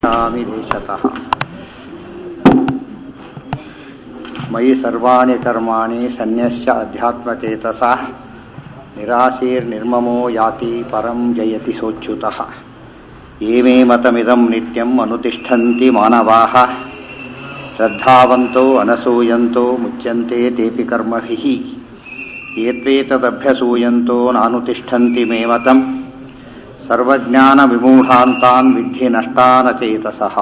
गच्छामि देशतः मयि सर्वाणि कर्माणि सन्न्यस्य अध्यात्मचेतसा निराशीर्निर्ममो याति परं जयति सोच्युतः ये मे मतमिदं नित्यम् अनुतिष्ठन्ति मानवाः श्रद्धावन्तो अनसूयन्तो मुच्यन्ते तेऽपि कर्मभिः एत्वेतदभ्यसूयन्तो नानुतिष्ठन्ति मे मतम् ಸರ್ವಜ್ಞಾನವಿಮೂಢಾಂತಾನ್ ವಿಧಿ ನಷ್ಟಾನಚೇತಸಃ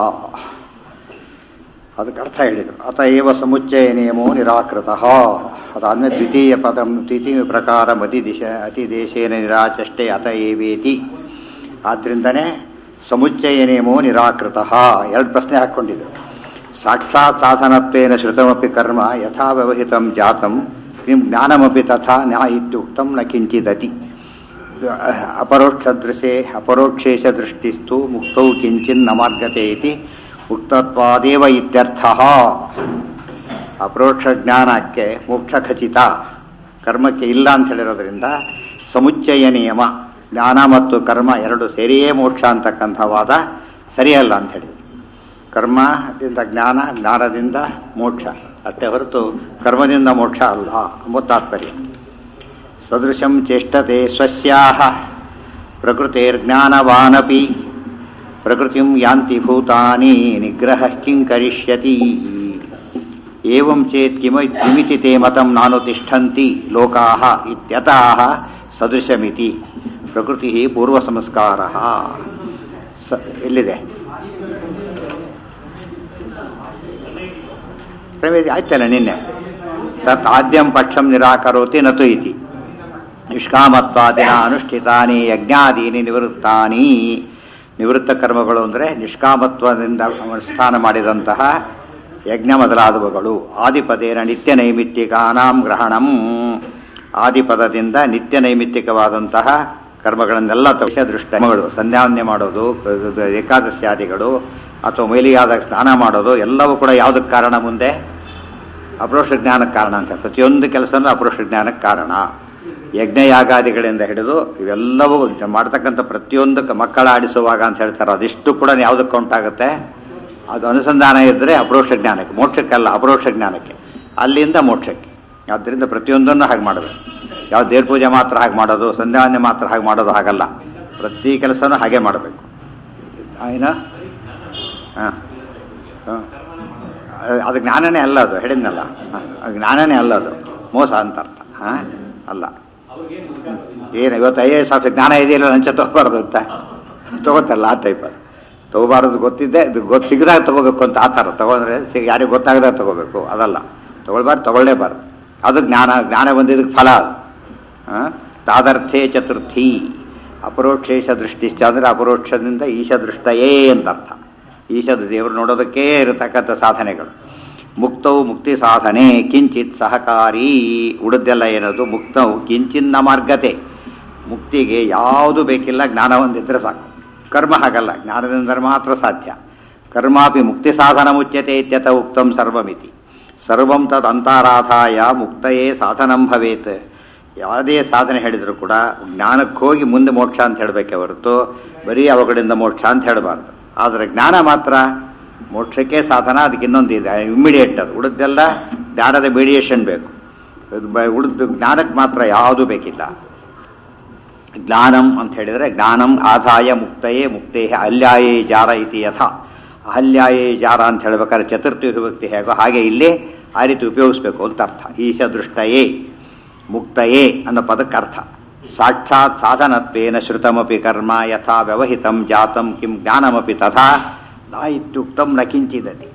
ಅದಕ್ಕೆ ಅರ್ಥ ಹೇಳಿದರು ಅತ ಏವ ಸಮುಚ್ಚಯ ನಿಯಮೋ ನಿರಾಕೃತ ಅದಾದ್ಮೇಲೆ ದ್ವಿತೀಯ ಪದ ದ್ವಿತೀಯ ಪ್ರಕಾರ ಮತಿ ದಿಶ ಅತಿ ದೇಶೇನ ನಿರಾಚಷ್ಟೇ ಅತ ಏವೇತಿ ಆದ್ದರಿಂದನೇ ಸಮುಚ್ಚಯ ನಿಯಮೋ ನಿರಾಕೃತ ಎರಡು ಪ್ರಶ್ನೆ ಹಾಕ್ಕೊಂಡಿದ್ರು ಸಾಕ್ಷಾತ್ ಸಾಧನತ್ವೇನ ಶ್ರುತಮಪಿ ಕರ್ಮ ಯಥಾ ವ್ಯವಹಿತಂ ಜಾತಂ ನಿಮ್ ಜ್ಞಾನಮಪಿ ತಥಾ ನ್ಯಾ ಇತ್ಯುಕ್ತಂ ನ ಕಿಂಚಿದತಿ ಅಪರೋಕ್ಷದೃಶೆ ಅಪರೋಕ್ಷೇಶ ದೃಷ್ಟಿಸ್ತು ಮುಕ್ತೌ ಕಿಂಚಿನ್ ಮಾರ್ಗತೆ ಇತಿ ಮುಕ್ತತ್ವಾದೇವ ಇತ್ಯರ್ಥ ಅಪರೋಕ್ಷ ಜ್ಞಾನಕ್ಕೆ ಮೋಕ್ಷ ಖಚಿತ ಕರ್ಮಕ್ಕೆ ಇಲ್ಲ ಅಂತ ಹೇಳಿರೋದ್ರಿಂದ ಸಮುಚ್ಚಯ ನಿಯಮ ಜ್ಞಾನ ಮತ್ತು ಕರ್ಮ ಎರಡು ಸೇರಿಯೇ ಮೋಕ್ಷ ಅಂತಕ್ಕಂಥ ವಾದ ಸರಿಯಲ್ಲ ಅಂತ ಹೇಳಿ ಕರ್ಮದಿಂದ ಜ್ಞಾನ ಜ್ಞಾನದಿಂದ ಮೋಕ್ಷ ಅಷ್ಟೇ ಹೊರತು ಕರ್ಮದಿಂದ ಮೋಕ್ಷ ಅಲ್ಲ ಎಂಬ ತಾತ್ಪರ್ಯ ಸದೃಶಂ ಚೇಷ್ಟತೆ ಸ್ವಸ್ಯಾಹ ಪ್ರಕೃತಿರ್ಜ್ಞಾನವಾನಪಿ ಪ್ರಕೃತಿಂ ಯಾಂತಿ ಭೂತಾನಿ ನಿಗ್ರಹ ಕಿಂ ಕರಿಷ್ಯತಿ ಏವಂ ಚೇತ್ ಕಿಮ ಕಿಮಿತಿ ತೇ ಮತಂ ನಾನು ತಿಷ್ಠಂತಿ ಲೋಕಾಹ ಇತ್ಯತಃ ಸದೃಶಮಿತಿ ಪ್ರಕೃತಿ ಪೂರ್ವ ಸಂಸ್ಕಾರ ಸ ಎಲ್ಲಿದೆ ಪ್ರವೇಶ ಆಯ್ತಲ್ಲ ನಿನ್ನೆ ತತ್ ಆದ್ಯಂ ಪಕ್ಷಂ ನಿರಾಕರೋತಿ ನತು ಇತಿ ನಿಷ್ಕಾಮತ್ವಾದಿನ ಅನುಷ್ಠಿತಾನಿ ಯಜ್ಞಾದೀನಿ ನಿವೃತ್ತಾನಿ ನಿವೃತ್ತ ಕರ್ಮಗಳು ಅಂದರೆ ನಿಷ್ಕಾಮತ್ವದಿಂದ ಅನುಷ್ಠಾನ ಮಾಡಿದಂತಹ ಯಜ್ಞ ಮೊದಲಾದವುಗಳು ಆದಿಪದೇನ ನಿತ್ಯ ನೈಮಿತ್ತಿಕಾನಾಂ ಗ್ರಹಣಂ ಆದಿಪದದಿಂದ ನಿತ್ಯ ನೈಮಿತ್ತಿಕವಾದಂತಹ ಕರ್ಮಗಳನ್ನೆಲ್ಲ ತವಿಷ ದೃಷ್ಟಗಳು ಸಂಧ್ಯಾವನ್ಯ ಮಾಡೋದು ಏಕಾದಶಾದಿಗಳು ಅಥವಾ ಮೈಲಿಯಾದಾಗ ಸ್ನಾನ ಮಾಡೋದು ಎಲ್ಲವೂ ಕೂಡ ಯಾವುದಕ್ಕೆ ಕಾರಣ ಮುಂದೆ ಅಪರೋಕ್ಷ ಜ್ಞಾನಕ್ಕೆ ಕಾರಣ ಅಂತ ಪ್ರತಿಯೊಂದು ಕೆಲಸನೂ ಅಪರೋಕ್ಷ ಜ್ಞಾನಕ್ಕೆ ಕಾರಣ ಯಜ್ಞಯಾಗಾದಿಗಳಿಂದ ಹಿಡಿದು ಇವೆಲ್ಲವೂ ಮಾಡ್ತಕ್ಕಂಥ ಪ್ರತಿಯೊಂದಕ್ಕೆ ಮಕ್ಕಳ ಆಡಿಸುವಾಗ ಅಂತ ಹೇಳ್ತಾರೆ ಅದಿಷ್ಟು ಕೂಡ ಯಾವುದಕ್ಕೆ ಉಂಟಾಗುತ್ತೆ ಅದು ಅನುಸಂಧಾನ ಇದ್ದರೆ ಅಪರೋಕ್ಷ ಜ್ಞಾನಕ್ಕೆ ಮೋಕ್ಷಕ್ಕಲ್ಲ ಅಪರೋಕ್ಷ ಜ್ಞಾನಕ್ಕೆ ಅಲ್ಲಿಂದ ಮೋಕ್ಷಕ್ಕೆ ಆದ್ದರಿಂದ ಪ್ರತಿಯೊಂದನ್ನು ಹಾಗೆ ಮಾಡಬೇಕು ಯಾವ ದೇವ್ರ ಪೂಜೆ ಮಾತ್ರ ಹಾಗೆ ಮಾಡೋದು ಸಂಧ್ಯಾವಂದನೆ ಮಾತ್ರ ಹಾಗೆ ಮಾಡೋದು ಹಾಗಲ್ಲ ಪ್ರತಿ ಕೆಲಸನೂ ಹಾಗೆ ಮಾಡಬೇಕು ಏನು ಹಾಂ ಹಾಂ ಅದು ಜ್ಞಾನನೇ ಅಲ್ಲ ಅದು ಹೇಳಿದ್ನಲ್ಲ ಜ್ಞಾನನೇ ಅಲ್ಲ ಅದು ಮೋಸ ಅಂತ ಅರ್ಥ ಹಾಂ ಅಲ್ಲ ಏನು ಇವತ್ತು ಐ ಎ ಎಸ್ ಆಫೀಸ್ ಜ್ಞಾನ ಇದೆಯಲ್ಲ ಲಂಚ ತಗೋಬಾರ್ದು ಅಂತ ತಗೋತಲ್ಲ ಆ ಟೈಪ್ ಅದು ತಗೋಬಾರ್ದು ಗೊತ್ತಿದ್ದೆ ಇದು ಗೊತ್ತು ಸಿಗದಾಗ ತಗೋಬೇಕು ಅಂತ ಆ ಥರ ತಗೊಂಡ್ರೆ ಸಿಗ ಯಾರಿಗೆ ಗೊತ್ತಾಗದಾಗ ತಗೋಬೇಕು ಅದಲ್ಲ ತಗೊಳ್ಬಾರ್ದು ತಗೊಳ್ಳೇಬಾರ್ದು ಅದು ಜ್ಞಾನ ಜ್ಞಾನ ಬಂದಿದ್ದಕ್ಕೆ ಫಲ ಅದು ತಾದರ್ಥೇ ಚತುರ್ಥಿ ಅಪರೋಕ್ಷೇಶ ದೃಷ್ಟಿಶ್ಚ ಅಂದರೆ ಅಪರೋಕ್ಷದಿಂದ ಈಶ ದೃಷ್ಟಯೇ ಅಂತ ಅರ್ಥ ಈಶದ ದೇವರು ನೋಡೋದಕ್ಕೇ ಇರತಕ್ಕಂಥ ಸಾಧನೆಗಳು ಮುಕ್ತವು ಮುಕ್ತಿ ಸಾಧನೆ ಕಿಂಚಿತ್ ಸಹಕಾರಿ ಉಳಿದೆಲ್ಲ ಏನದು ಮುಕ್ತವು ಕಿಂಚಿನ್ನ ಮಾರ್ಗತೆ ಮುಕ್ತಿಗೆ ಯಾವುದು ಬೇಕಿಲ್ಲ ಜ್ಞಾನ ಹೊಂದಿದ್ರೆ ಸಾಕು ಕರ್ಮ ಹಾಗಲ್ಲ ಜ್ಞಾನದಿಂದ ಮಾತ್ರ ಸಾಧ್ಯ ಕರ್ಮಾಪಿ ಮುಕ್ತಿ ಸಾಧನ ಮುಚ್ಯತೆ ಇತ್ಯತ ಉಕ್ತಂ ಸರ್ವಮಿತಿ ಸರ್ವಂ ತದ್ ಅಂತಾರಾಧಾಯ ಮುಕ್ತಯೇ ಸಾಧನಂ ಭವೇತ್ ಯಾವುದೇ ಸಾಧನೆ ಹೇಳಿದ್ರು ಕೂಡ ಜ್ಞಾನಕ್ಕೆ ಹೋಗಿ ಮುಂದೆ ಮೋಕ್ಷ ಅಂತ ಹೇಳಬೇಕೆ ಹೊರತು ಬರೀ ಅವುಗಳಿಂದ ಮೋಕ್ಷ ಅಂತ ಹೇಳಬಾರ್ದು ಆದರೆ ಜ್ಞಾನ ಮಾತ್ರ ಮೋಕ್ಷಕ್ಕೆ ಸಾಧನ ಅದಕ್ಕೆ ಇನ್ನೊಂದು ಇದೆ ಇಮ್ಮಿಡಿಯೇಟ್ ಅದು ಉಳಿದೆಲ್ಲ ಜ್ಞಾನದ ಮೀಡಿಯೇಷನ್ ಬೇಕು ಉಳಿದು ಜ್ಞಾನಕ್ಕೆ ಮಾತ್ರ ಯಾವುದೂ ಬೇಕಿಲ್ಲ ಜ್ಞಾನಂ ಅಂತ ಹೇಳಿದರೆ ಜ್ಞಾನಂ ಆದಾಯ ಮುಕ್ತಯೇ ಮುಕ್ತೇ ಅಲ್ಯಾಯೇ ಜಾರ ಇತಿ ಯಥ ಅಹಲ್ಯಾಯೇ ಜಾರ ಅಂತ ಹೇಳ್ಬೇಕಾದ್ರೆ ಚತುರ್ಥಿ ವಿಭಕ್ತಿ ಹೇಗೋ ಹಾಗೆ ಇಲ್ಲಿ ಆ ರೀತಿ ಉಪಯೋಗಿಸ್ಬೇಕು ಅಂತ ಅರ್ಥ ಈಶ ದೃಷ್ಟಯೇ ಮುಕ್ತಯೇ ಅನ್ನೋ ಪದಕ್ಕೆ ಅರ್ಥ ಸಾಕ್ಷಾತ್ ಸಾಧನತ್ವೇನ ಶ್ರುತಮಪಿ ಕರ್ಮ ಯಥಾ ವ್ಯವಹಿತಂ ಜಾತಂ ಕಿಂ ಜ್ಞಾನಮಪಿ ತಥಾ ನ ಇತ್ಯುಕ್ತಂ ನ ಕಿಂಚಿದತಿ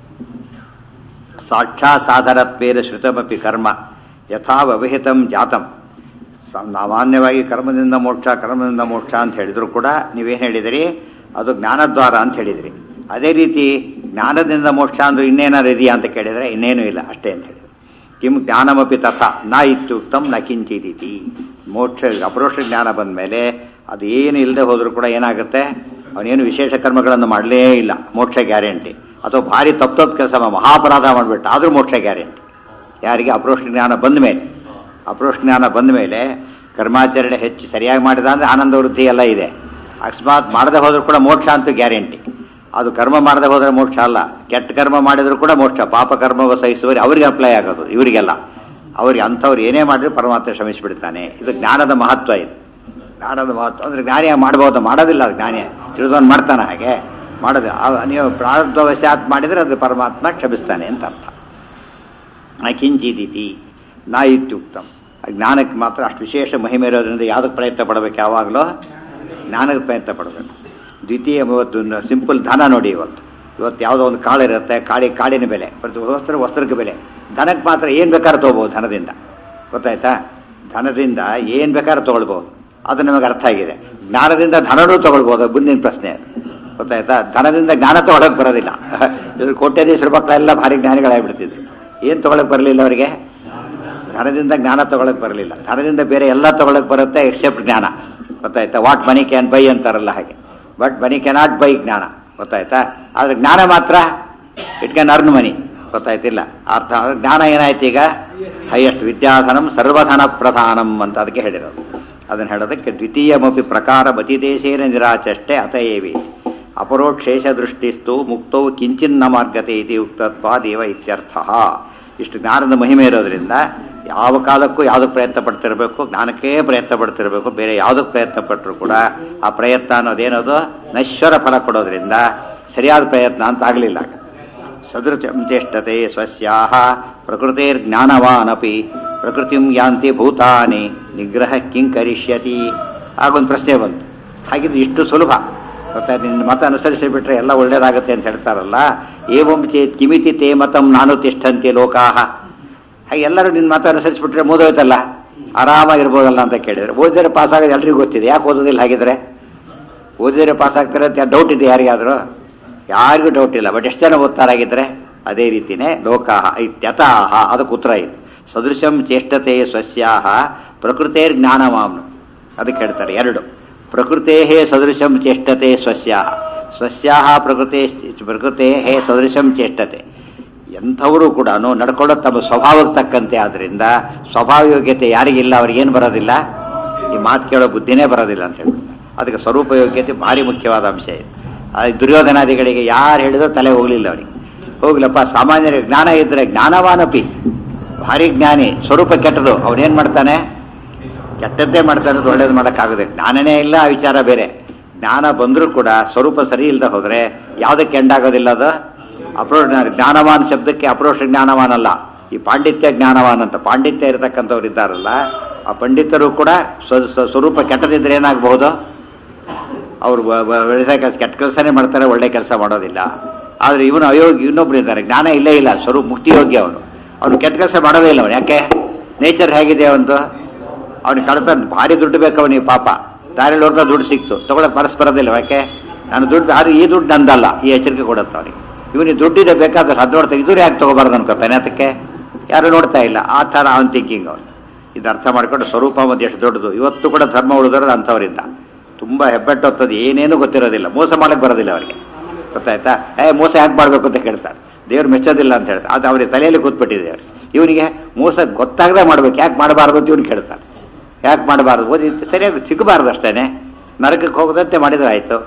ಸಾಕ್ಷಾತ್ ಸಾಧನತ್ವೇನ ಶ್ರುತಮಪಿ ಕರ್ಮ ಯಥಾ ವ್ಯವಹಿತಂ ಜಾತಂ ಸಾಮಾನ್ಯವಾಗಿ ಕರ್ಮದಿಂದ ಮೋಕ್ಷ ಕರ್ಮದಿಂದ ಮೋಕ್ಷ ಅಂತ ಹೇಳಿದ್ರು ಕೂಡ ನೀವೇನು ಹೇಳಿದಿರಿ ಅದು ಜ್ಞಾನದ್ವಾರ ಅಂತ ಹೇಳಿದ್ರಿ ಅದೇ ರೀತಿ ಜ್ಞಾನದಿಂದ ಮೋಕ್ಷ ಅಂದ್ರೆ ಇನ್ನೇನಾರು ಇದೆಯಾ ಅಂತ ಕೇಳಿದರೆ ಇನ್ನೇನು ಇಲ್ಲ ಅಷ್ಟೇ ಅಂತ ಹೇಳಿದ್ರು ಕಿಂ ಜ್ಞಾನಮಪಿ ತಥಾ ನ ಇತ್ಯುಕ್ತಂ ನ ಕಿಂಚಿದಿತಿ ಮೋಕ್ಷ ಅಪರೋಕ್ಷ ಜ್ಞಾನ ಬಂದ ಮೇಲೆ ಅದು ಏನು ಇಲ್ಲದೆ ಹೋದರೂ ಕೂಡ ಏನಾಗುತ್ತೆ ಅವನೇನು ವಿಶೇಷ ಕರ್ಮಗಳನ್ನು ಮಾಡಲೇ ಇಲ್ಲ ಮೋಕ್ಷ ಗ್ಯಾರಂಟಿ ಅಥವಾ ಭಾರಿ ತಪ್ಪು ತಪ್ಪು ಕೆಲಸ ಮಹಾಪರಾಧ ಮಾಡಿಬಿಟ್ಟು ಆದರೂ ಮೋಕ್ಷ ಗ್ಯಾರಂಟಿ ಯಾರಿಗೆ ಅಪರೋಕ್ಷ ಜ್ಞಾನ ಬಂದ ಮೇಲೆ ಅಪರೋಕ್ಷ ಜ್ಞಾನ ಬಂದ ಮೇಲೆ ಕರ್ಮಾಚರಣೆ ಹೆಚ್ಚು ಸರಿಯಾಗಿ ಮಾಡಿದ ಅಂದರೆ ಆನಂದ ವೃದ್ಧಿ ಎಲ್ಲ ಇದೆ ಅಕಸ್ಮಾತ್ ಮಾಡದೆ ಹೋದರೂ ಕೂಡ ಮೋಕ್ಷ ಅಂತೂ ಗ್ಯಾರಂಟಿ ಅದು ಕರ್ಮ ಮಾಡದೆ ಹೋದ್ರೆ ಮೋಕ್ಷ ಅಲ್ಲ ಕೆಟ್ಟ ಕರ್ಮ ಮಾಡಿದ್ರು ಕೂಡ ಮೋಕ್ಷ ಪಾಪ ಕರ್ಮವ ಸಹಿಸುವವರಿಗೆ ಅವರಿಗೆ ಅಪ್ಲೈ ಆಗೋದು ಇವರಿಗೆಲ್ಲ ಅವ್ರಿಗೆ ಅಂಥವ್ರು ಏನೇ ಮಾಡಿದ್ರು ಪರಮಾತ್ಮ ಶ್ರಮಿಸಿಬಿಡ್ತಾನೆ ಇದು ಜ್ಞಾನದ ಮಹತ್ವ ಇದು ಜ್ಞಾನದ ಮಹತ್ವ ಅಂದ್ರೆ ಜ್ಞಾನಿಯ ಮಾಡ್ಬೋದು ಮಾಡೋದಿಲ್ಲ ಅದು ಜ್ಞಾನಿಯ ತಿಳಿದವನು ಮಾಡ್ತಾನೆ ಹಾಗೆ ಮಾಡೋದು ಆ- ನೀವು ಪ್ರಾರಬ್ಧವಶಾತ್ ಮಾಡಿದರೆ ಅದು ಪರಮಾತ್ಮ ಕ್ಷಮಿಸ್ತಾನೆ ಅಂತ ಅರ್ಥ ನ ಕಿಂಚಿದಿತಿ ನಾ ಇತ್ಯುಕ್ತಂ ಆ ಜ್ಞಾನಕ್ಕೆ ಮಾತ್ರ ಅಷ್ಟು ವಿಶೇಷ ಮಹಿಮೆ ಇರೋದ್ರಿಂದ ಯಾವುದಕ್ಕೆ ಪ್ರಯತ್ನ ಪಡಬೇಕು ಯಾವಾಗಲೂ ಜ್ಞಾನಕ್ಕೆ ಪ್ರಯತ್ನ ಪಡಬೇಕು ದ್ವಿತೀಯ ಇವತ್ತು ಸಿಂಪಲ್ ಧನ ನೋಡಿ ಇವತ್ತು ಇವತ್ತು ಯಾವುದೋ ಒಂದು ಕಾಳು ಇರುತ್ತೆ ಕಾಳಿ ಕಾಳಿನ ಬೆಲೆ ಪ್ರತಿ ವಸ್ತ್ರ ವಸ್ತ್ರಕ್ಕೆ ಬೆಲೆ ಧನಕ್ಕೆ ಮಾತ್ರ ಏನು ಬೇಕಾದ್ರೂ ತೊಗೋಬೋದು ಧನದಿಂದ ಗೊತ್ತಾಯ್ತಾ ಧನದಿಂದ ಏನು ಬೇಕಾದ್ರೂ ತೊಗೊಳ್ಬೋದು ಅದು ನಮಗೆ ಅರ್ಥ ಆಗಿದೆ ಜ್ಞಾನದಿಂದ ಧನನೂ ತೊಗೊಳ್ಬೋದು ಮುಂದಿನ ಪ್ರಶ್ನೆ ಅದು ಗೊತ್ತಾಯ್ತಾ ಧನದಿಂದ ಜ್ಞಾನ ತೊಗೊಳಕ್ ಬರೋದಿಲ್ಲ ಇವರು ಕೋಟ್ಯಾಧೀಶರ ಮಕ್ಕಳೆಲ್ಲ ಭಾರಿ ಜ್ಞಾನಿಗಳಾಗ್ಬಿಡ್ತಿದ್ರು ಏನು ತೊಗೊಳಕ್ ಬರಲಿಲ್ಲ ಅವರಿಗೆ ಧನದಿಂದ ಜ್ಞಾನ ತಗೊಳಕ್ ಬರಲಿಲ್ಲ ಧನದಿಂದ ಬೇರೆ ಎಲ್ಲ ತಗೊಳಕ್ ಬರುತ್ತೆ ಎಕ್ಸೆಪ್ಟ್ ಜ್ಞಾನ ಗೊತ್ತಾಯ್ತಾ ವಾಟ್ ಮನಿ ಕ್ಯಾನ್ ಬೈ ಅಂತಾರಲ್ಲ ಹಾಗೆ ಬಟ್ ಮನಿ ಕ್ಯಾನಾಟ್ ಬೈ ಜ್ಞಾನ ಗೊತ್ತಾಯ್ತಾ ಆದ್ರೆ ಜ್ಞಾನ ಮಾತ್ರ ಇಟ್ ಕ್ಯಾನ್ ಅರ್ನ್ ಮನಿ ಗೊತ್ತಾಯ್ತಿಲ್ಲ ಅರ್ಥ ಅಂದ್ರೆ ಜ್ಞಾನ ಏನಾಯ್ತು ಈಗ ಹೈಯೆಸ್ಟ್ ವಿದ್ಯಾಧನಂ ಸರ್ವಧನ ಪ್ರಧಾನಂ ಅಂತ ಅದಕ್ಕೆ ಹೇಳಿರೋದು ಅದನ್ನು ಹೇಳೋದಕ್ಕೆ ದ್ವಿತೀಯಮಪಿ ಪ್ರಕಾರ ಮತಿದೇಶೇನ ನಿರಾಚಷ್ಟೇ ಅತಯೇವಿ ಅಪರೋಕ್ಷೇಷ ದೃಷ್ಟಿಸ್ತು ಮುಕ್ತೌ ಕಿಂಚಿನ್ನ ಮಾರ್ಗತೆ ಇತಿ ಉಕ್ತತ್ವಾದೇವ ಇತ್ಯರ್ಥ ಇಷ್ಟು ಜ್ಞಾನದ ಮಹಿಮೆ ಇರೋದ್ರಿಂದ ಯಾವ ಕಾಲಕ್ಕೂ ಯಾವುದಕ್ಕೆ ಪ್ರಯತ್ನ ಪಡ್ತಿರಬೇಕು ಜ್ಞಾನಕ್ಕೇ ಪ್ರಯತ್ನ ಪಡ್ತಿರಬೇಕು ಬೇರೆ ಯಾವುದಕ್ಕೆ ಪ್ರಯತ್ನ ಪಟ್ಟರು ಕೂಡ ಆ ಪ್ರಯತ್ನ ಅನ್ನೋದೇನದು ನಶ್ವರ ಫಲ ಕೊಡೋದ್ರಿಂದ ಸರಿಯಾದ ಪ್ರಯತ್ನ ಅಂತ ಆಗಲಿಲ್ಲ ಸದೃಶಂ ಚೇಷ್ಟತೆ ಸ್ವಸ್ಯಾಹ ಪ್ರಕೃತಿರ್ಜ್ಞಾನವಾನಪಿ ಪ್ರಕೃತಿಂ ಯಾಂತಿ ಭೂತಾನಿ ನಿಗ್ರಹ ಕಿಂ ಕರಿಷ್ಯತಿ ಆಗೊಂದು ಪ್ರಶ್ನೆ ಬಂತು ಹಾಗಿದ್ರೆ ಇಷ್ಟು ಸುಲಭ ಗೊತ್ತಾಯ್ತು ನಿನ್ನ ಮತ ಅನುಸರಿಸಿ ಬಿಟ್ರೆ ಎಲ್ಲ ಒಳ್ಳೇದಾಗುತ್ತೆ ಅಂತ ಹೇಳ್ತಾರಲ್ಲ ಏವಂ ಚೇತ್ ಕಿಮಿತಿ ತೇ ಮತಂ ನಾನು ತಿಷ್ಠಂತಿ ಲೋಕಾಹ ಹಾಗೆ ಎಲ್ಲರೂ ನಿನ್ನ ಮತ ಅನುಸರಿಸ್ಬಿಟ್ರೆ ಮುಗಿದೋಯ್ತಲ್ಲ ಆರಾಮಾಗಿರ್ಬೋದಲ್ಲ ಅಂತ ಕೇಳಿದ್ರೆ ಓದಿದ್ರೆ ಪಾಸ್ ಆಗೋದು ಎಲ್ರಿಗೂ ಗೊತ್ತಿದೆ ಯಾಕೆ ಓದೋದಿಲ್ಲ ಹಾಗಿದ್ರೆ ಓದಿದ್ರೆ ಪಾಸ್ ಆಗ್ತಾರೆ ಅಂತ ಡೌಟ್ ಇದೆ ಯಾರಿಗಾದರೂ ಯಾರಿಗೂ ಡೌಟ್ ಇಲ್ಲ ಬಟ್ ಎಷ್ಟು ಜನ ಓದ್ತಾರಾಗಿದ್ರೆ ಅದೇ ರೀತಿನೇ ಲೋಕಾಹ ಇತ್ಯತಃ ಅದಕ್ಕೆ ಉತ್ತರ ಇದೆ ಸದೃಶಂ ಚೇಷ್ಟತೆ ಸ್ವಸ್ಯಾಹ ಪ್ರಕೃತೇರ್ ಜ್ಞಾನವಾಮ್ನು ಅದಕ್ಕೆ ಹೇಳ್ತಾರೆ ಎರಡು ಪ್ರಕೃತೇ ಸದೃಶಂ ಚೇಷ್ಟತೆ ಸ್ವಸ್ಯಾಹ ಸ್ವಸ್ಯಾಹ ಪ್ರಕೃತಿ ಪ್ರಕೃತೇ ಸದೃಶಂ ಚೇಷ್ಟತೆ ಎಂಥವರು ಕೂಡ ನಡ್ಕೊಳ್ಳೋ ತಮ್ಮ ಸ್ವಭಾವಕ್ಕೆ ತಕ್ಕಂತೆ ಆದ್ರಿಂದ ಸ್ವಭಾವ ಯೋಗ್ಯತೆ ಯಾರಿಗಿಲ್ಲ ಅವ್ರಿಗೇನು ಬರೋದಿಲ್ಲ ಈ ಮಾತು ಕೇಳೋ ಬುದ್ಧಿನೇ ಬರೋದಿಲ್ಲ ಅಂತ ಹೇಳ್ಬಿಡ್ತಾರೆ ಅದಕ್ಕೆ ಸ್ವರೂಪ ಯೋಗ್ಯತೆ ಭಾರಿ ಮುಖ್ಯವಾದ ಅಂಶ ಇದೆ ಆ ದುರ್ಯೋಧನಾದಿಗಳಿಗೆ ಯಾರು ಹೇಳಿದ್ರು ತಲೆ ಹೋಗ್ಲಿಲ್ಲ ಅವನಿಗೆ ಹೋಗ್ಲಪ್ಪ ಸಾಮಾನ್ಯರ ಜ್ಞಾನ ಇದ್ರೆ ಜ್ಞಾನವಾನಪಿ ಭಾರಿ ಜ್ಞಾನಿ ಸ್ವರೂಪ ಕೆಟ್ಟದು ಅವನೇನ್ ಮಾಡ್ತಾನೆ ಕೆಟ್ಟದ್ದೇ ಮಾಡ್ತಾನೆ ಅದು ಒಳ್ಳೇದು ಮಾಡೋಕ್ಕಾಗದೆ ಜ್ಞಾನನೇ ಇಲ್ಲ ಆ ವಿಚಾರ ಬೇರೆ ಜ್ಞಾನ ಬಂದರೂ ಕೂಡ ಸ್ವರೂಪ ಸರಿ ಇಲ್ಲದೆ ಹೋದ್ರೆ ಯಾವುದಕ್ಕೆ ಎಂಡಾಗೋದಿಲ್ಲ ಅದು ಅಪ್ರೋಷ ಜ್ಞಾನವಾನ್ ಶಬ್ದಕ್ಕೆ ಅಪ್ರೋಷ ಜ್ಞಾನವಾನ್ ಅಲ್ಲ ಈ ಪಾಂಡಿತ್ಯ ಜ್ಞಾನವಾನ್ ಅಂತ ಪಾಂಡಿತ್ಯ ಇರತಕ್ಕಂಥವ್ರು ಇದ್ದಾರಲ್ಲ ಆ ಪಂಡಿತರು ಕೂಡ ಸ್ವ- ಸ್ವ- ಸ್ವರೂಪ ಕೆಟ್ಟದಿದ್ರೆ ಏನಾಗಬಹುದು ಅವರು ಒಳ್ಳೆ ಕೆಲಸ ಕೆಟ್ಟ ಕೆಲಸನೇ ಮಾಡ್ತಾರೆ ಒಳ್ಳೆ ಕೆಲಸ ಮಾಡೋದಿಲ್ಲ ಆದ್ರೆ ಇವನು ಅಯೋಗ್ಯ ಇನ್ನೊಬ್ರು ಇದ್ದಾರೆ ಜ್ಞಾನ ಇಲ್ಲೇ ಇಲ್ಲ ಸ್ವರೂಪ ಮುಕ್ತಿ ಯೋಗ್ಯ ಅವನು ಅವನು ಕೆಟ್ಟ ಕೆಲಸ ಮಾಡೋದೇ ಇಲ್ಲ ಅವನು ಯಾಕೆ ನೇಚರ್ ಹೇಗಿದೆ ಅವನು ಅವನಿಗೆ ಕಳ್ತ ಭಾರಿ ದುಡ್ಡು ಬೇಕು ಅವನಿಗೆ ಪಾಪ ದಾರಿಯಲ್ಲಿ ಹೋಗ್ತಾ ದುಡ್ಡು ಸಿಕ್ತು ತಗೊಳಕ್ ಮನಸ್ಸು ಬರೋದಿಲ್ಲ ಯಾಕೆ ನಾನು ದುಡ್ಡು ಆದ್ರೆ ಈ ದುಡ್ಡು ನಂದಲ್ಲ ಈ ಎಚ್ಚರಿಕೆ ಕೊಡುತ್ತೆ ಅವನಿಗೆ ಇವನಿಗೆ ದುಡ್ಡಿದೆ ಬೇಕಾದ್ರೆ ಅದು ನೋಡ್ತಾ ಇದ್ರು ಯಾಕೆ ತಗೋಬಾರ್ದು ಅನ್ಕೋತಾನೆ ಅದಕ್ಕೆ ಯಾರು ನೋಡ್ತಾ ಇಲ್ಲ ಆ ಥರ ಅವನ ಥಿಂಕಿಂಗ್ ಅವನು ಇದು ಅರ್ಥ ಮಾಡ್ಕೊಂಡು ಸ್ವರೂಪ ಒಂದು ಎಷ್ಟು ದೊಡ್ಡದು ಇವತ್ತು ಕೂಡ ಧರ್ಮ ಉಳಿದೋರು ಅಂಥವರಿಂದ ತುಂಬಾ ಹೆಬ್ಬೆಟ್ಟು ಹೊತ್ತದು ಏನೇನು ಗೊತ್ತಿರೋದಿಲ್ಲ ಮೋಸ ಮಾಡಕ್ ಬರೋದಿಲ್ಲ ಅವರಿಗೆ ಗೊತ್ತಾಯ್ತಾ ಏ ಮೋಸ ಯಾಕೆ ಮಾಡ್ಬೇಕು ಅಂತ ಕೇಳ್ತಾರೆ ದೇವ್ರು ಮೆಚ್ಚೋದಿಲ್ಲ ಅಂತ ಹೇಳ್ತಾರೆ ಅದು ಅವ್ರಿಗೆ ತಲೆಯಲ್ಲಿ ಕೂತ್ಬಿಟ್ಟಿದೆ ಅವ್ರಿಗೆ ಇವನಿಗೆ ಮೋಸ ಗೊತ್ತಾಗದೆ ಮಾಡ್ಬೇಕು ಯಾಕೆ ಮಾಡಬಾರ್ದು ಅಂತ ಇವನು ಕೇಳ್ತಾನೆ ಯಾಕೆ ಮಾಡಬಾರ್ದು ಓದಿ ಸರಿಯಾಗಿ ಸಿಗಬಾರ್ದು ಅಷ್ಟೇನೆ ನರಕಕ್ಕೆ ಹೋಗದಂತೆ ಮಾಡಿದ್ರೆ ಆಯ್ತು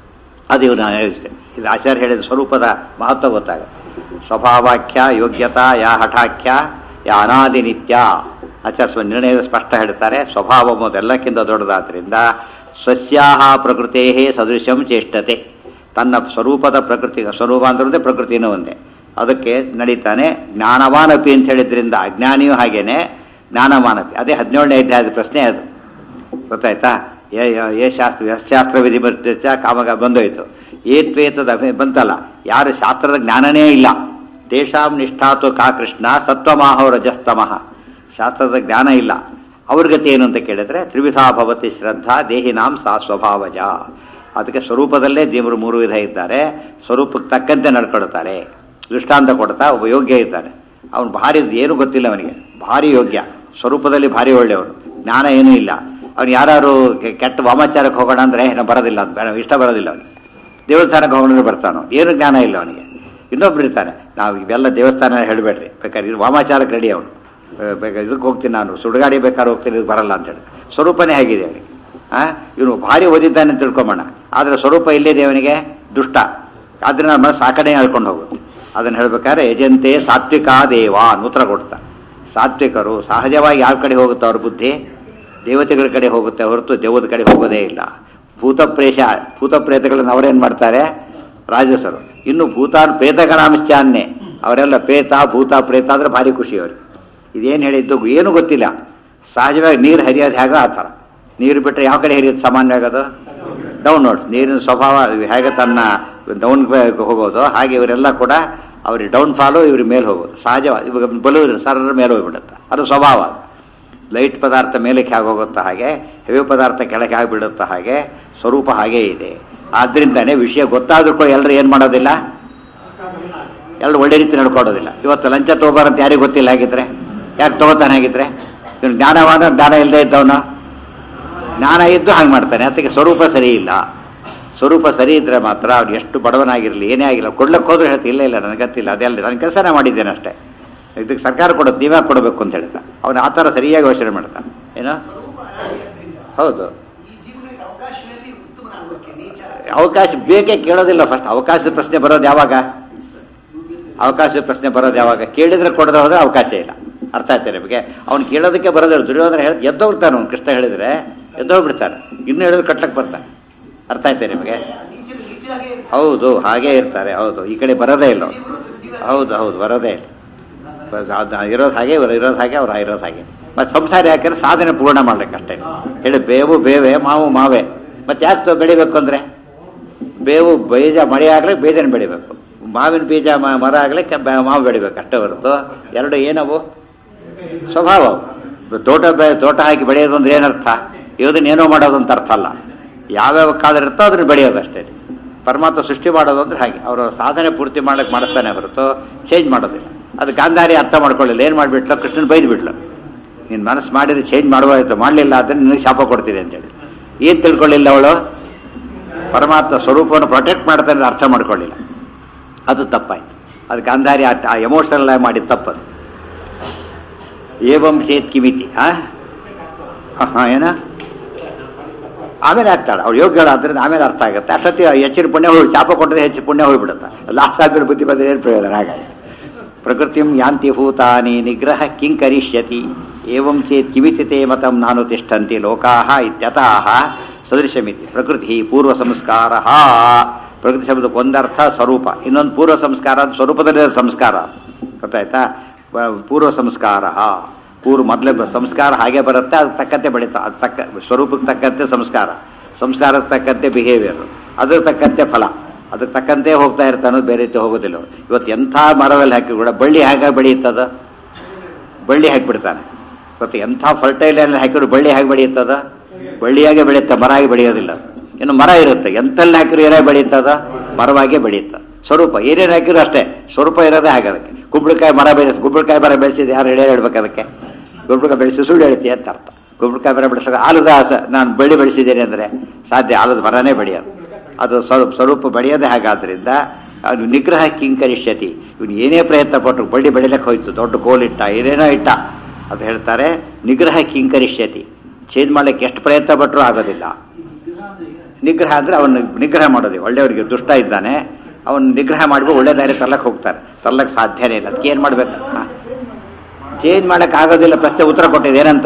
ಅದು ಇವನು ಹೇಳಿಸ್ತೇ ಇದು ಆಚಾರ್ಯ ಹೇಳಿದ ಸ್ವರೂಪದ ಮಹತ್ವ ಗೊತ್ತಾಗುತ್ತೆ ಸ್ವಭಾವಾಖ್ಯ ಯೋಗ್ಯತಾ ಯಾ ಹಠಾಖ್ಯ ಯಾ ಅನಾದಿ ನಿತ್ಯ ಆಚಾರ್ಯ ಸ್ವ ನಿರ್ಣಯದ ಸ್ಪಷ್ಟ ಹೇಳ್ತಾರೆ ಸ್ವಭಾವ ಮೊದೆಲ್ಲಕ್ಕಿಂತ ದೊಡ್ಡದಾದ್ರಿಂದ ಸ್ವಸ್ಯಾಹ ಪ್ರಕೃತೇ ಸದೃಶಂ ಚೇಷ್ಟತೆ ತನ್ನ ಸ್ವರೂಪದ ಪ್ರಕೃತಿ ಸ್ವರೂಪ ಅಂದ್ರೆ ಪ್ರಕೃತಿನೂ ಒಂದೇ ಅದಕ್ಕೆ ನಡೀತಾನೆ ಜ್ಞಾನವಾನಪಿ ಅಂತ ಹೇಳಿದ್ರಿಂದ ಅಜ್ಞಾನಿಯೂ ಹಾಗೇನೆ ಜ್ಞಾನವಾನಪಿ ಅದೇ ಹದಿನೇಳನೇ ಅಧ್ಯಾಯದ ಪ್ರಶ್ನೆ ಅದು ಗೊತ್ತಾಯ್ತಾ ಏ ಏ- ಏ ಶಾಸ್ತ್ರ ಯಶಾಸ್ತ್ರ ವಿಧಿ ಬರ್ತಿಚ್ಚ ಕಾಮಗ ಬಂದೋಯ್ತು ಏತ್ವೇತದ ಅಭಿ- ಬಂತಲ್ಲ ಯಾರು ಶಾಸ್ತ್ರದ ಜ್ಞಾನನೇ ಇಲ್ಲ ತೇಷಾಂ ನಿಷ್ಠಾತು ಕಾ ಕೃಷ್ಣ ಸತ್ವಮಾಹೋ ರಜಸ್ತಮಃ ಶಾಸ್ತ್ರದ ಜ್ಞಾನ ಇಲ್ಲ ಅವ್ರ ಗತಿ ಏನು ಅಂತ ಕೇಳಿದ್ರೆ ತ್ರಿವಿಧಾ ಭವತಿ ಶ್ರದ್ಧಾ ದೇಹಿನಾಂ ಸಾ ಸ್ವಭಾವಜ ಅದಕ್ಕೆ ಸ್ವರೂಪದಲ್ಲೇ ದೇವರು ಮೂರು ವಿಧ ಇದ್ದಾರೆ ಸ್ವರೂಪಕ್ಕೆ ತಕ್ಕಂತೆ ನಡ್ಕೊಳ್ತಾರೆ ದೃಷ್ಟಾಂತ ಕೊಡ್ತಾ ಒಬ್ಬ ಯೋಗ್ಯ ಇದ್ದಾನೆ ಅವನು ಭಾರಿ ಏನು ಗೊತ್ತಿಲ್ಲ ಅವನಿಗೆ ಭಾರಿ ಯೋಗ್ಯ ಸ್ವರೂಪದಲ್ಲಿ ಭಾರಿ ಒಳ್ಳೆಯವನು ಜ್ಞಾನ ಏನೂ ಇಲ್ಲ ಅವ್ನು ಯಾರು ಕೆಟ್ಟ ವಾಮಾಚಾರಕ್ಕೆ ಹೋಗೋಣ ಅಂದ್ರೆ ಏನೋ ಬರೋದಿಲ್ಲ ಅಂತ ಬೇಡ, ಇಷ್ಟ ಬರೋದಿಲ್ಲ ಅವನಿಗೆ ದೇವಸ್ಥಾನಕ್ಕೆ ಹೋಗೋಣ ಬರ್ತಾನೋ ಏನು ಜ್ಞಾನ ಇಲ್ಲ ಅವನಿಗೆ ಇನ್ನೊಬ್ರು ಇರ್ತಾನೆ ನಾವು ಇವೆಲ್ಲ ದೇವಸ್ಥಾನ ಹೇಳಬೇಡ್ರಿ ಬೇಕಾದ್ರೆ ಇದು ವಾಮಾಚಾರಕ್ಕೆ ರೆಡಿ ಅವನು ಬೇಕಾದ್ರೆ ಇದಕ್ಕೆ ಹೋಗ್ತೀನಿ ನಾನು ಸುಡುಗಾಡಿ ಬೇಕಾದ್ರೆ ಹೋಗ್ತೀನಿ ಇದು ಬರಲ್ಲ ಅಂತ ಹೇಳ್ತಾರೆ ಸ್ವರೂಪನೇ ಹೇಗಿದೆ ಅವನಿಗೆ ಆ ಇವನು ಭಾರಿ ಓದಿದ್ದಾನೆ ಅಂತ ತಿಳ್ಕೊಂಬೋಣ ಆದರೆ ಸ್ವರೂಪ ಇಲ್ಲಿದೆ ಅವನಿಗೆ ದುಷ್ಟ ಆದ್ರಿಂದ ಮನಸ್ಸು ಆ ಕಡೆ ಹೇಳ್ಕೊಂಡು ಹೋಗುತ್ತೆ ಅದನ್ನ ಹೇಳ್ಬೇಕಾದ್ರೆ ಯಜಂತೆ ಸಾತ್ವಿಕ ದೇವ ಅಂತ ಉತ್ತರ ಕೊಡ್ತಾರೆ ಸಾತ್ವಿಕರು ಸಹಜವಾಗಿ ಯಾವ ಕಡೆ ಹೋಗುತ್ತೆ ಅವ್ರ ಬುದ್ಧಿ ದೇವತೆಗಳ ಕಡೆ ಹೋಗುತ್ತೆ ಹೊರತು ದೇವದ ಕಡೆ ಹೋಗೋದೇ ಇಲ್ಲ ಭೂತ ಪ್ರೇಷ ಭೂತ ಪ್ರೇತಗಳನ್ನ ಅವರೇನ್ ಮಾಡ್ತಾರೆ ರಾಜಸರು ಇನ್ನು ಭೂತಾನ್ ಪ್ರೇತಗಣಾಂಶಾನ್ನೇ ಅವರೆಲ್ಲ ಪ್ರೇತ ಭೂತ ಪ್ರೇತ ಅಂದ್ರೆ ಭಾರಿ ಖುಷಿ ಅವ್ರಿಗೆ ಇದೇನು ಹೇಳಿದ್ದು ಏನು ಗೊತ್ತಿಲ್ಲ ಸಹಜವಾಗಿ ನೀರು ಹರಿಯೋದು ಹೇಗೋ ಆ ಥರ ನೀರು ಬಿಟ್ಟರೆ ಯಾವ ಕಡೆ ಹರಿಯೋದು ಸಾಮಾನ್ಯವಾಗಿ ಅದು ಡೌನ್ ನೋಡ್ಸ್ ನೀರಿನ ಸ್ವಭಾವ ಹೇಗೆ ತನ್ನ ಡೌನ್ ಹೋಗೋದು ಹಾಗೆ ಇವರೆಲ್ಲ ಕೂಡ ಅವ್ರಿಗೆ ಡೌನ್ ಫಾಲು ಇವ್ರ ಮೇಲೆ ಹೋಗೋದು ಸಹಜ ಇವಾಗ ಬಲು ಸರರ ಮೇಲೆ ಹೋಗ್ಬಿಡುತ್ತೆ ಅದು ಸ್ವಭಾವ ಅದು ಲೈಟ್ ಪದಾರ್ಥ ಮೇಲಕ್ಕೆ ಹೇಗೆ ಹೋಗುತ್ತಾ ಹಾಗೆ ಹೆವಿ ಪದಾರ್ಥ ಕೆಳಗೆ ಹೇಗೆ ಬಿಡುತ್ತಾ ಹಾಗೆ ಸ್ವರೂಪ ಹಾಗೇ ಇದೆ ಆದ್ರಿಂದಾನೇ ವಿಷಯ ಗೊತ್ತಾದ್ರೂ ಕೂಡ ಎಲ್ಲರೂ ಏನು ಮಾಡೋದಿಲ್ಲ ಎಲ್ಲರೂ ಒಳ್ಳೆ ರೀತಿ ನಡ್ಕೊಡೋದಿಲ್ಲ ಇವತ್ತು ಲಂಚ ತಗೋಬಾರಂತ ಯಾರಿಗೂ ಗೊತ್ತಿಲ್ಲ ಹಾಗಿದ್ರೆ ಯಾಕೆ ತಗೋತಾನೆ ಹಾಗಿದ್ರೆ ಇವನು ಜ್ಞಾನವಾದ ಜ್ಞಾನ ಇಲ್ಲದೆ ಇದ್ದವನು ಜ್ಞಾನ ಇದ್ದು ಹಾಗೆ ಮಾಡ್ತಾನೆ ಅದಕ್ಕೆ ಸ್ವರೂಪ ಸರಿ ಇಲ್ಲ ಸ್ವರೂಪ ಸರಿ ಇದ್ರೆ ಮಾತ್ರ ಅವ್ನು ಎಷ್ಟು ಬಡವನಾಗಿರಲಿ ಏನೇ ಆಗಿಲ್ಲ ಕೊಡ್ಲಕ್ಕೆ ಹೋದ್ರೆ ಹೇಳ್ತಿ ಇಲ್ಲ ಇಲ್ಲ ನನಗೆ ಗೊತ್ತಿಲ್ಲ ಅದೆಲ್ಲ ನಾನು ಕೆಲಸನೇ ಮಾಡಿದ್ದೇನೆ ಅಷ್ಟೇ ಇದಕ್ಕೆ ಸರ್ಕಾರ ಕೊಡೋದು ನೀವೇ ಕೊಡಬೇಕು ಅಂತ ಹೇಳ್ತಾ ಅವನು ಆ ಥರ ಸರಿಯಾಗಿ ಯೋಚನೆ ಮಾಡ್ತಾನೆ ಏನೋ ಹೌದು ಈ ಜೀವನಕ್ಕೆ ಅವಕಾಶದಲ್ಲಿ ಉತ್ತಮನಾಗಬೇಕು ನೇಚರ್ ಅವಕಾಶ ಬೇಕೇ ಕೇಳೋದಿಲ್ಲ ಫಸ್ಟ್ ಅವಕಾಶದ ಪ್ರಶ್ನೆ ಬರೋದು ಯಾವಾಗ ಅವಕಾಶದ ಪ್ರಶ್ನೆ ಬರೋದು ಯಾವಾಗ ಕೇಳಿದ್ರೆ ಕೊಡದೆ ಹೋದ್ರೆ ಅವಕಾಶ ಇಲ್ಲ ಅರ್ಥ ಆಯ್ತಾ ನಿಮಗೆ ಅವ್ನು ಕೇಳೋದಕ್ಕೆ ಬರೋದಿಲ್ಲ ದುರ್ಯೋಧನ ಹೇಳಿ ಎದ್ದೋಗ್ತಾನೆ ಅವ್ನು ಕೃಷ್ಣ ಹೇಳಿದ್ರೆ ಎದ್ದೋಗ್ಬಿಡ್ತಾನೆ ಇನ್ನು ಹೇಳಿದ್ರೆ ಕಟ್ಲಕ್ಕೆ ಬರ್ತಾನೆ ಅರ್ಥ ಆಯ್ತಾ ನಿಮಗೆ ನೀಚರು ನೀಚರಾಗೇ ಇರ್ತಾರೆ. ಹೌದು ಹಾಗೇ ಇರ್ತಾರೆ ಹೌದು ಈ ಕಡೆ ಬರೋದೇ ಇಲ್ಲ ಅವ್ರು. ಹೌದು ಹೌದು ಬರೋದೇ ಇಲ್ಲ ಬ- ಅದ್ ಇರೋದು ಹಾಗೆ ಇವರು ಇರೋದು ಹಾಗೆ ಅವ್ರು ಇರೋದು ಹಾಗೆ ಮತ್ತೆ ಸಂಸಾರ ಯಾಕಂದ್ರೆ ಸಾಧನೆ ಪೂರ್ಣ ಮಾಡ್ಲಿಕ್ಕೆ ಅಷ್ಟೇ ಹೇಳಿ ಬೇವು ಬೇವೆ ಮಾವು ಮಾವೆ ಮತ್ತೆ ಯಾಕೆ ಬೆಳಿಬೇಕು ಅಂದ್ರೆ ಬೇವು ಬೀಜ ಮಳೆ ಆಗ್ಲಿಕ್ಕೆ ಬೀಜನ ಬೆಳಿಬೇಕು ಮಾವಿನ ಬೀಜ ಮ- ಮರ ಆಗ್ಲಿಕ್ಕೆ ಬ- ಮಾವು ಬೆಳಿಬೇಕು ಅಷ್ಟೇ ಹೊರತು ಎರಡು ಏನವು ಸ್ವಭಾವ ಅವು. ತೋಟ ಬೆ- ತೋಟ ಹಾಕಿ ಬೆಳೆಯೋದು ಅಂದ್ರೆ ಏನರ್ಥ ಇದನ್ನೇನೋ ಮಾಡೋದು ಅಂತ ಅರ್ಥ ಅಲ್ಲ ಯಾವ್ಯಾವ ಕಾಲ ಇರುತ್ತೋ ಅದನ್ನ ಬೆಳೆಯೋದು ಅಷ್ಟೇ ಪರಮಾತ್ಮ ಸೃಷ್ಟಿ ಮಾಡೋದು ಅಂದ್ರೆ ಹಾಗೆ ಅವರ ಸಾಧನೆ ಪೂರ್ತಿ ಮಾಡಕ್ಕೆ ಮಾಡಿಸ್ತಾನೆ ಹೊರತು ಚೇಂಜ್ ಮಾಡೋದಿಲ್ಲ ಅದು ಗಾಂಧಾರಿ ಅರ್ಥ ಮಾಡ್ಕೊಳ್ಳಿಲ್ಲ ಏನು ಮಾಡಿಬಿಟ್ಲು ಕೃಷ್ಣನ್ ಬೈದು ಬಿಟ್ಲು ನೀನು ಮನಸ್ಸು ಮಾಡಿದ್ರೆ ಚೇಂಜ್ ಮಾಡುವಾಯ್ತು ಮಾಡಲಿಲ್ಲ ಅಂದ್ರೆ ನಿನಗೆ ಶಾಪ ಕೊಡ್ತೀನಿ ಅಂತೇಳಿ ಏನು ತಿಳ್ಕೊಳ್ಳಿಲ್ಲ ಅವಳು ಪರಮಾತ್ಮ ಸ್ವರೂಪವನ್ನು ಪ್ರೊಟೆಕ್ಟ್ ಮಾಡ್ತಾನೆ ಅಂತ ಅರ್ಥ ಮಾಡ್ಕೊಳ್ಳಿಲ್ಲ ಅದು ತಪ್ಪಾಯ್ತು ಅದು ಗಾಂಧಾರಿ ಆ ಎಮೋಷನಲ್ ಆಗಿ ಮಾಡಿದ ತಪ್ಪದು ಏವಂ ಚೇತ್ ಕಿಮಿತಿ ಆ ಹಾಂ ಏನ ಆಮೇಲೆ ಆಗ್ತಾಳೆ ಅವ್ಳು ಯೋಗ್ಯಗಳಾದ್ರಿಂದ ಆಮೇಲೆ ಅರ್ಥ ಆಗುತ್ತೆ ಅಷ್ಟೊತ್ತಿ ಹೆಚ್ಚಿನ ಪುಣ್ಯ ಹೋಗಿ ಶಾಪ ಕೊಟ್ಟರೆ ಹೆಚ್ಚು ಪುಣ್ಯ ಹೋಗ್ಬಿಡುತ್ತೆ ಲಾಸ್ ಆಗಿರೋ ಬುದ್ಧಿ ಬಂದರೆ ಏನು ಪ್ರಯೋಜನ ಹಾಗಾಗಿ ಪ್ರಕೃತಿಂ ಯಾಂತಿ ಭೂತಾನಿ ನಿಗ್ರಹ ಕಿಂ ಕರಿಷ್ಯತಿ ಏವಂ ಚೇತ್ ಕಿವಿಸಿತೆ ಮತಂ ನಾನು ತಿಷ್ಠಂತಿ ಲೋಕಾಹ ಇತ್ಯತಃ ಸದೃಶಮಿತಿ ಪ್ರಕೃತಿ ಪೂರ್ವ ಸಂಸ್ಕಾರ ಪ್ರಕೃತಿ ಶಬ್ದಕ್ಕೆ ಒಂದರ್ಥ ಸ್ವರೂಪ ಇನ್ನೊಂದು ಪೂರ್ವ ಸಂಸ್ಕಾರ ಅದು ಸ್ವರೂಪದಲ್ಲಿ ಸಂಸ್ಕಾರ ಗೊತ್ತಾಯ್ತಾ ವ- ಪೂರ್ವ ಸಂಸ್ಕಾರ ಪೂರ್ವ ಮೊದಲೇ ಬ- ಸಂಸ್ಕಾರ ಹಾಗೆ ಬರುತ್ತೆ ಅದಕ್ಕೆ ತಕ್ಕಂತೆ ಬೆಳೀತಾ ಅದು ತಕ್ಕ ಸ್ವರೂಪಕ್ಕೆ ತಕ್ಕಂತೆ ಸಂಸ್ಕಾರ ಸಂಸ್ಕಾರಕ್ಕೆ ತಕ್ಕಂತೆ ಬಿಹೇವಿಯರ್ ಅದ್ರ ತಕ್ಕಂತೆ ಫಲ ಅದಕ್ಕೆ ತಕ್ಕಂತೆ ಹೋಗ್ತಾ ಇರ್ತಾನೆ ಅನ್ನೋದು ಬೇರೆ ರೀತಿ ಹೋಗೋದಿಲ್ಲ ಅವ್ರು. ಇವತ್ತು ಎಂಥ ಮರದಲ್ಲಿ ಹಾಕಿ ಕೂಡ ಬಳ್ಳಿ ಹೇಗೆ ಬೆಳೆಯುತ್ತದ ಬಳ್ಳಿ ಹಾಕಿಬಿಡ್ತಾನೆ ಇವತ್ತು ಎಂಥ ಫರ್ಟೈಲ್ ಎಲ್ಲ ಹಾಕಿದ್ರು ಬಳ್ಳಿ ಹೇಗೆ ಬೆಳೆಯುತ್ತದ ಬಳ್ಳಿಯಾಗೆ ಬೆಳೆಯುತ್ತೆ ಮರ ಆಗಿ ಬೆಳೆಯೋದಿಲ್ಲ ಇನ್ನು ಮರ ಇರುತ್ತೆ ಎಂತೆಲ್ಲ ಹಾಕಿದ್ರು ಏನೇ ಬೆಳೆಯುತ್ತದ ಮರವಾಗೇ ಬೆಳೆಯುತ್ತೆ ಸ್ವರೂಪ ಏನೇನು ಹಾಕಿದ್ರು ಅಷ್ಟೇ ಸ್ವರೂಪ ಇರೋದೇ ಹಾಗೆ ಅದಕ್ಕೆ ಕುಂಬಳಕಾಯಿ ಮರ ಬೆಳೆಸ್ ಕುಂಬಳಕಾಯಿ ಮರ ಬೆಳೆಸಿದ್ದು ಯಾರು ಹೇಳಿ ಹೇಳ್ಬೇಕು ಅದಕ್ಕೆ ಕುಂಬಳಕಾಯಿ ಬೆಳೆಸಿ ಸುಳ್ಳು ಹೇಳ್ತೀಯ ಅಂತ ಅರ್ಥ ಕುಂಬಳಕಾಯಿ ಮರ ಬೆಳೆಸಿದ ಆಲದ ಸ- ನಾನು ಬಳ್ಳಿ ಬೆಳೆಸಿದ್ದೇನೆ ಅಂದರೆ ಸಾಧ್ಯ ಆಲದ ಮರನೇ ಬೆಳೆಯೋದು ಅದು ಸ್ವರೂಪ ಸ್ವರೂಪ ಬೆಳೆಯೋದೇ ಹಾಗಾದ್ರಿಂದ ಅದು ನಿಗ್ರಹ ಕಿಂಕರಿಷ್ಯತಿ ಇವನು ಏನೇ ಪ್ರಯತ್ನ ಪಟ್ಟರು ಬಳ್ಳಿ ಬೆಳಿಲಕ್ಕೆ ಹೋಯ್ತು ದೊಡ್ಡ ಕೋಲಿಟ್ಟ ಏನೇನೋ ಇಟ್ಟ ಅದು ಹೇಳ್ತಾರೆ ನಿಗ್ರಹ ಕಿಂಕರಿಷ್ಯತಿ ಚೇಂಜ್ ಮಾಡ್ಲಿಕ್ಕೆ ಎಷ್ಟು ಪ್ರಯತ್ನ ಪಟ್ಟರು ಆಗೋದಿಲ್ಲ ನಿಗ್ರಹ ಅಂದ್ರೆ ಅವನು ನಿಗ್ರಹ ಮಾಡೋದು ಒಳ್ಳೆಯವರಿಗೆ ದುಷ್ಟ ಇದ್ದಾನೆ ಅವನು ನಿಗ್ರಹ ಮಾಡ್ಬಿಟ್ಟು ಒಳ್ಳೆ ದಾರಿ ತರ್ಲಕ್ಕೆ ಹೋಗ್ತಾರೆ ತರ್ಲಕ್ಕೆ ಸಾಧ್ಯನೇ ಇಲ್ಲ ಅದಕ್ಕೆ ಏನು ಮಾಡ್ಬೇಕು ಚೇಂಜ್ ಮಾಡಕ್ ಆಗೋದಿಲ್ಲ ಪ್ರಶ್ನೆ ಉತ್ತರ ಕೊಟ್ಟಿದೆ ಏನಂತ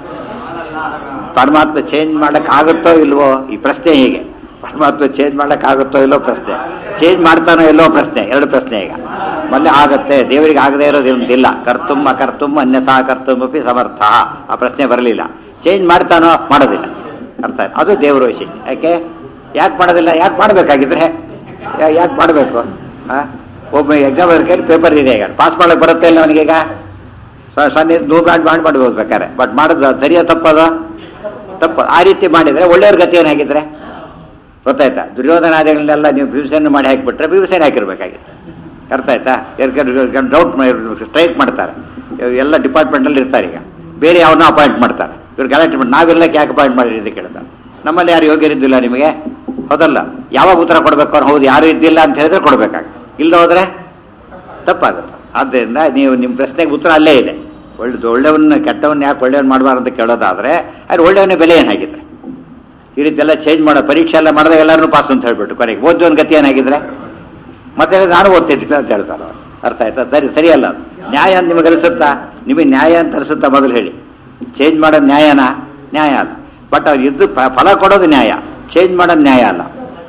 ಪರಮಾತ್ಮ ಚೇಂಜ್ ಮಾಡಕ್ ಆಗುತ್ತೋ ಇಲ್ವೋ ಈ ಪ್ರಶ್ನೆ ಹೀಗೆ ಪರಮಾತ್ಮ ಚೇಂಜ್ ಮಾಡಕ್ ಆಗುತ್ತೋ ಇಲ್ಲೋ ಪ್ರಶ್ನೆ ಚೇಂಜ್ ಮಾಡ್ತಾನೋ ಇಲ್ಲೋ ಪ್ರಶ್ನೆ ಎರಡು ಪ್ರಶ್ನೆ ಈಗ ಮೊದಲೇ ಆಗತ್ತೆ ದೇವರಿಗೆ ಆಗದೇ ಇರೋದಿಲ್ಲ ಕರ್ತುಮ್ ಅಕರ್ತುಮ್ ಅನ್ಯಥಾ ಕರ್ತುಮಪಿ ಸಮರ್ಥ ಆ ಪ್ರಶ್ನೆ ಬರಲಿಲ್ಲ ಚೇಂಜ್ ಮಾಡ್ತಾನೋ ಮಾಡೋದಿಲ್ಲ ಅರ್ಥ ಆಯ್ತು? ಅದು ದೇವರ ವಿಷಯ ಯಾಕೆ ಯಾಕೆ ಮಾಡೋದಿಲ್ಲ ಯಾಕೆ ಮಾಡಬೇಕಾಗಿದ್ರೆ ಯಾಕೆ ಮಾಡಬೇಕು ಒಬ್ಬ ಎಕ್ಸಾಮ್ ಕೈಲಿ ಪೇಪರ್ ಇದೆ ಈಗ ಪಾಸ್ ಮಾಡಕ್ಕೆ ಬರುತ್ತೆ ಇಲ್ಲ ಅವನಿಗೀಗ ಸ- ಸಣ್ಣ ನೂರು ಮಾಡಿ ಮಾಡಿ ಮಾಡ್ಬೋದು ಬೇಕಾರೆ ಬಟ್ ಮಾಡೋದು ಸರಿಯ ತಪ್ಪದ ತಪ್ಪು ಆ ರೀತಿ ಮಾಡಿದ್ರೆ ಒಳ್ಳೆಯವ್ರ ಗತಿ ಏನಾಗಿದ್ರೆ ಗೊತ್ತಾಯ್ತಾ ದುರ್ಯೋಧನಾದಿಗಳನ್ನೆಲ್ಲ ನೀವು ಭೀಮಸೇನ ಮಾಡಿ ಹಾಕಿಬಿಟ್ರೆ ಭೀಮಸೇನ ಹಾಕಿರ್ಬೇಕಾಗಿತ್ತು ಅರ್ಥ ಆಯ್ತಾ ಡೌಟ್ ಸ್ಟ್ರೈಕ್ ಮಾಡ್ತಾರೆ ಎಲ್ಲ ಡಿಪಾರ್ಟ್ಮೆಂಟಲ್ಲಿ ಇರ್ತಾರೆ ಈಗ ಬೇರೆ ಯಾವನ್ನೋ ಅಪಾಯಿಂಟ್ ಮಾಡ್ತಾರೆ ಇವ್ರು ಗಲಾಟೆ ಮಾಡಿ ನಾವೆಲ್ಲಕ್ಕೆ ಯಾಕೆ ಅಪಾಯಿಂಟ್ ಮಾಡಿರಿ ಅಂತ ಕೇಳ್ತಾರೆ ನಮ್ಮಲ್ಲಿ ಯಾರು ಯೋಗ್ಯರಿದ್ದಿಲ್ಲ ನಿಮಗೆ ಹೌದಲ್ಲ ಯಾವಾಗ ಉತ್ತರ ಕೊಡಬೇಕು ಅವ್ರು ಹೌದು ಯಾರು ಇದ್ದಿಲ್ಲ ಅಂತ ಹೇಳಿದ್ರೆ ಕೊಡ್ಬೇಕಾಗ ಇಲ್ಲದ ಹೋದ್ರೆ ತಪ್ಪಾಗುತ್ತೆ ಆದ್ದರಿಂದ ನೀವು ನಿಮ್ಮ ಪ್ರಶ್ನೆಗೆ ಉತ್ತರ ಅಲ್ಲೇ ಇದೆ ಒಳ್ಳೆ ಒಳ್ಳೆಯವನ್ನ ಕೆಟ್ಟವನ್ನ ಯಾಕೆ ಒಳ್ಳೆಯವನ್ ಮಾಡಬಾರ್ದು ಅಂತ ಕೇಳೋದಾದ್ರೆ ಅದು ಒಳ್ಳೆಯವನ ಬೆಲೆ ಏನಾಗಿದ್ರೆ ಈ ರೀತಿ ಎಲ್ಲ ಚೇಂಜ್ ಮಾಡೋ ಪರೀಕ್ಷೆ ಎಲ್ಲ ಮಾಡಿದಾಗ ಎಲ್ಲರೂ ಪಾಸ್ ಅಂತ ಹೇಳ್ಬಿಟ್ಟು ಕೊನೆಗೆ ಓದೋನ್ ಗತಿ ಏನಾಗಿದ್ರೆ ಮತ್ತೆ ನಾನು ಓದ್ತಿದ್ದಿಲ್ಲ ಅಂತ ಹೇಳ್ತಾರೆ ಅವ್ರು. ಅರ್ಥ ಆಯ್ತಾ ಸರಿ ಸರಿಯಲ್ಲ ಅದು ನ್ಯಾಯ ಅಂತ ನಿಮಗೆ ಅನಿಸುತ್ತಾ ನಿಮಗೆ ನ್ಯಾಯ ಅಂತ ಅನಿಸುತ್ತಾ ಮೊದಲು ಹೇಳಿ ಚೇಂಜ್ ಮಾಡೋದು ನ್ಯಾಯನಾ ನ್ಯಾಯ ಅಲ್ಲ ಬಟ್ ಅವ್ರು ಇದ್ದು ಪ- ಫಲ ಕೊಡೋದು ನ್ಯಾಯ ಚೇಂಜ್ ಮಾಡೋದು ನ್ಯಾಯ ಅಲ್ಲ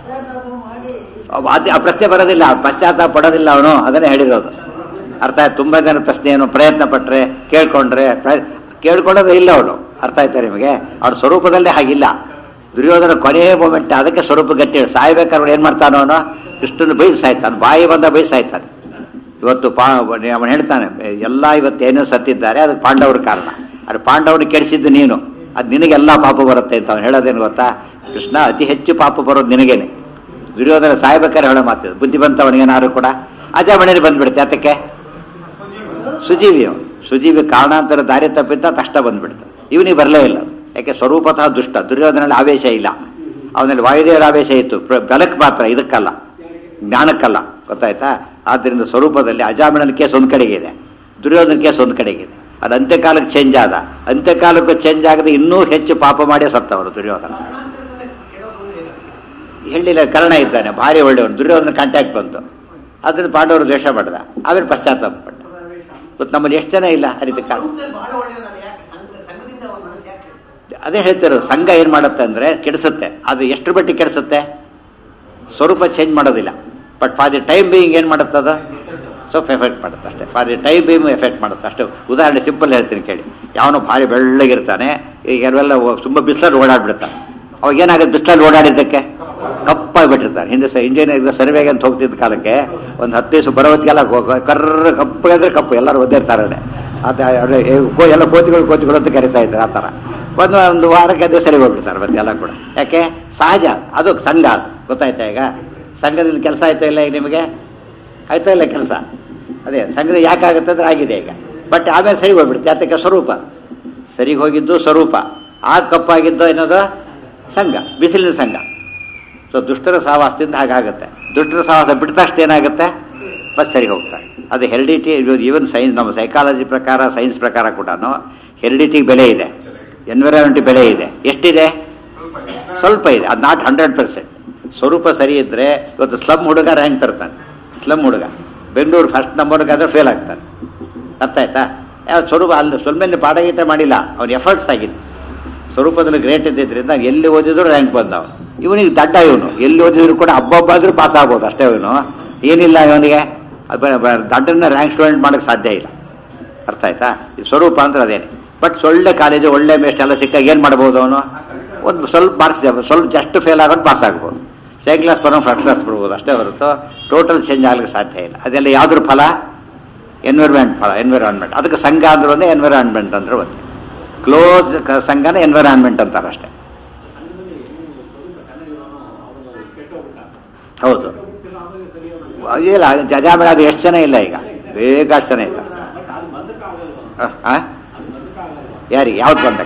ಅವ್ ಅದ್- ಆ ಪ್ರಶ್ನೆ ಬರೋದಿಲ್ಲ ಪಶ್ಚಾತ್ತಾಪ ಪಡೋದಿಲ್ಲ ಅವನು ಅದನ್ನೇ ಹೇಳಿರೋದು ಅರ್ಥ ಆಯ್ತು ತುಂಬಾ ಜನ ಪ್ರಶ್ನೆ ಏನು ಪ್ರಯತ್ನ ಪಟ್ರೆ ಕೇಳ್ಕೊಂಡ್ರೆ ಪ್ರ- ಕೇಳ್ಕೊಳ್ಳೋದೇ ಇಲ್ಲ ಅವನು ಅರ್ಥ ಆಯ್ತಾ ನಿಮಗೆ ಅವ್ರ ಸ್ವರೂಪದಲ್ಲೇ ಹಾಗಿಲ್ಲ ದುರ್ಯೋಧನ ಕೊನೆಯ ಮೂಮೆಂಟ್ ಅದಕ್ಕೆ ಸ್ವರೂಪ ಗಟ್ಟಿ ಸಾಯ್ಬೇಕಾದ್ರೆ ಅವ್ನು ಏನ್ ಮಾಡ್ತಾನೋ ಅವನು ಕೃಷ್ಣನ ಬೈಸ್ ಸಾಯ್ತಾನೆ ಬಾಯಿ ಬಂದ ಬೈಸ್ ಸಾಯ್ತಾನೆ ಇವತ್ತು ಪಾ ಅವನು ಹೇಳ್ತಾನೆ ಎಲ್ಲ ಇವತ್ತು ಏನೋ ಸತ್ತಿದ್ದಾರೆ ಅದಕ್ಕೆ ಪಾಂಡವ್ರ ಕಾರಣ ಅದು ಪಾಂಡವನ ಕೆಡಿಸಿದ್ದು ನೀನು ಅದು ನಿನಗೆಲ್ಲ ಪಾಪ ಬರುತ್ತೆ ಅಂತ ಅವನು ಹೇಳೋದೇನು ಗೊತ್ತಾ ಕೃಷ್ಣ ಅತಿ ಹೆಚ್ಚು ಪಾಪ ಬರೋದು ನಿನಗೇನೆ ದುರ್ಯೋಧನ ಸಾಯ್ಬೇಕಾದ್ರೆ ಹೇಳೋ ಮಾತು ಬುದ್ಧಿ ಬಂತವನಿಗೇನಾದ್ರು ಕೂಡ ಅಜಾಮಣೆಯಲ್ಲಿ ಬಂದ್ಬಿಡುತ್ತೆ ಅದಕ್ಕೆ ಸುಜೀವಿ ಅವನು ಸುಜೀವಿ ಕಾರಣಾಂತರ ದಾರಿ ತಪ್ಪಿದ್ದ ತಕ್ಷಣ ಬಂದ್ಬಿಡ್ತಾನೆ ಇವನಿಗೆ ಬರಲೇ ಇಲ್ಲ ಯಾಕೆ ಸ್ವರೂಪತಃ ದುಷ್ಟ ದುರ್ಯೋಧನಲ್ಲಿ ಆವೇಶ ಇಲ್ಲ ಅವನಲ್ಲಿ ವಾಯುದೇವರ ಆವೇಶ ಇತ್ತು ಪ್ರ- ಬಲಕ್ಕೆ ಮಾತ್ರ ಇದಕ್ಕಲ್ಲ ಜ್ಞಾನಕ್ಕಲ್ಲ ಗೊತ್ತಾಯ್ತಾ ಆದ್ದರಿಂದ ಸ್ವರೂಪದಲ್ಲಿ ಅಜಾಮಿಣನ ಕೇಸ್ ಒಂದು ಕಡೆಗೆ ಇದೆ ದುರ್ಯೋಧನ ಕೇಸ್ ಒಂದು ಕಡೆಗೆ ಇದೆ ಅದು ಅಂತ್ಯಕಾಲಕ್ಕೆ ಚೇಂಜ್ ಆದ ಅಂತ್ಯಕಾಲಕ್ಕೂ ಚೇಂಜ್ ಆಗದೆ ಇನ್ನೂ ಹೆಚ್ಚು ಪಾಪ ಮಾಡೇ ಸತ್ತವರು ದುರ್ಯೋಧನ ಕಾರಣಾಂತರದಲ್ಲೇ ಕೆಡೋದು ಇದೆ. ಹೇಳಿಲ್ಲ ಕರ್ಣ ಇದ್ದಾನೆ ಭಾರಿ ಒಳ್ಳೆಯವನು ದುರ್ಯೋಧನ ಕಾಂಟ್ಯಾಕ್ಟ್ ಬಂತು ಅದರಿಂದ ಪಾಂಡವರು ದ್ವೇಷ ಮಾಡಿದ ಆಮೇಲೆ ಪಶ್ಚಾತ್ತಾಪ ಪಟ್ಟ ಇವತ್ತು ನಮ್ಮಲ್ಲಿ ಎಷ್ಟು ಜನ ಇಲ್ಲ ಆ ರೀತಿ ಕಾರಣ ಸ್ವರೂಪದಲ್ಲಿ ಬಹಳ ಒಳ್ಳೆಯವನಲ್ಲ ಯಾಕೆ ಸಂಘ ಸಂಘದಿಂದ ಅವನ ಮನಸ್ಸು ಯಾಕೆ ಅದೇ ಹೇಳ್ತಿರೋದು ಸಂಘ ಏನ್ ಮಾಡುತ್ತೆ ಅಂದ್ರೆ ಕೆಡಿಸುತ್ತೆ ಅದು ಎಷ್ಟು ಮಟ್ಟಿಗೆ ಕೆಡಿಸುತ್ತೆ ಸ್ವರೂಪ ಚೇಂಜ್ ಮಾಡೋದಿಲ್ಲ but for the time being ಏನ್ ಮಾಡುತ್ತೆ ಅದು ಸ್ವಲ್ಪ ಎಫೆಕ್ಟ್ ಮಾಡುತ್ತೆ ಅಷ್ಟೇ for the time being effect ಮಾಡುತ್ತೆ ಅಷ್ಟೇ ಉದಾಹರಣೆ ಸಿಂಪಲ್ ಹೇಳ್ತೀನಿ ಕೇಳಿ ಯಾವನು ಭಾರಿ ಬೆಳ್ಳಗಿರ್ತಾನೆ ಈಗ ಕೆಲವೆಲ್ಲ ತುಂಬ ಬಿಸಿಲಲ್ಲಿ ಓಡಾಡ್ಬಿಡ್ತಾನೆ ಅವಾಗ ಏನಾಗುತ್ತೆ ಬಿಸಿಲಲ್ಲಿ ಓಡಾಡಿದ್ದಕ್ಕೆ ಕಪ್ಪಾಗ್ಬಿಟ್ಟಿರ್ತಾನೆ ಹಿಂದೆ ಸ ಇಂಜಿನಿಯರ್ ಸರ್ವೆಗೆ ಅಂತ ಹೋಗ್ತಿದ್ದ ಕಾಲಕ್ಕೆ ಒಂದು ಹತ್ತು ದಿವಸ ಬರೋದಕ್ಕೆಲ್ಲ ಕರ್ರ ಕಪ್ಪಗಾದ್ರೆ ಕಪ್ಪು ಎಲ್ಲರೂ ಒದ್ದಿರ್ತಾರೆ ಅದ ಅವ್ರೆ ಏ ಕೋ- ಎಲ್ಲ ಕೋತಿಗಳು ಕೋತಿಗಳು ಅಂತ ಕರಿತಾ ಇದ್ದಾರೆ ಆ ಥರ ಒಂದು ಒಂದು ವಾರಕ್ಕೆ ಅದು ಸರಿ ಹೋಗ್ಬಿಡ್ತಾರೆ ಮತ್ತೆ ಎಲ್ಲ ಕೂಡ ಯಾಕೆ ಸಹಜ ಅದು ಸಂಘ ಅದು. ಗೊತ್ತಾಯ್ತಾ ಈಗ ಸಂಘದಿಂದ ಕೆಲಸ ಆಯ್ತಾ ಇಲ್ಲ ಈಗ ನಿಮಗೆ ಆಯ್ತಾ ಇಲ್ಲ ಕೆಲಸ ಅದೇ ಸಂಘದ ಯಾಕಾಗುತ್ತೆ ಅಂದ್ರೆ ಆಗಿದೆ ಈಗ ಬಟ್ ಆಮೇಲೆ ಸರಿ ಹೋಗ್ಬಿಡುತ್ತೆ ಯಾತಕ್ಕೆ ಸ್ವರೂಪ ಸರಿಗೆ ಹೋಗಿದ್ದು ಸ್ವರೂಪ ಆ ಕಪ್ಪಾಗಿದ್ದು ಏನದು ಸಂಘ ಬಿಸಿಲಿನ ಸಂಘ ಸೊ ದುಷ್ಟರ ಸಹವಾಸದಿಂದ ಹಾಗಾಗುತ್ತೆ ದುಷ್ಟರ ಸಹವಾಸ ಬಿಟ್ಟ ತಕ್ಷಣ ಏನಾಗುತ್ತೆ ಬಸ್ ಸರಿ ಹೋಗ್ತಾರೆ ಅದು ಹೆರಿಡಿಟಿ ಈವನ್ ಸೈನ್ಸ್ ನಮ್ಮ ಸೈಕಾಲಜಿ ಪ್ರಕಾರ ಸೈನ್ಸ್ ಪ್ರಕಾರ ಕೂಡ ಹೆರಿಡಿಟಿಗೆ ಬೆಲೆ ಇದೆ ಎನ್ವಿರಾನ್ಮೆಂಟ್ ಬೆಲೆ ಇದೆ ಎಷ್ಟಿದೆ ಸ್ವಲ್ಪ ಇದೆ ಅದು ನಾಟ್ ಹಂಡ್ರೆಡ್ ಪರ್ಸೆಂಟ್ ಸ್ವರೂಪ ಸರಿ ಇದ್ರೆ ಇವತ್ತು ಸ್ಲಮ್ ಹುಡುಗ ರ್ಯಾಂಕ್ ತರ್ತಾನೆ ಸ್ಲಮ್ ಹುಡುಗ ಬೆಂಗಳೂರು ಫಸ್ಟ್ ನಂಬರ್ಗಾದ್ರೆ ಫೇಲ್ ಆಗ್ತಾನೆ ಅರ್ಥ ಆಯ್ತಾ ಯಾವ ಸ್ವರೂಪ ಅಲ್ಲಿ ಸ್ವಲ್ಪ ಪಾಠ ಗೀಟ ಮಾಡಿಲ್ಲ ಅವನ ಎಫರ್ಟ್ಸ್ ಆಗಿತ್ತು ಸ್ವರೂಪದಲ್ಲಿ ಗ್ರೇಟ್ ಇದ್ದಿದ್ರಿಂದ ಎಲ್ಲಿ ಓದಿದ್ರು ರ್ಯಾಂಕ್ ಬಂದ ಅವನು ಇವನಿಗೆ ದಡ್ಡ ಇವನು ಎಲ್ಲಿ ಓದಿದ್ರು ಕೂಡ ಹಬ್ಬಬ್ಬಾದ್ರೂ ಪಾಸ್ ಆಗ್ಬೋದು ಅಷ್ಟೇ ಇವನು ಏನಿಲ್ಲ ಇವನಿಗೆ ಅದ್ ಬ- ಬ- ದಡ್ಡನ್ನ ರ್ಯಾಂಕ್ ಸ್ಟೂಡೆಂಟ್ ಮಾಡೋಕ್ಕೆ ಸಾಧ್ಯ ಇಲ್ಲ ಅರ್ಥ ಆಯ್ತಾ ಈ ಸ್ವರೂಪ ಅಂದ್ರೆ ಅದೇನೆ ಬಟ್ ಒಳ್ಳೆ ಕಾಲೇಜು ಒಳ್ಳೆ ಮೇಸ್ಟ್ ಎಲ್ಲ ಸಿಕ್ಕಾಗ ಏನು ಮಾಡ್ಬೋದು ಅವನು ಒಂದು ಸ್ವಲ್ಪ ಮಾರ್ಕ್ಸ್ ಸ್ವಲ್ಪ ಜಸ್ಟ್ ಫೇಲ್ ಆಗೋದು ಪಾಸ್ ಆಗ್ಬೋದು ಸೆಕೆಂಡ್ ಕ್ಲಾಸ್ ಬರೋ ಫಸ್ಟ್ ಕ್ಲಾಸ್ ಬರ್ಬೋದು ಅಷ್ಟೇ ಹೊರತು ಟೋಟಲ್ ಚೇಂಜ್ ಆಗ್ಲಿಕ್ಕೆ ಸಾಧ್ಯ ಇಲ್ಲ ಅದೆಲ್ಲ ಯಾವ್ದ್ರ ಫಲ ಎನ್ವಿರಾನ್ಮೆಂಟ್ ಫಲ ಎನ್ವಿರಾನ್ಮೆಂಟ್ ಅದಕ್ಕೆ ಸಂಘ ಅಂದ್ರೆ ಒಂದೇ ಎನ್ವಿರಾನ್ಮೆಂಟ್ ಅಂದ್ರೆ ಒಂದು ಕ್ಲೋಸ್ ಸಂಘನ ಎನ್ವಿರಾನ್ಮೆಂಟ್ ಅಂತಾರೆ ಅಷ್ಟೇ ಹೌದು ಇಲ್ಲ ಜಜಾಮೇಳ ಅದು ಎಷ್ಟು ಜನ ಇಲ್ಲ ಈಗ ಬೇಕಾಷ್ಟು ಜನ ಇಲ್ಲ ಆ? ಯಾರಿಗೆ ಯಾವ್ದು ಬಂದಕ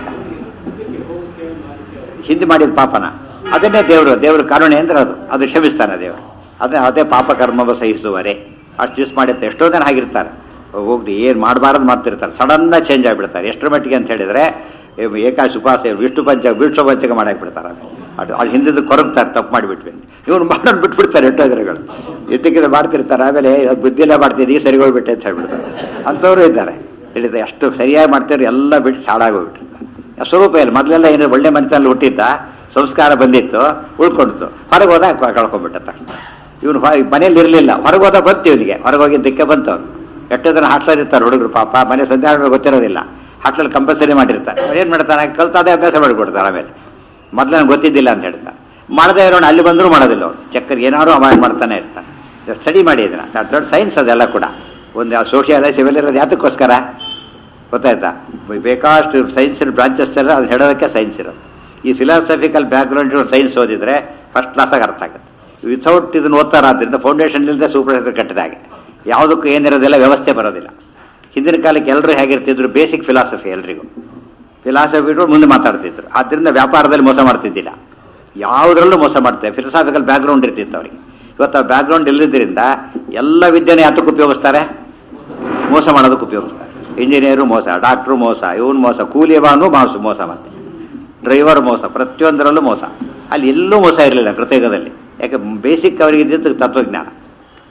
ಹಿಂದೆ ಮಾಡಿದ ಪಾಪನ ಅದನ್ನೇ ದೇವರು ದೇವ್ರ ಕರುಣೆ ಅಂದ್ರೆ ಅದು ಅದು ಕ್ಷಮಿಸ್ತಾನೆ ದೇವರು ಅದೇ ಅದೇ ಪಾಪ ಕರ್ಮವ ಸಹಿಸುವರೆ ಅಷ್ಟು ದಿವಸ ಮಾಡಿರ್ತಾರೆ ಎಷ್ಟೋ ಜನ ಆಗಿರ್ತಾರೆ ಹೋಗ್ಲಿ ಏನು ಮಾಡಬಾರದು ಮಾಡ್ತಿರ್ತಾರೆ ಸಡನ್ನ ಚೇಂಜ್ ಆಗಿಬಿಡ್ತಾರೆ ಎಷ್ಟರ ಮಟ್ಟಿಗೆ ಅಂತ ಹೇಳಿದ್ರೆ ಏ- ಏಕಾಶ ಉಪವಾಸ ವಿಷ್ಣು ಪಂಚ ವಿಷ್ಣು ಪಂಚಕ ಮಾಡಾಕ್ಬಿಡ್ತಾರೆ ಅದು ಅದು ಅಲ್ಲಿ ಹಿಂದಿದ್ದು ಕೊರಗ್ತಾರೆ ತಪ್ಪು ಮಾಡಿಬಿಟ್ವಿ ಇವನು ಮಾಡೋದು ಬಿಟ್ಬಿಡ್ತಾರೆ ಎಷ್ಟೋ ಜನಗಳು ಎದ್ದಕ್ಕಿದ ಮಾಡ್ತಿರ್ತಾರೆ ಆಮೇಲೆ ಅದು ಬುದ್ಧಿಲ್ಲ ಮಾಡ್ತಿದ್ದೀವಿ ಸರಿ ಹೋಗ್ಬಿಟ್ಟೆ ಅಂತ ಹೇಳ್ಬಿಡ್ತಾರೆ ಅಂಥವ್ರು ಇದ್ದಾರೆ ಹೇಳಿದೆ ಅಷ್ಟು ಸರಿಯಾಗಿ ಮಾಡ್ತಾರೆ ಎಲ್ಲ ಬಿಟ್ಟು ಹಾಳಾಗೋಗ್ಬಿಟ್ಟಿರ್ತಾರೆ ಸ್ವರೂಪ ಇಲ್ಲ ಮೊದಲೆಲ್ಲ ಏನು ಒಳ್ಳೆ ಮನೆತನಲ್ಲಿ ಹುಟ್ಟಿದ್ದ ಸಂಸ್ಕಾರ ಬಂದಿತ್ತು ಉಳ್ಕೊಂಡಿತ್ತು ಹೊರಗೆ ಹೋದಾಗ ಕ- ಕಳ್ಕೊಂಡ್ಬಿಟ್ಟ ತಕ್ಷಣ ಇವನು ಮನೇಲಿ ಇರಲಿಲ್ಲ ಹೊರಗೆ ಹೋದ ಬಂತು ಇವನಿಗೆ ಹೊರಗೆ ಹೋಗಿದ್ದಕ್ಕೆ ಬಂತು ಅವನು ಎಷ್ಟೋ ಜನ ಹಾಸ್ಟೆಲ್ ಇರ್ತಾರೆ ಹುಡುಗರು ಪಾಪ ಮನೆ ಸಂಧ್ಯಾರ ಗೊತ್ತಿರೋದಿಲ್ಲ ಹಾಸ್ಟೆಲ್ ಕಂಪಲ್ಸರಿ ಮಾಡಿರ್ತಾರೆ ಏನು ಮಾಡ್ತಾನೆ ಕಲ್ತಾದೆ ಅಭ್ಯಾಸ ಮಾಡಿಕೊಡ್ತಾರೆ ಆಮೇಲೆ ಮೊದಲು ನನಗೆ ಗೊತ್ತಿದ್ದಿಲ್ಲ ಅಂತ ಹೇಳ್ತಾನೆ ಮಾಡದೇ ಇರೋಣ ಅಲ್ಲಿ ಬಂದರೂ ಮಾಡೋದಿಲ್ಲ ಅವನು ಚಕ್ಕರ್ ಏನಾದ್ರು ಅವಾಯ್ಡ್ ಮಾಡ್ತಾನೆ ಇರ್ತಾನೆ ಸ್ಟಡಿ ಮಾಡಿ ಇದನ್ನ ದೊಡ್ಡ ಸೈನ್ಸ್ ಅದೆಲ್ಲ ಕೂಡ ಒಂದು ಸೋಷಿಯಲ್ ಸಿವಿಲ್ ಇರೋದು ಯಾತಕ್ಕೋಸ್ಕರ ಗೊತ್ತಾಯ್ತಾ ಬೇಕಾಷ್ಟು ಸೈನ್ಸಿನ ಬ್ರಾಂಚಸ್ ಎಲ್ಲ ಅದು ಹೇಳೋದಕ್ಕೆ ಸೈನ್ಸ್ ಇರೋದು ಈ ಫಿಲಾಸಫಿಕಲ್ ಬ್ಯಾಕ್ಗ್ರೌಂಡ್ ಸೈನ್ಸ್ ಓದಿದ್ರೆ ಫಸ್ಟ್ ಕ್ಲಾಸಾಗಿ ಅರ್ಥ ಆಗುತ್ತೆ ವಿಥೌಟ್ ಇದನ್ನ ಓದ್ತಾರಾದ್ರಿಂದ ಫೌಂಡೇಶನ್ ಇಲ್ಲದೆ ಸೂಪರ್ ಹೆಸರು ಕಟ್ಟಿದ ಹಾಗೆ ಯಾವುದಕ್ಕೂ ಏನಿರೋದಿಲ್ಲ ವ್ಯವಸ್ಥೆ ಬರೋದಿಲ್ಲ ಹಿಂದಿನ ಕಾಲಕ್ಕೆ ಎಲ್ಲರೂ ಹೇಗಿರ್ತಿದ್ರು ಬೇಸಿಕ್ ಫಿಲಾಸಫಿ ಎಲ್ರಿಗೂ ಫಿಲಾಸಫಿ ಇಟ್ಟು ಮುಂದೆ ಮಾತಾಡ್ತಿದ್ರು ಆದ್ದರಿಂದ ವ್ಯಾಪಾರದಲ್ಲಿ ಮೋಸ ಮಾಡ್ತಿದ್ದಿಲ್ಲ ಯಾವುದರಲ್ಲೂ ಮೋಸ ಮಾಡ್ತಾರೆ ಫಿಲಾಸಫಿಕಲ್ ಬ್ಯಾಕ್ಗ್ರೌಂಡ್ ಇರ್ತಿತ್ತು ಅವರಿಗೆ ಇವತ್ತು ಆ ಬ್ಯಾಕ್ಗ್ರೌಂಡ್ ಇಲ್ಲದ್ರಿಂದ ಎಲ್ಲ ವಿದ್ಯೆನ ಯಾತಕ್ಕೆ ಉಪಯೋಗಿಸ್ತಾರೆ ಮೋಸ ಮಾಡೋದಕ್ಕೆ ಉಪಯೋಗಿಸ್ತಾರೆ ಇಂಜಿನಿಯರು ಮೋಸ ಡಾಕ್ಟ್ರು ಮೋಸ ಇವನು ಮೋಸ ಕೂಲಿಯವಾನು ಮಾಸ ಮೋಸ ಮತ್ತೆ ಡ್ರೈವರ್ ಮೋಸ ಪ್ರತಿಯೊಂದರಲ್ಲೂ ಮೋಸ ಅಲ್ಲಿ ಎಲ್ಲೂ ಮೋಸ ಇರಲಿಲ್ಲ ಕೃತಯುಗದಲ್ಲಿ ಯಾಕೆ ಬೇಸಿಕ್ ಅವರಿಗೆ ಇದ್ದಿದ್ದು ತತ್ವಜ್ಞಾನ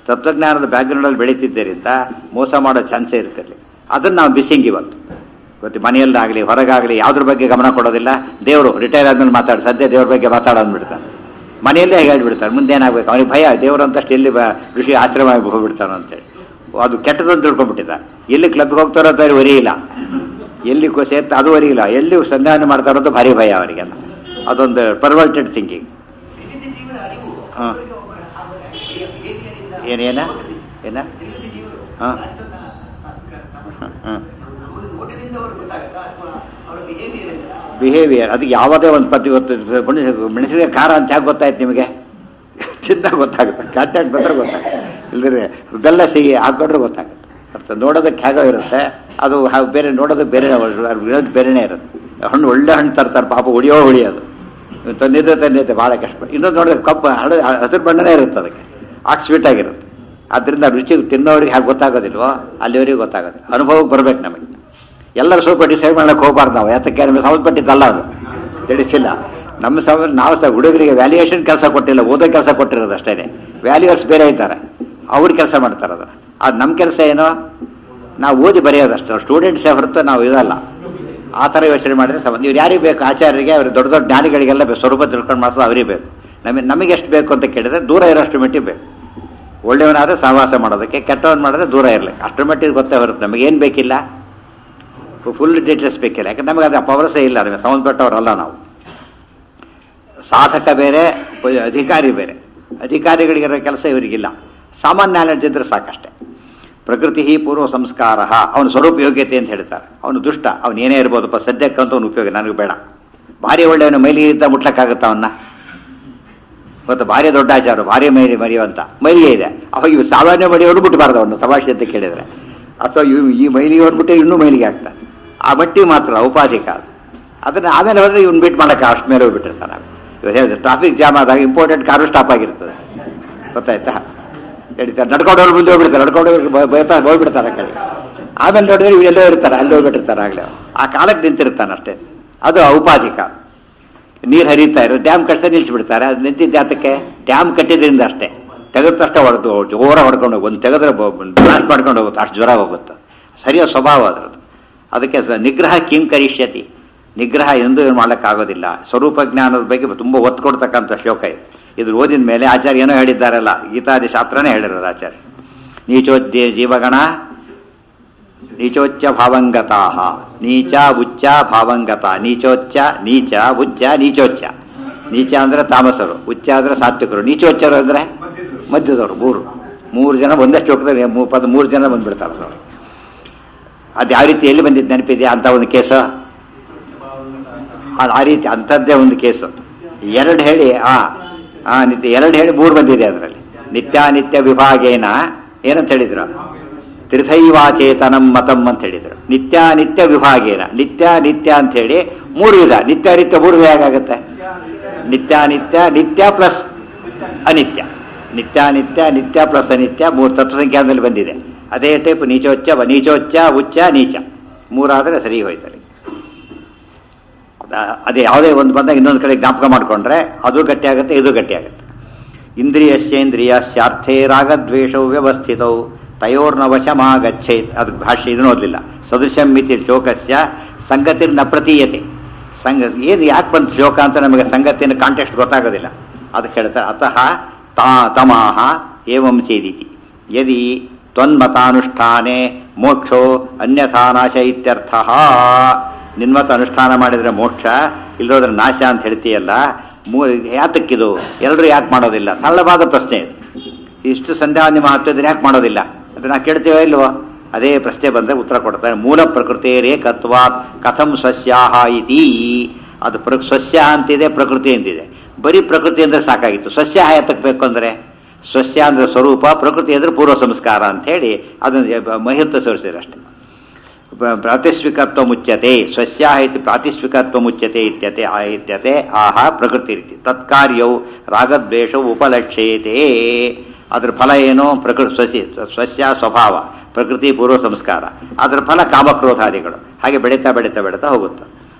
ತತ್ವಜ್ಞಾನದ ಬ್ಯಾಕ್ಗ್ರೌಂಡಲ್ಲಿ ಬೆಳೀತಿದ್ದರಿಂದ ಮೋಸ ಮಾಡೋ ಚಾನ್ಸೇ ಇರ್ತಿರ್ಲಿ ಅದನ್ನು ನಾವು ಬಿಸಿಂಗ್ ಇವತ್ತು ಇವತ್ತು ಮನೆಯಲ್ಲಾಗಲಿ ಹೊರಗಾಗಲಿ ಯಾವುದ್ರ ಬಗ್ಗೆ ಗಮನ ಕೊಡೋದಿಲ್ಲ ದೇವರು ರಿಟೈರ್ ಆದ್ಮೇಲೆ ಮಾತಾಡಿ ಸದ್ಯ ದೇವ್ರ ಬಗ್ಗೆ ಮಾತಾಡೋದು ಬಿಡ್ತಾನೆ ಮನೆಯಲ್ಲೇ ಹೇಳ್ಬಿಡ್ತಾರೆ ಮುಂದೆ ಏನಾಗಬೇಕು ಅವನಿಗೆ ಭಯ ದೇವರು ಅಂತಷ್ಟು ಎಲ್ಲಿ ಬ- ಋಷಿ ಆಶ್ರಮ ಆಗಿ ಹೋಗ್ಬಿಡ್ತಾನೋ ಅಂತೇಳಿ ಅದು ಕೆಟ್ಟದಂತ ತಿಳ್ಕೊಂಡ್ಬಿಟ್ಟಿದ್ದ ಎಲ್ಲಿ ಕ್ಲಬ್ಗೆ ಹೋಗ್ತಾರೋ ಅಂತ ವರಿ ಇಲ್ಲ ಎಲ್ಲಿ ಕೊ- ಸೇರ್ತ ಅದು ವರಿ ಇಲ್ಲ ಎಲ್ಲಿ ಸಂಧಾನ ಮಾಡ್ತಾರೋ ಅಂತ ಭಾರಿ ಭಯ ಅವರಿಗೆಲ್ಲ ಅದೊಂದು ಪರ್ವರ್ಟೆಡ್ ಥಿಂಕಿಂಗ್ ವಿವಿಧ ಜೀವನ ಅರಿವು ಹಾ. ಒಬ್ಬರಿಗೆ ಒಬ್ಬರ ಆಗುವ behavior-ಇಂದ ಏನೇನ ಏನ ವಿವಿಧ ಜೀವರು ಹಾ. ನಡೆಸೋದನ್ನ ಸಾತ್ವಿಕ ತಮ್ಮ- ಹ್ಮ್. ನಮ್ಮದು ನೋಟದಿಂದ ಅವ್ರಿಗೆ ಗೊತ್ತಾಗುತ್ತಾ ಅಥವಾ ಅವರ ಬಿಹೇವಿಯರ್ ಇಂದ ಬಿಹೇವಿಯರ್ ಅದು ಯಾವುದೇ ಒಂದು ಪದ್ಯ ಗೊತ್ತು ಮೆಣಸಿನ ಖಾರ ಅಂತ ಯಾಕೆ ಗೊತ್ತಾಯ್ತು ನಿಮಗೆ ತಿಂದಾಗ ಗೊತ್ತಾಗುತ್ತೆ ಕಾಂಟ್ಯಾಕ್ಟ್ ಬಂದ್ರೆ ಗೊತ್ತಾಗುತ್ತೆ ಇಲ್ಲದ್ರೆ ಬೆಲ್ಲ ಸಿಹಿ ಹಾಕೊಂಡ್ರೆ ಗೊತ್ತಾಗುತ್ತೆ ಅರ್ಥ ನೋಡೋದಕ್ಕೆ ಹೇಗೋ ಇರುತ್ತೆ ಅದು ಹಾ- ಬೇರೆ ನೋಡೋದಕ್ಕೆ ಬೇರೆ ಇರೋದು ಬೇರೆನೇ ಇರುತ್ತೆ ಹಣ್ಣು ಒಳ್ಳೆ ಹಣ್ಣು ತರ್ತಾರೆ ಪಾಪ ಹೊಡಿಯೋ ಹೊಡಿಯೋದು ತಂದಿದ್ದೆ ತಂದಿದ್ದೆ ಭಾಳ ಕಷ್ಟ ಇನ್ನೊಂದು ನೋಡಿದ್ರೆ ಕಪ್ಪು ಹಳ ಹಸಿರು ಬಣ್ಣನೇ ಇರುತ್ತೆ ಅದಕ್ಕೆ ಆಟ್ ಸ್ವೀಟ್ ಆಗಿರುತ್ತೆ ಅದರಿಂದ ರುಚಿ ತಿನ್ನೋರಿಗೆ ಹಾಗೆ ಗೊತ್ತಾಗೋದಿಲ್ವೋ ಅಲ್ಲಿವರೆಗೂ ಗೊತ್ತಾಗೋದು ಅನುಭವಕ್ಕೆ ಬರ್ಬೇಕು ನಮಗೆ ಎಲ್ಲರೂ ಸ್ವಲ್ಪ ಡಿಸೈಡ್ ಮಾಡಕ್ಕೆ ಹೋಗ್ಬಾರ್ದು ನಾವು ಯಾತಕ್ಕೆ ನಮಗೆ ಸಂಬಂಧಪಟ್ಟಿದ್ದಲ್ಲ ಅದು ತಿಳಿಸಿಲ್ಲ ನಮ್ಮ ಸಂಬಂಧ ನಾವು ಸಹ ಹುಡುಗರಿಗೆ ವ್ಯಾಲ್ಯೂಯೇಷನ್ ಕೆಲಸ ಕೊಟ್ಟಿಲ್ಲ ಓದೋ ಕೆಲಸ ಕೊಟ್ಟಿರೋದು ಅಷ್ಟೇ ವ್ಯಾಲ್ಯೂಯರ್ಸ್ ಬೇರೆ ಇದ್ದಾರೆ ಅವ್ರು ಕೆಲಸ ಮಾಡ್ತಾರೆ ಅದು ಅದು ನಮ್ಮ ಕೆಲಸ ಏನು ನಾವು ಓದಿ ಬರೆಯೋದಷ್ಟು ಸ್ಟೂಡೆಂಟ್ಸೇ ಹೊರತು ನಾವು ಇದಲ್ಲ ಆ ಥರ ಯೋಚನೆ ಮಾಡಿದ್ರೆ ಸಂಬಂಧ ಇವ್ರು ಯಾರಿಗೆ ಬೇಕು ಆಚಾರ್ಯರಿಗೆ ಅವ್ರಿಗೆ ದೊಡ್ಡ ದೊಡ್ಡ ಜ್ಞಾನಿಗಳಿಗೆಲ್ಲ ಬೆ- ಸ್ವರೂಪ ತಿಳ್ಕೊಂಡು ಮಾಡಿಸೋದು ಅವರಿಗೆ ಬೇಕು ನಮಗೆ ನಮಗೆ ಎಷ್ಟು ಬೇಕು ಅಂತ ಕೇಳಿದ್ರೆ ದೂರ ಇರೋಷ್ಟು ಮಟ್ಟಿಗೆ ಬೇಕು ಒಳ್ಳೆಯವನಾದ್ರೆ ಸಹವಾಸ ಮಾಡೋದಕ್ಕೆ ಕೆಟ್ಟವನ್ ಮಾಡಿದ್ರೆ ದೂರ ಇರಲಿಕ್ಕೆ ಅಷ್ಟರ ಮಟ್ಟಿಗೆ ಗೊತ್ತೇ ಬರುತ್ತೆ ನಮಗೇನು ಬೇಕಿಲ್ಲ ಫುಲ್ ಡೀಟೇಲ್ಸ್ ಬೇಕಿಲ್ಲ ಯಾಕಂದ್ರೆ ನಮಗೆ ಅದು ಪವರ್ಸೇ ಇಲ್ಲ ನಮಗೆ ಸಂಬಂಧಪಟ್ಟವರಲ್ಲ ನಾವು ಸಾಧಕ ಬೇರೆ ಪ- ಅಧಿಕಾರಿ ಬೇರೆ ಅಧಿಕಾರಿಗಳಿಗಿರೋ ಕೆಲಸ ಇವರಿಗಿಲ್ಲ ಸಾಮಾನ್ಯ ನಾಲೆಡ್ಜ್ ಇದ್ರೆ ಸಾಕಷ್ಟೇ ಪ್ರಕೃತಿ ಪೂರ್ವ ಸಂಸ್ಕಾರ ಅವನ ಸ್ವರೂಪ ಯೋಗ್ಯತೆ ಅಂತ ಹೇಳ್ತಾರೆ ಅವನು ದುಷ್ಟ ಅವನು ಏನೇ ಇರ್ಬೋದಪ್ಪ ಸದ್ಯಕ್ಕಂತ ಅವನು ಉಪಯೋಗ ನನಗೆ ಬೇಡ ಭಾರಿ ಒಳ್ಳೆಯವನು ಮೈಲಿಗೆ ಇದ್ದ ಮುಟ್ಲಕ್ಕಾಗತ್ತ ಅವನ್ನ ಮತ್ತು ಭಾರಿ ದೊಡ್ಡ ಆಚಾರ ಭಾರಿ ಮೈಲಿ ಮರಿಯುವಂತ ಮೈಲಿಗೆ ಇದೆ ಅವಾಗ ಇವು ಸಾಮಾನ್ಯ ಮರಿಯವರು ಬಿಟ್ಟಬಾರ್ದು ಅವನು ತಮಾಷೆ ಅಂತ ಕೇಳಿದ್ರೆ ಅಥವಾ ಇವ್ ಈ ಮೈಲಿಗೆ ಹೊರಬಿಟ್ಟು ಇನ್ನೂ ಮೈಲಿಗೆ ಆಗ್ತಾನೆ ಆ ಮಟ್ಟಿ ಮಾತ್ರ ಉಪಾಧಿಕ ಅದು ಅದನ್ನ ಆಮೇಲೆ ಹೋದ್ರೆ ಇವ್ನು ಬಿಟ್ಟು ಮಾಡಕ್ಕೆ ಅಷ್ಟು ಮೇಲೆ ಹೋಗ್ಬಿಟ್ಟಿರ್ತಾನೆ ಇವಾಗ ಹೇಳಿದ್ರೆ ಟ್ರಾಫಿಕ್ ಜಾಮ್ ಆದಾಗ ಇಂಪಾರ್ಟೆಂಟ್ ಕಾರು ಸ್ಟಾಪ್ ಆಗಿರ್ತದೆ ಗೊತ್ತಾಯ್ತಾ ನಡೀತಾರೆ ನಡ್ಕೊಂಡು ಹೋಗಿ ಮುಂದೆ ಹೋಗ್ಬಿಡ್ತಾರೆ ನಡ್ಕೊಂಡು ಹೋಗಿ ಬ- ಬೈಪಾಸ್ ಹೋಗ್ಬಿಡ್ತಾರೆ ಆ ಕಡೆ ಆಮೇಲೆ ನೋಡಿದ್ರೆ ಇವ್ರು ಎಲ್ಲೋ ಇರ್ತಾರೆ ಅಲ್ಲಿ ಹೋಗ್ಬಿಟ್ಟಿರ್ತಾರೆ ಆಗಲೇ ಆ ಕಾಲಕ್ಕೆ ನಿಂತಿರ್ತಾನೆ ಅಷ್ಟೇ ಅದು ಔಪಾಧಿಕ ನೀರು ಹರಿತಾ ಇರೋ ಡ್ಯಾಮ್ ಕಟ್ಸ ನಿಲ್ಲಿಸ್ಬಿಡ್ತಾರೆ ಅದು ನಿಂತಿದ್ದ ಜಾತಕ್ಕೆ ಡ್ಯಾಮ್ ಕಟ್ಟಿದ್ರಿಂದ ಅಷ್ಟೇ ತೆಗೆದ ತಕ್ಷಣ ಹೊಡೆದು ಜೋರ ಹೊಡ್ಕೊಂಡು ಹೋಗಿ ಒಂದು ತೆಗೆದ್ರೆ ಬ್ಲಾಸ್ಟ್ ಮಾಡ್ಕೊಂಡು ಹೋಗುತ್ತೆ ಅಷ್ಟು ಜ್ವರ ಹೋಗುತ್ತೆ ಸರಿಯಾದ ಸ್ವಭಾವ ಅದರದ್ದು ಅದಕ್ಕೆ ಸ- ನಿಗ್ರಹ ಕಿಂ ಕರಿಷ್ಯತಿ ನಿಗ್ರಹ ಎಂದು ಮಾಡೋಕ್ಕಾಗೋದಿಲ್ಲ ಸ್ವರೂಪ ಜ್ಞಾನದ ಬಗ್ಗೆ ತುಂಬ ಒತ್ತು ಕೊಡ್ತಕ್ಕಂಥ ಶ್ಲೋಕ ಇದೆ ಇದು ಓದಿದ ಮೇಲೆ ಆಚಾರ್ಯ ಏನೋ ಹೇಳಿದ್ದಾರಲ್ಲ ಗೀತಾದಿ ಶಾಸ್ತ್ರನೇ ಹೇಳಿರೋದು ಆಚಾರ್ಯ ನೀಚೋದ್ಯ ಜೀವಗಣ ನೀಚೋಚ್ಚ ಭಾವಂಗತಾ ನೀಚ ಉಚ್ಚ ಭಾವಂಗತ ನೀಚೋಚ್ಚ ನೀಚ ಉಚ್ಚ ನೀಚೋಚ್ಚ ನೀಚ ಅಂದ್ರೆ ತಾಮಸರು ಉಚ್ಚ ಅಂದ್ರೆ ಸಾತ್ವಿಕರು ನೀಚೋಚ್ಚರು ಅಂದ್ರೆ ಮಧ್ಯದವರು ಮೂರು ಮೂರು ಜನ ಒಂದೇ ಶ್ಲೋಕದಲ್ಲಿ ಮೂ- ಪದ ಮೂರು ಜನ ಬಂದ್ಬಿಡ್ತಾರೆ ನೋಡಿ ಅದು ಯಾವ ರೀತಿ ಎಲ್ಲಿ ಬಂದಿದ್ದು ನೆನಪಿದೆಯಾ ಅಂತ ಒಂದು ಕೇಸು ಅದು ಆ ರೀತಿ ಅಂಥದ್ದೇ ಒಂದು ಕೇಸು ಎರಡು ಹೇಳಿ ಆ ಆ ನಿತ್ಯ ಎರಡು ಹೇಳಿ ಮೂರು ಬಂದಿದೆ ಅದರಲ್ಲಿ ನಿತ್ಯಾನಿತ್ಯ ವಿಭಾಗೇನ ಏನಂತ ಹೇಳಿದ್ರು ತ್ರಿಥೈವಾಚೇತನಂ ಮತಂ ಅಂತ ಹೇಳಿದ್ರು ನಿತ್ಯಾನಿತ್ಯ ವಿಭಾಗೇನ ನಿತ್ಯ ನಿತ್ಯ ಅಂತ ಹೇಳಿ ಮೂರು ವಿಧ ನಿತ್ಯ ನಿತ್ಯ ಮೂರು ವಿಧ ಹೇಗಾಗುತ್ತೆ ನಿತ್ಯಾನಿತ್ಯ ನಿತ್ಯ ಪ್ಲಸ್ ಅನಿತ್ಯ ನಿತ್ಯಾನಿತ್ಯ ನಿತ್ಯ ಪ್ಲಸ್ ಅನಿತ್ಯ ಮೂರು ತತ್ವ ಸಂಖ್ಯಾನದಲ್ಲಿ ಬಂದಿದೆ ಅದೇ ಟೈಪ್ ನೀಚೋಚ್ಚ ವ- ನೀಚೋಚ್ಚ ಉಚ್ಚ ನೀಚ ಮೂರಾದರೆ ಸರಿ ಹೋಯ್ತಾರೆ ಅದ- ಅದೇ ಯಾವುದೇ ಒಂದು ಬಂದಾಗ ಇನ್ನೊಂದು ಕಡೆ ಜ್ಞಾಪಕ ಮಾಡಿಕೊಂಡ್ರೆ ಅದು ಗಟ್ಟಿ ಆಗುತ್ತೆ ಇದು ಗಟ್ಟಿ ಆಗುತ್ತೆ ಇಂದ್ರಿಯಸ್ಯೇಂದ್ರಿಯಸ್ಯಾರ್ಥೇ ರಾಗದ್ವೇಷವು ವ್ಯವಸ್ಥಿತವು ತಯೋರ್ನವಶಮಾಗಚ್ಚೇತ್ ಅದಕ್ಕೆ ಭಾಷೆ ಇದನ್ನು ಓದಲಿಲ್ಲ ಸದೃಶಂ ಮಿತಿ ಶ್ಲೋಕಸ್ಯ ಸಂಗತಿರ್ನ ಪ್ರತೀಯತೆ ಸಂಗ ಏನು ಯಾಕೆ ಬಂತು ಶ್ಲೋಕ ಅಂತ ನಮಗೆ ಸಂಗತಿನ ಕಾಂಟೆಕ್ಸ್ಟ್ ಗೊತ್ತಾಗೋದಿಲ್ಲ ಅದಕ್ಕೆ ಹೇಳ್ತಾರೆ ಅತಃ ತಾ ತಮಾಹ ಏವಂ ಚೇದಿತಿ ಯದಿ ತ್ವನ್ಮತಾನುಷ್ಠಾನೆ ಮೋಕ್ಷೋ ಅನ್ಯಥಾ ನಾಶ ಇತ್ಯರ್ಥ ನಿನ್ಮತ ಅನುಷ್ಠಾನ ಮಾಡಿದ್ರೆ ಮೋಕ್ಷ ಇಲ್ಲೋದ್ರೆ ನಾಶ ಅಂತ ಹೇಳ್ತೀಯಲ್ಲ ಮೂ ಯಾತಕ್ಕಿದು ಎಲ್ಲರೂ ಯಾಕೆ ಮಾಡೋದಿಲ್ಲ ಸರಳವಾದ ಪ್ರಶ್ನೆ ಇದು ಇಷ್ಟು ಸಂಧ್ಯಾನಿ ಮಹತ್ವದ ಯಾಕೆ ಮಾಡೋದಿಲ್ಲ ಅದನ್ನ ಕೇಳ್ತೀವೋ ಇಲ್ವೋ ಅದೇ ಪ್ರಶ್ನೆ ಬಂದ್ರೆ ಉತ್ತರ ಕೊಡ್ತಾರೆ ಮೂಲ ಪ್ರಕೃತಿ ರೇಖತ್ವ ಕಥಂ ಸಸ್ಯಾಹ ಇತಿ ಅದು ಪ್ರ ಸಸ್ಯ ಅಂತಿದೆ ಪ್ರಕೃತಿ ಅಂತಿದೆ ಬರೀ ಪ್ರಕೃತಿ ಅಂದ್ರೆ ಸಾಕಾಗಿತ್ತು ಸಸ್ಯ ಯಾತಕ್ಕೆ ಬೇಕು ಅಂದ್ರೆ ಸಸ್ಯ ಅಂದ್ರೆ ಸ್ವರೂಪ ಪ್ರಕೃತಿ ಅಂದ್ರೆ ಪೂರ್ವ ಸಂಸ್ಕಾರ ಅಂತ ಹೇಳಿ ಅದನ್ನು ಮಹತ್ವ ಸೇರಿಸಿದ್ರೆ ಅಷ್ಟೇ ಪ್ರ- ಪ್ರಾತಿಸ್ವಿಕತ್ವ ಮುಚ್ಯತೆ ಸ್ವಸ್ಯ ಇತಿ ಪ್ರಾತಿಸ್ವಿಕತ್ವ ಮುಚ್ಯತೆ ಇತ್ಯತೆ ಆ ಇತ್ಯತೆ ಆಹ ಪ್ರಕೃತಿ ರೀತಿ ತತ್ಕಾರ್ಯವು ರಾಗದ್ವೇಷವು ಉಪಲಕ್ಷ್ಯತೆ ಅದ್ರ ಫಲ ಏನು ಪ್ರಕೃತಿ ಸ್ವಸ್ಯ ಸ್ವಸ್ಯ ಸ್ವಭಾವ ಪ್ರಕೃತಿ ಪೂರ್ವ ಸಂಸ್ಕಾರ ಅದ್ರ ಫಲ ಕಾಮಕ್ರೋಧಾದಿಗಳು ಹಾಗೆ ಬೆಳೀತಾ ಬೆಳೀತಾ ಬೆಳೀತಾ ಹೋಗುತ್ತೆ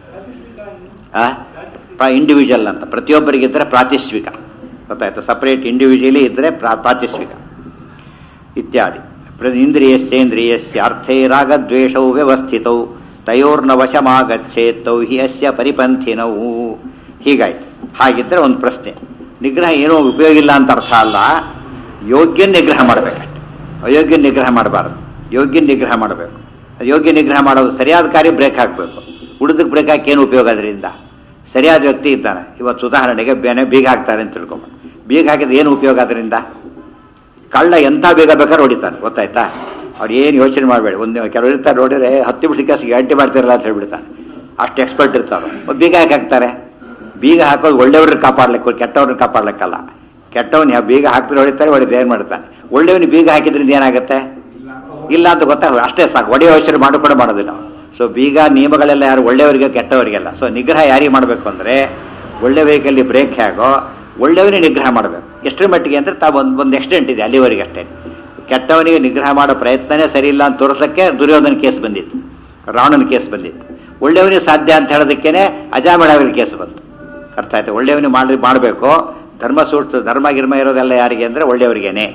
ಇಂಡಿವಿಜುವಲ್ ಅಂತ ಪ್ರತಿಯೊಬ್ಬರಿಗಿದ್ರೆ ಪ್ರಾತಿಸ್ವಿಕ ಗೊತ್ತಾಯ್ತು ಸಪರೇಟ್ ಇಂಡಿವಿಜುವಲಿ ಇದ್ರೆ ಪ್ರಾ- ಪ್ರಾತಿಸ್ವಿಕ ಇತ್ಯಾದಿ ಪ್ರ- ಇಂದ್ರಿಯಸ್ಯೇಂದ್ರಿಯಸ್ಯ ಅರ್ಥೇ ರಾಗದ್ವೇಷೌ ವ್ಯವಸ್ಥಿತೌ ತಯೋರ್ನ ವಶಮಾಗಚ್ಚೇತ್ ತೌ ಹಿ ಅಸ್ಯ ಪರಿಪಂಥಿನೌ ಹೀಗಾಯ್ತು ಹಾಗಿದ್ರೆ ಒಂದು ಪ್ರಶ್ನೆ ನಿಗ್ರಹ ಏನೋ ಉಪಯೋಗ ಇಲ್ಲ ಅಂತ ಅರ್ಥ ಅಲ್ಲ ಯೋಗ್ಯ ನಿಗ್ರಹ ಮಾಡಬೇಕಷ್ಟೆ ಅಯೋಗ್ಯ ನಿಗ್ರಹ ಮಾಡಬಾರದು ಯೋಗ್ಯ ನಿಗ್ರಹ ಮಾಡಬೇಕು ಯೋಗ್ಯ ನಿಗ್ರಹ ಮಾಡೋದು ಸರಿಯಾದ ಕಾರ್ಯ ಬ್ರೇಕ್ ಹಾಕಬೇಕು ಉಳಿದಕ್ಕೆ ಬ್ರೇಕ್ ಹಾಕಿ ಏನು ಉಪಯೋಗ ಅದರಿಂದ ಸರಿಯಾದ ವ್ಯಕ್ತಿ ಇದ್ದಾನೆ ಇವತ್ತು ಉದಾಹರಣೆಗೆ ಬೇನೆ ಬೀಗ ಹಾಕ್ತಾರೆ ಅಂತ ತಿಳ್ಕೊಂಬ ಬೀಗ ಹಾಕಿದ್ರೆ ಏನು ಉಪಯೋಗ ಅದರಿಂದ ಕಳ್ಳ ಎಂಥ ಬೇಗ ಬೇಕಾದ್ರೆ ಹೊಡಿತಾನೆ ಗೊತ್ತಾಯ್ತಾ ಅವ್ರು ಏನು ಯೋಚನೆ ಮಾಡಬೇಡಿ ಒಂದು ಕೆಲವರು ಇರ್ತಾರೆ ನೋಡಿದ್ರೆ ಹತ್ತು ನಿಮಿಷಕ್ಕೆ ಗ್ಯಾರಂಟಿ ಮಾಡ್ತಿರಲ್ಲ ಅಂತ ಹೇಳ್ಬಿಡ್ತಾನೆ ಅಷ್ಟು ಎಕ್ಸ್ಪರ್ಟ್ ಇರ್ತಾರೆ ಮತ್ತೆ ಬೀಗ ಹಾಕಿ ಹಾಕ್ತಾರೆ ಬೀಗ ಹಾಕೋದು ಒಳ್ಳೆಯವ್ರನ್ನ ಕಾಪಾಡ್ಲಿಕ್ಕೆ ಕೆಟ್ಟವ್ರನ್ನ ಕಾಪಾಡ್ಲಿಕ್ಕಲ್ಲ ಕೆಟ್ಟವನ್ ಯಾವ ಬೀಗ ಹಾಕಿದ್ರೆ ಹೊಡಿತಾರೆ ಹೊಡಿದ ಏನು ಮಾಡ್ತಾನೆ ಒಳ್ಳೆಯವನು ಬೀಗ ಹಾಕಿದ್ರಿಂದ ಏನಾಗುತ್ತೆ ಇಲ್ಲ ಅಂತ ಗೊತ್ತಾಗ ಅಷ್ಟೇ ಸಾಕು ಒಡೆಯ ಯೋಚನೆ ಮಾಡು ಕೂಡ ಮಾಡೋದಿಲ್ಲ ಸೊ ಬೀಗ ನಿಯಮಗಳೆಲ್ಲ ಯಾರು ಒಳ್ಳೆಯವರಿಗೆ ಕೆಟ್ಟವರಿಗೆಲ್ಲ ಸೊ ನಿಗ್ರಹ ಯಾರಿಗೆ ಮಾಡಬೇಕು ಅಂದರೆ ಒಳ್ಳೆ ವೆಹಿಕಲ್ಲಿ ಬ್ರೇಕ್ ಹೇಗೋ ಒಳ್ಳೆಯವನೇ ನಿಗ್ರಹ ಮಾಡಬೇಕು ಎಷ್ಟರ ಮಟ್ಟಿಗೆ ಅಂದರೆ ತಾವು ಒಂದು ಒಂದು ಎಕ್ಸ್ಟೆಂಟ್ ಇದೆ ಅಲ್ಲಿವರೆಗೆ ಅಷ್ಟೇ ಕೆಟ್ಟವನಿಗೆ ನಿಗ್ರಹ ಮಾಡೋ ಪ್ರಯತ್ನನೇ ಸರಿ ಇಲ್ಲ ಅಂತ ತೋರಿಸೋಕ್ಕೆ ದುರ್ಯೋಧನ ಕೇಸ್ ಬಂದಿತ್ತು ರಾವಣನ ಕೇಸ್ ಬಂದಿತ್ತು ಒಳ್ಳೆಯವನಿಗೆ ಸಾಧ್ಯ ಅಂತ ಹೇಳೋದಕ್ಕೇನೆ ಅಜಾಮೇಳವರ ಕೇಸ್ ಬಂತು ಅರ್ಥ ಆಯ್ತು ಒಳ್ಳೆಯವನಿಗೆ ಮಾಡಿ ಮಾಡಬೇಕು ಧರ್ಮ ಸೂಟ್ ಧರ್ಮ ಗಿರ್ಮ ಇರೋದೆಲ್ಲ ಯಾರಿಗೆ ಅಂದರೆ ಒಳ್ಳೆಯವರಿಗೇನೆ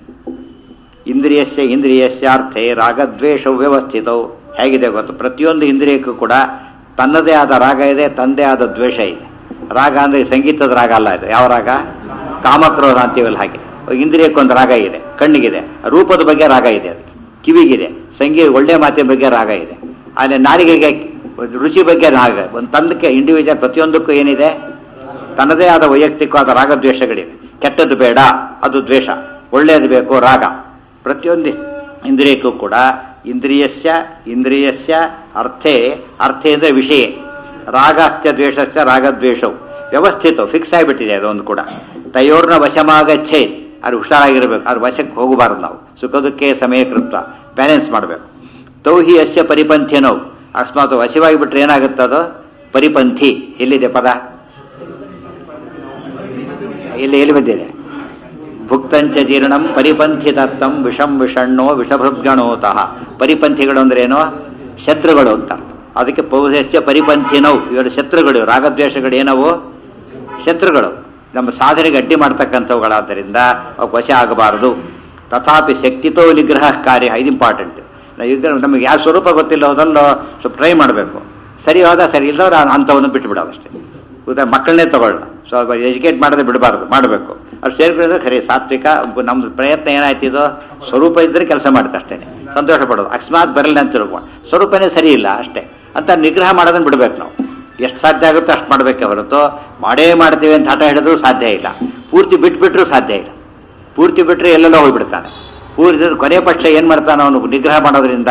ಇಂದ್ರಿಯಸ್ಯ ಇಂದ್ರಿಯಸ್ಯಾರ್ಥೆ ರಾಗದ್ವೇಷವು ವ್ಯವಸ್ಥಿತವು ಹೇಗಿದೆ ಗೊತ್ತು ಪ್ರತಿಯೊಂದು ಇಂದ್ರಿಯಕ್ಕೂ ಕೂಡ ತನ್ನದೇ ಆದ ರಾಗ ಇದೆ ತನ್ನದೇ ಆದ ದ್ವೇಷ ಇದೆ ರಾಗ ಅಂದರೆ ಸಂಗೀತದ ರಾಗ ಅಲ್ಲ ಇದು ಯಾವ ರಾಗ ಕಾಮಕ್ರೋಧ ಅಂತೀವಲ್ಲ ಹಾಗೆ ಇಂದ್ರಿಯಕ್ಕೊಂದು ರಾಗ ಇದೆ ಕಣ್ಣಿಗಿದೆ ರೂಪದ ಬಗ್ಗೆ ರಾಗ ಇದೆ ಅದಕ್ಕೆ ಕಿವಿಗಿದೆ ಸಂಗೀತ ಒಳ್ಳೆ ಮಾತಿನ ಬಗ್ಗೆ ರಾಗ ಇದೆ ಆದರೆ ನಾಲಿಗೆಗೆ ರುಚಿ ಬಗ್ಗೆ ರಾಗ ಒಂದು ತಂದಕ್ಕೆ ಇಂಡಿವಿಜುವಲ್ ಪ್ರತಿಯೊಂದಕ್ಕೂ ಏನಿದೆ ತನ್ನದೇ ಆದ ವೈಯಕ್ತಿಕವಾದ ರಾಗದ್ವೇಷಗಳಿವೆ ಕೆಟ್ಟದ್ದು ಬೇಡ ಅದು ದ್ವೇಷ ಒಳ್ಳೆಯದು ಬೇಕು ರಾಗ ಪ್ರತಿಯೊಂದು ಇಂದ್ರಿಯಕ್ಕೂ ಕೂಡ ಇಂದ್ರಿಯಸ್ಯ ಇಂದ್ರಿಯಸ್ಯ ಅರ್ಥೇ ಅರ್ಥೇ ಅಂದರೆ ವಿಷಯ ರಾಗಸ್ಯ ದ್ವೇಷಸ್ಯ ರಾಗದ್ವೇಷವು ವ್ಯವಸ್ಥಿತ ಫಿಕ್ಸ್ ಆಗಿಬಿಟ್ಟಿದೆ ಅದೊಂದು ಕೂಡ ತಯೋರ್ನ ವಶಮಾಗಚ್ಛೇ ಅದು ಹುಷಾರಾಗಿರ್ಬೇಕು ಅದ್ರ ವಶಕ್ಕೆ ಹೋಗಬಾರ್ದು ನಾವು ಸುಖದಕ್ಕೆ ಸಮಯ ಕೃತ್ವ ಬ್ಯಾಲೆನ್ಸ್ ಮಾಡಬೇಕು ತೌಹಿ ಅಸ್ಯ ಪರಿಪಂಥಿ ನಾವು ಅಕಸ್ಮಾತ್ ವಶವಾಗಿ ಬಿಟ್ರೆ ಏನಾಗುತ್ತದೋ ಪರಿಪಂಥಿ ಎಲ್ಲಿದೆ ಪದ ಇಲ್ಲಿ ಎಲ್ಲಿ ಬಂದಿದೆ ಭುಕ್ತಂಚ ಜೀರ್ಣಂ ಪರಿಪಂಥಿ ದತ್ತಂ ವಿಷಂ ವಿಷಣ್ಣೋ ವಿಷಭೃಗ್ಗಣೋತಃ ಪರಿಪಂಥಿಗಳು ಅಂದ್ರೆ ಏನೋ ಶತ್ರುಗಳು ಅಂತ ಅದಕ್ಕೆ ಪೌರಸ್ಯ ಪರಿಪಂಥಿನವು ಇವರು ಶತ್ರುಗಳು ರಾಗದ್ವೇಷಗಳು ಏನವು ಶತ್ರುಗಳು ನಮ್ಮ ಸಾಧನೆಗೆ ಅಡ್ಡಿ ಮಾಡ್ತಕ್ಕಂಥವುಗಳಾದ್ದರಿಂದ ಅವಕ್ಕೆ ವಶ ಆಗಬಾರದು ತಥಾಪಿ ಶಕ್ತಿತೋ ನಿಗ್ರಹ ಕಾರ್ಯ ಇದು ಇಂಪಾರ್ಟೆಂಟ್ ನಮಗೆ ಯಾವ ಸ್ವರೂಪ ಗೊತ್ತಿಲ್ಲ ಹೋದಲ್ಲೋ ಸ್ವಲ್ಪ ಟ್ರೈ ಮಾಡಬೇಕು ಸರಿ ಹೋದ ಸರಿ ಇಲ್ಲದವ್ರು ಅಂಥವನ್ನು ಬಿಟ್ಟು ಬಿಡೋದಷ್ಟೇ ಉದಾ ಮಕ್ಕಳನ್ನೇ ತಗೊಳ್ಳೋಣ ಸ್ವಲ್ಪ ಎಜುಕೇಟ್ ಮಾಡದೆ ಬಿಡಬಾರ್ದು ಮಾಡಬೇಕು ಅವ್ರು ಸೇರ್ಕೊಂಡ್ರೆ ಖರೀ ಸಾತ್ವಿಕ ನಮ್ಮ ಪ್ರಯತ್ನ ಏನಾಯ್ತಿದೋ ಸ್ವರೂಪ ಇದ್ದರೆ ಕೆಲಸ ಮಾಡುತ್ತೆ ಅಷ್ಟೇ ಸಂತೋಷ ಪಡೋದು ಅಕಸ್ಮಾತ್ ಬರಲ್ಲ ಅಂತ ತಿಳ್ಕೊಂಡು ಸ್ವರೂಪನೇ ಸರಿ ಇಲ್ಲ ಅಷ್ಟೇ ಅಂತ ನಿಗ್ರಹ ಮಾಡೋದನ್ನ ಬಿಡ್ಬೇಕು ನಾವು ಎಷ್ಟು ಸಾಧ್ಯ ಆಗುತ್ತೋ ಅಷ್ಟು ಮಾಡಬೇಕೆ ಹೊರತು ಮಾಡೇ ಮಾಡ್ತೀವಿ ಅಂತ ಹಠ ಹಿಡಿದ್ರು ಸಾಧ್ಯ ಇಲ್ಲ ಪೂರ್ತಿ ಬಿಟ್ಬಿಟ್ರೂ ಸಾಧ್ಯ ಇಲ್ಲ ಪೂರ್ತಿ ಬಿಟ್ಟರೆ ಎಲ್ಲೆಲ್ಲೋ ಹೋಗ್ಬಿಡ್ತಾನೆ ಪೂರ್ತಿ ಕೊನೆ ಪಕ್ಷ ಏನು ಮಾಡ್ತಾನೆ ಅವನು ನಿಗ್ರಹ ಮಾಡೋದ್ರಿಂದ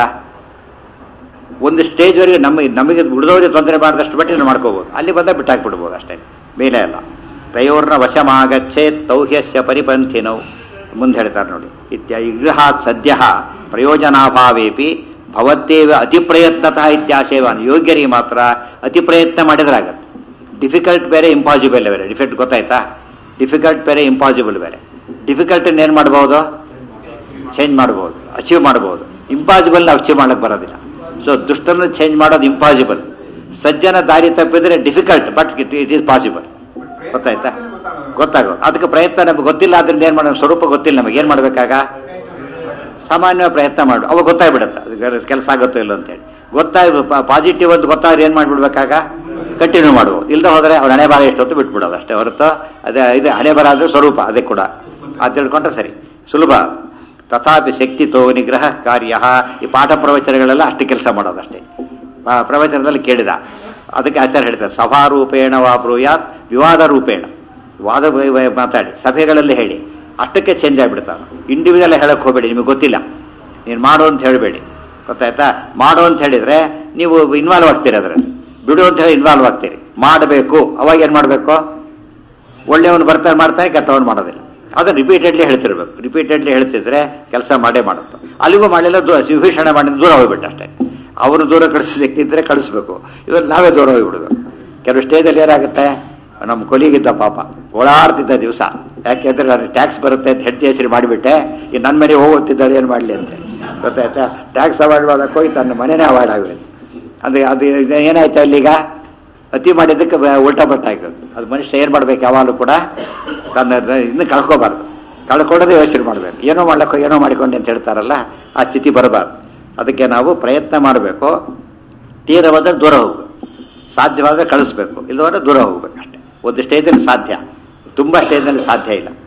ಒಂದು ಸ್ಟೇಜ್ವರೆಗೆ ನಮ್ಮ ನಮಗೆ ಉಳಿದವರಿಗೆ ತೊಂದರೆ ಮಾಡಿದಷ್ಟು ಮಟ್ಟಿಗೆ ಮಾಡ್ಕೋಬೋದು ಅಲ್ಲಿ ಬಂದ ಬಿಟ್ಟಾಕ್ಬಿಡ್ಬೋದು ಅಷ್ಟೇ ಮೇಲೆ ಅಲ್ಲ ತಯೋರ್ನ ವಶಮಾಗಚ್ಚೇ ತೌಹ್ಯಸ್ಯ ಪರಿಪಂಥಿನೌ ಮುಂದೆ ಹೇಳ್ತಾರೆ ನೋಡಿ ಇತ್ಯ ವಿಗ್ರಹಾತ್ ಸದ್ಯ ಪ್ರಯೋಜನಾಭಾವೇಪಿ ಭವತ್ತೇವ ಅತಿ ಪ್ರಯತ್ನತಃ ಇತ್ಯಾಶಯವಾನ್ ಯೋಗ್ಯರಿಗೆ ಮಾತ್ರ ಅತಿ ಪ್ರಯತ್ನ ಮಾಡಿದ್ರಾಗತ್ತೆ ಡಿಫಿಕಲ್ಟ್ ಬೇರೆ ಇಂಪಾಸಿಬಲ್ ಬೇರೆ ಡಿಫಿಕಲ್ಟ್ ಗೊತ್ತಾಯ್ತಾ ಡಿಫಿಕಲ್ಟ್ ಬೇರೆ ಇಂಪಾಸಿಬಲ್ ಬೇರೆ ಡಿಫಿಕಲ್ಟ್ ಏನು ಮಾಡ್ಬೋದು ಚೇಂಜ್ ಮಾಡ್ಬೋದು ಅಚೀವ್ ಮಾಡ್ಬೋದು ಇಂಪಾಸಿಬಲ್ ನಾವು ಅಚೀವ್ ಮಾಡಕ್ಕೆ ಬರೋದಿಲ್ಲ ಸೊ ದುಷ್ಟನ್ನು ಚೇಂಜ್ ಮಾಡೋದು ಇಂಪಾಸಿಬಲ್ ಸಜ್ಜನ ದಾರಿ ತಪ್ಪಿದ್ರೆ difficult but it it is possible ಗೊತ್ತಾಯ್ತಾ ಗೊತ್ತಾಗೋದು ಅದಕ್ಕೆ ಪ್ರಯತ್ನ ನಮ್ಗೆ ಗೊತ್ತಿಲ್ಲ ಅದರಿಂದ ಏನು ಮಾಡೋದು ಸ್ವರೂಪ ಗೊತ್ತಿಲ್ಲ ನಮಗೆ ಏನು ಮಾಡಬೇಕಾಗ ಸಾಮಾನ್ಯ ಪ್ರಯತ್ನ ಮಾಡು ಅವಾಗ ಗೊತ್ತಾಗ್ಬಿಡುತ್ತೆ ಅದು ಕೆಲಸ ಆಗುತ್ತೋ ಇಲ್ಲ ಅಂತೇಳಿ ಗೊತ್ತಾಗ ಪಾಸಿಟಿವ್ ಅಂತ ಗೊತ್ತಾದ್ರೆ ಏನು ಮಾಡಿಬಿಡ್ಬೇಕಾಗ ಕಂಟಿನ್ಯೂ ಮಾಡ್ಬೋದು ಇಲ್ಲದೆ ಹೋದರೆ ಅವ್ರ ಹಣೆ ಬಾರ ಎಷ್ಟೊತ್ತು ಬಿಟ್ಬಿಡೋದು ಅಷ್ಟೇ ಹೊರತು ಅದೇ ಇದೆ ಹಣೆ ಬರ ಅಂದರೆ ಸ್ವರೂಪ ಅದೇ ಕೂಡ ಅದು ತಿಳ್ಕೊಂಡ್ರೆ ಸರಿ ಸುಲಭ ತಥಾಪಿ ಶಕ್ತಿತೋ ನಿಗ್ರಹ ಕಾರ್ಯ ಈ ಪಾಠ ಪ್ರವಚನಗಳೆಲ್ಲ ಅಷ್ಟು ಕೆಲಸ ಮಾಡೋದಷ್ಟೇ ಆ ಪ್ರವಚನದಲ್ಲಿ ಕೇಳಿದ ಅದಕ್ಕೆ ಆಚಾರ್ಯ ಹೇಳ್ತಾರೆ ಸಭಾರೂಪೇಣ ವಾ ಬ್ರೂಯಾತ್ ವಿವಾದ ರೂಪೇಣ ವಾದ ವ- ವ- ಮಾತಾಡಿ ಸಭೆಗಳಲ್ಲಿ ಹೇಳಿ ಅಷ್ಟಕ್ಕೆ ಚೇಂಜ್ ಆಗಿಬಿಡ್ತಾನೆ ಇಂಡಿವಿಜುವಲ್ ಹೇಳಕ್ಕೆ ಹೋಗಬೇಡಿ ನಿಮಗೆ ಗೊತ್ತಿಲ್ಲ ನೀನು ಮಾಡು ಅಂತ ಹೇಳಬೇಡಿ ಗೊತ್ತಾಯ್ತಾ ಮಾಡು ಅಂತ ಹೇಳಿದ್ರೆ ನೀವು ಇನ್ವಾಲ್ವ್ ಆಗ್ತೀರಿ ಅದರಲ್ಲಿ ಬಿಡು ಅಂತ ಹೇಳಿ ಇನ್ವಾಲ್ವ್ ಆಗ್ತೀರಿ ಮಾಡಬೇಕು ಅವಾಗ ಏನು ಮಾಡಬೇಕು ಒಳ್ಳೆಯವನು ಬರ್ತಾರೆ ಮಾಡ್ತಾನೆ ಕೆಟ್ಟವನು ಮಾಡೋದಿಲ್ಲ ಅದನ್ನು ರಿಪೀಟೆಡ್ಲಿ ಹೇಳ್ತಿರ್ಬೇಕು ರಿಪೀಟೆಡ್ಲಿ ಹೇಳ್ತಿದ್ರೆ ಕೆಲಸ ಮಾಡೇ ಮಾಡುತ್ತೆ ಅಲ್ಲಿಗೂ ಮಾಡಲಿಲ್ಲ ದೂ ವಿಭೀಷಣ ಮಾಡಿದ ದೂರ ಹೋಗ್ಬಿಟ್ಟು ಅಷ್ಟೇ ಅವರು ದೂರ ಕಳಿಸ್ಲಿಕ್ಕಿದ್ರೆ ಕಳಿಸ್ಬೇಕು ಇವಾಗ ನಾವೇ ದೂರ ಹೋಗ್ಬಿಡ್ಬೇಕು ಕೆಲವು ಸ್ಟೇಜಲ್ಲಿ ಏನಾಗುತ್ತೆ ನಮ್ಮ ಕೊಲಿಗಿದ್ದ ಪಾಪ ಓಡಾಡ್ತಿದ್ದ ದಿವಸ ಯಾಕೆಂದ್ರೆ ನಾನು ಟ್ಯಾಕ್ಸ್ ಬರುತ್ತೆ ಅಂತ ಹೆಂಡತಿ ಹೆಸರು ಮಾಡಿಬಿಟ್ಟೆ ಈ ನನ್ನ ಮನೆ ಹೋಗುತ್ತಿದ್ದಾಳೆ ಏನು ಮಾಡಲಿ ಅಂತ ಗೊತ್ತಾಯ್ತಾ ಟ್ಯಾಕ್ಸ್ ಅವಾಯ್ಡ್ ಮಾಡಕ್ಕೆ ಹೋಗಿ ತನ್ನ ಮನೆನೇ ಅವಾಯ್ಡ್ ಆಗೋಯ್ತು ಅದು ಅದು ಏನಾಯ್ತು ಅಲ್ಲೀಗ ಅತಿ ಮಾಡಿದ್ದಕ್ಕೆ ಬ- ಉಲ್ಟಾ ಬಟ್ಟ ಆಗೋದು ಅದು ಮನುಷ್ಯ ಏನು ಮಾಡ್ಬೇಕು ಯಾವಾಗಲೂ ಕೂಡ ತನ್ನ ಇನ್ನು ಕಳ್ಕೋಬಾರ್ದು ಕಳ್ಕೊಳ್ಳೋದೇ ಯೋಚನೆ ಮಾಡಬೇಕು ಏನೋ ಮಾಡ್ಲಿಕ್ಕೆ ಏನೋ ಮಾಡಿಕೊಂಡೆ ಅಂತ ಹೇಳ್ತಾರಲ್ಲ ಆ ಸ್ಥಿತಿ ಬರಬಾರ್ದು ಅದಕ್ಕೆ ನಾವು ಪ್ರಯತ್ನ ಮಾಡಬೇಕು ತೀರವಾದ್ರೆ ದೂರ ಹೋಗ್ಬೇಕು ಸಾಧ್ಯವಾದರೆ ಕಳಿಸ್ಬೇಕು ಇಲ್ಲವಾದ್ರೆ ದೂರ ಹೋಗ್ಬೇಕು ಅಷ್ಟೇ ಒಂದು ಸ್ಟೇಜಲ್ಲಿ ಸಾಧ್ಯ ತುಂಬ ಸ್ಟೇಜ್ನಲ್ಲಿ ಸಾಧ್ಯ ಇಲ್ಲ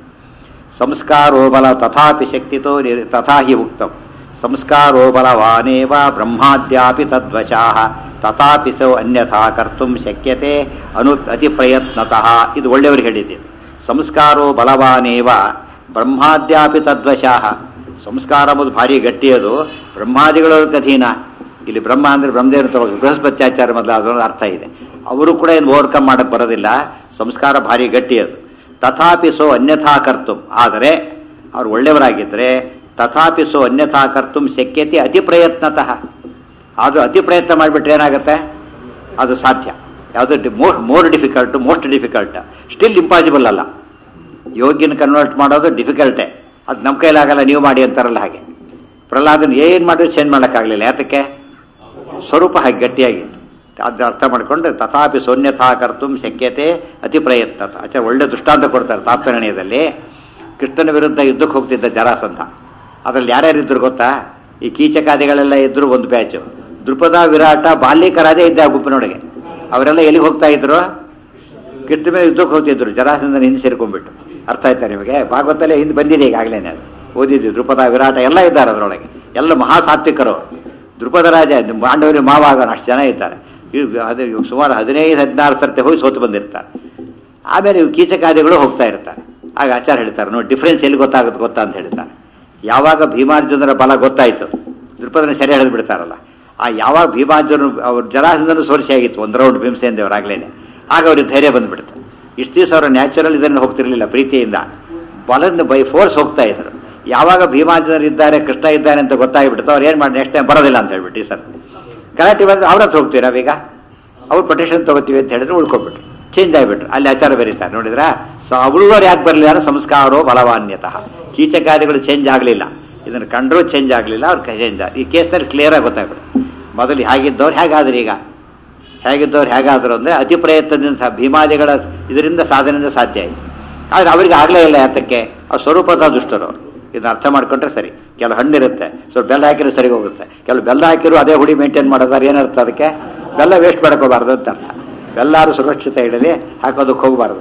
ಸಂಸ್ಕಾರೋ ಬಲ ತಥಾಪಿ ಶಕ್ತಿತೋ ನಿರ್ ತಥಾ ಹಿ ಉಕ್ತಂ ಸಂಸ್ಕಾರೋ ಬಲವಾನೇವ ಬ್ರಹ್ಮಾದ್ಯಾಪಿ ತದ್ವಶಾಹ ತಥಾಪಿ ಸೌ ಅನ್ಯಥಾ ಕರ್ತುಂ ಶಕ್ಯತೆ ಅನು ಅತಿ ಪ್ರಯತ್ನತಃ ಇದು ಒಳ್ಳೆಯವರು ಹೇಳಿದ್ದೀನಿ ಸಂಸ್ಕಾರೋ ಬಲವಾನೇವ ಬ್ರಹ್ಮಾದ್ಯಾಪಿ ತದ್ವಶಾಹ ಸಂಸ್ಕಾರ ಎಂಬುದು ಭಾರಿ ಗಟ್ಟಿಯದು ಬ್ರಹ್ಮಾದಿಗಳ ಅಧೀನ ಇಲ್ಲಿ ಬ್ರಹ್ಮ ಅಂದ್ರೆ ಬ್ರಹ್ಮದೇವರು ತಗೊಳ್ಳಿ ಬೃಹಸ್ಪತ್ಯಾಚಾರ ಮೊದಲು ಅದೊಂದು ಅರ್ಥ ಇದೆ ಅವರು ಕೂಡ ಏನು ಓವರ್ಕಮ್ ಮಾಡಕ್ಕೆ ಬರೋದಿಲ್ಲ ಸಂಸ್ಕಾರ ಭಾರಿ ಗಟ್ಟಿಯದು ತಥಾಪಿ ಸೋ ಅನ್ಯಥಾ ಕರ್ತುಂ ಆದರೆ ಅವ್ರು ಒಳ್ಳೆಯವರಾಗಿದ್ದರೆ ತಥಾಪಿ ಸೋ ಅನ್ಯಥಾ ಕರ್ತುಂ ಶಕ್ಯತೆ ಅತಿ ಪ್ರಯತ್ನತಃ ಅದು ಅತಿ ಪ್ರಯತ್ನ ಮಾಡಿಬಿಟ್ರೆ ಏನಾಗುತ್ತೆ ಅದು ಸಾಧ್ಯ ಯಾವುದು more more difficult most difficult still impossible ಅಲ್ಲ ಯೋಗ್ಯನ ಕನ್ವರ್ಟ್ ಮಾಡೋದು ಡಿಫಿಕಲ್ಟೇ ಅದು ನಮ್ಮ ಕೈಲಾಗಲ್ಲ ನೀವು ಮಾಡಿ ಅಂತಾರಲ್ಲ ಹಾಗೆ ಪ್ರಹ್ಲಾದನ್ ಏನು ಮಾಡಿದ್ರು ಚೇಂಜ್ ಮಾಡೋಕ್ಕಾಗಲಿಲ್ಲ ಯಾತಕ್ಕೆ ಸ್ವರೂಪ ಹಾಗೆ ಗಟ್ಟಿಯಾಗಿತ್ತು ಅದ್ರ ಅರ್ಥ ಮಾಡಿಕೊಂಡು ತಥಾಪಿ ಸೌನ್ಯಥಾ ಕರ್ತುಂ ಶಕ್ಯತೆ ಅತಿ ಪ್ರಯತ್ನ ಆಚೆ ಒಳ್ಳೆ ದೃಷ್ಟಾಂತ ಕೊಡ್ತಾರೆ ತಾತ್ಪರ್ಯದಲ್ಲಿ ಕೃಷ್ಣನ ವಿರುದ್ಧ ಯುದ್ಧಕ್ಕೆ ಹೋಗ್ತಿದ್ದ ಜರಾಸಂಧ ಅದ್ರಲ್ಲಿ ಯಾರ್ಯಾರಿದ್ರು ಗೊತ್ತಾ ಈ ಕೀಚಕಾದಿಗಳೆಲ್ಲ ಇದ್ರು ಒಂದು ಬ್ಯಾಚು ದೃಪದ ವಿರಾಟ ಬಾಲ್ಯಕರಾಜೇ ಇದ್ದ ಆ ಗುಂಪಿನೊಳಗೆ ಅವರೆಲ್ಲ ಎಲ್ಲಿಗೆ ಹೋಗ್ತಾ ಇದ್ರು ಕೃಷ್ಣ ಮೇಲೆ ಯುದ್ಧಕ್ಕೆ ಹೋಗ್ತಿದ್ರು ಜರಾಸಂಧನ ಹಿಂದೆ ಸೇರ್ಕೊಂಡ್ಬಿಟ್ಟು ಅರ್ಥ ಆಯ್ತಾ ನಿಮಗೆ ಭಾಗವತಲ್ಲೇ ಹಿಂದೆ ಬಂದಿದೆ ಈಗಾಗಲೇ ಅದು ಓದಿದ್ವಿ ದೃಪದ ವಿರಾಟ ಎಲ್ಲ ಇದ್ದಾರೆ ಅದರೊಳಗೆ ಎಲ್ಲ ಮಹಾಸಾತ್ವಿಕರು ದೃಪದ ರಾಜ ಪಾಂಡವರಿಗೆ ಮಾವ ಆಗೋಣ ಅಷ್ಟು ಜನ ಇದ್ದಾರೆ ಇವ್- ಅದು ಇವ್ ಸುಮಾರು ಹದಿನೈದು ಹದಿನಾರು ಸರ್ತಿ ಹೋಗಿ ಸೋತು ಬಂದಿರ್ತಾರೆ ಆಮೇಲೆ ಇವು ಕೀಚಕಾದಿಗಳು ಹೋಗ್ತಾ ಇರ್ತಾರೆ ಆಗ ಆಚಾರ ಹೇಳ್ತಾರೆ ನೋಡಿ ಡಿಫ್ರೆನ್ಸ್ ಎಲ್ಲಿ ಗೊತ್ತಾಗುತ್ತೆ ಗೊತ್ತಾ ಅಂತ ಹೇಳ್ತಾರೆ ಯಾವಾಗ ಭೀಮಾರ್ಜುನರ ಬಲ ಗೊತ್ತಾಯ್ತು ದೃಪದನ ಸೆರೆ ಹಿಡಿದು ಬಿಡ್ತಾರಲ್ಲ ಆ ಯಾವಾಗ ಭೀಮಾರ್ಜುನ ಅವ್ರ ಜರಾಸಂಧನು ಸೋರಿಸಿ ಆಗಿತ್ತು ಒಂದು ರೌಂಡ್ ಭೀಮಸೇನ್ ದೇವರಾಗ್ಲೇನೆ ಆಗ ಅವ್ರಿಗೆ ಧೈರ್ಯ ಬಂದ್ಬಿಡ್ತು ಇಷ್ಟು ದಿವಸ ಅವರು ನ್ಯಾಚುರಲ್ ಇದನ್ನು ಹೋಗ್ತಿರ್ಲಿಲ್ಲ ಪ್ರೀತಿಯಿಂದ ಬಲದಿಂದ ಬೈ ಫೋರ್ಸ್ ಹೋಗ್ತಾ ಇದ್ರು ಯಾವಾಗ ಭೀಮಾರ್ಜುನರು ಇದ್ದಾರೆ ಕೃಷ್ಣ ಇದ್ದಾನೆ ಅಂತ ಗೊತ್ತಾಗ್ಬಿಡ್ತು ಅವ್ರು ಏನು ಮಾಡಿ ನೆಕ್ಸ್ಟ್ ಟೈಮ್ ಬರೋದಿಲ್ಲ ಅಂತ ಹೇಳ್ಬಿಟ್ಟು ಈ ಸರ್ ಗಲಾಟೆ ಬಂದ್ರೆ ಅವ್ರ ಹತ್ರ ಹೋಗ್ತೀವಿ ನಾವೀಗ ಅವ್ರು ಪ್ರೊಟೆಕ್ಷನ್ ತಗೋತೀವಿ ಅಂತ ಹೇಳಿದ್ರೆ ಉಳ್ಕೊಬಿಟ್ರು ಚೇಂಜ್ ಆಗಿಬಿಟ್ರು ಅಲ್ಲಿ ಆಚಾರ ಬರೀತಾರೆ ನೋಡಿದ್ರ ಸೊ ಅವಳುವರು ಯಾಕೆ ಬರಲಿಲ್ಲ ಅಂದ್ರೆ ಸಂಸ್ಕಾರೋ ಬಲವಾನ್ಯತಃ ಕೀಚಕಾದಿಗಳು ಚೇಂಜ್ ಆಗಲಿಲ್ಲ ಇದನ್ನು ಕಂಡ್ರೂ ಚೇಂಜ್ ಆಗಲಿಲ್ಲ ಅವ್ರು ಚೇಂಜ್ ಈ ಕೇಸ್ನಲ್ಲಿ ಕ್ಲಿಯರ್ ಆಗಿ ಗೊತ್ತಾಗ್ಬಿಡು ಮೊದಲು ಹೇಗಿದ್ದವ್ರು ಹೇಗಾದ್ರೂ ಈಗ ಹೇಗಿದ್ದವ್ರು ಹೇಗಾದ್ರು ಅಂದರೆ ಅತಿ ಪ್ರಯತ್ನದಿಂದ ಸಹ ಭೀಮಾದಿಗಳ ಇದರಿಂದ ಸಾಧನೆಯಿಂದ ಸಾಧ್ಯ ಆಯಿತು ಆದರೆ ಅವರಿಗೆ ಆಗಲೇ ಇಲ್ಲ ಯಾತಕ್ಕೆ ಅವ್ರು ಸ್ವರೂಪದ ದುಷ್ಟರು ಅವರು ಇದನ್ನ ಅರ್ಥ ಮಾಡ್ಕೊಂಡ್ರೆ ಸರಿ ಕೆಲವು ಹಣ್ಣಿರುತ್ತೆ ಸ್ವಲ್ಪ ಬೆಲ್ಲ ಹಾಕಿದ್ರೆ ಸರಿ ಹೋಗುತ್ತೆ ಕೆಲವು ಬೆಲ್ಲ ಹಾಕಿದ್ರು ಅದೇ ಹುಡಿ ಮೇಂಟೈನ್ ಮಾಡೋದಾದ್ರೆ ಏನರ್ಥ ಅದಕ್ಕೆ ಬೆಲ್ಲ ವೇಸ್ಟ್ ಮಾಡ್ಕೋಬಾರ್ದು ಅಂತ ಅರ್ಥ ಬೆಲ್ಲಾರು ಸುರಕ್ಷಿತ ಇಡಲಿ ಹಾಕೋದಕ್ಕೆ ಹೋಗಬಾರ್ದು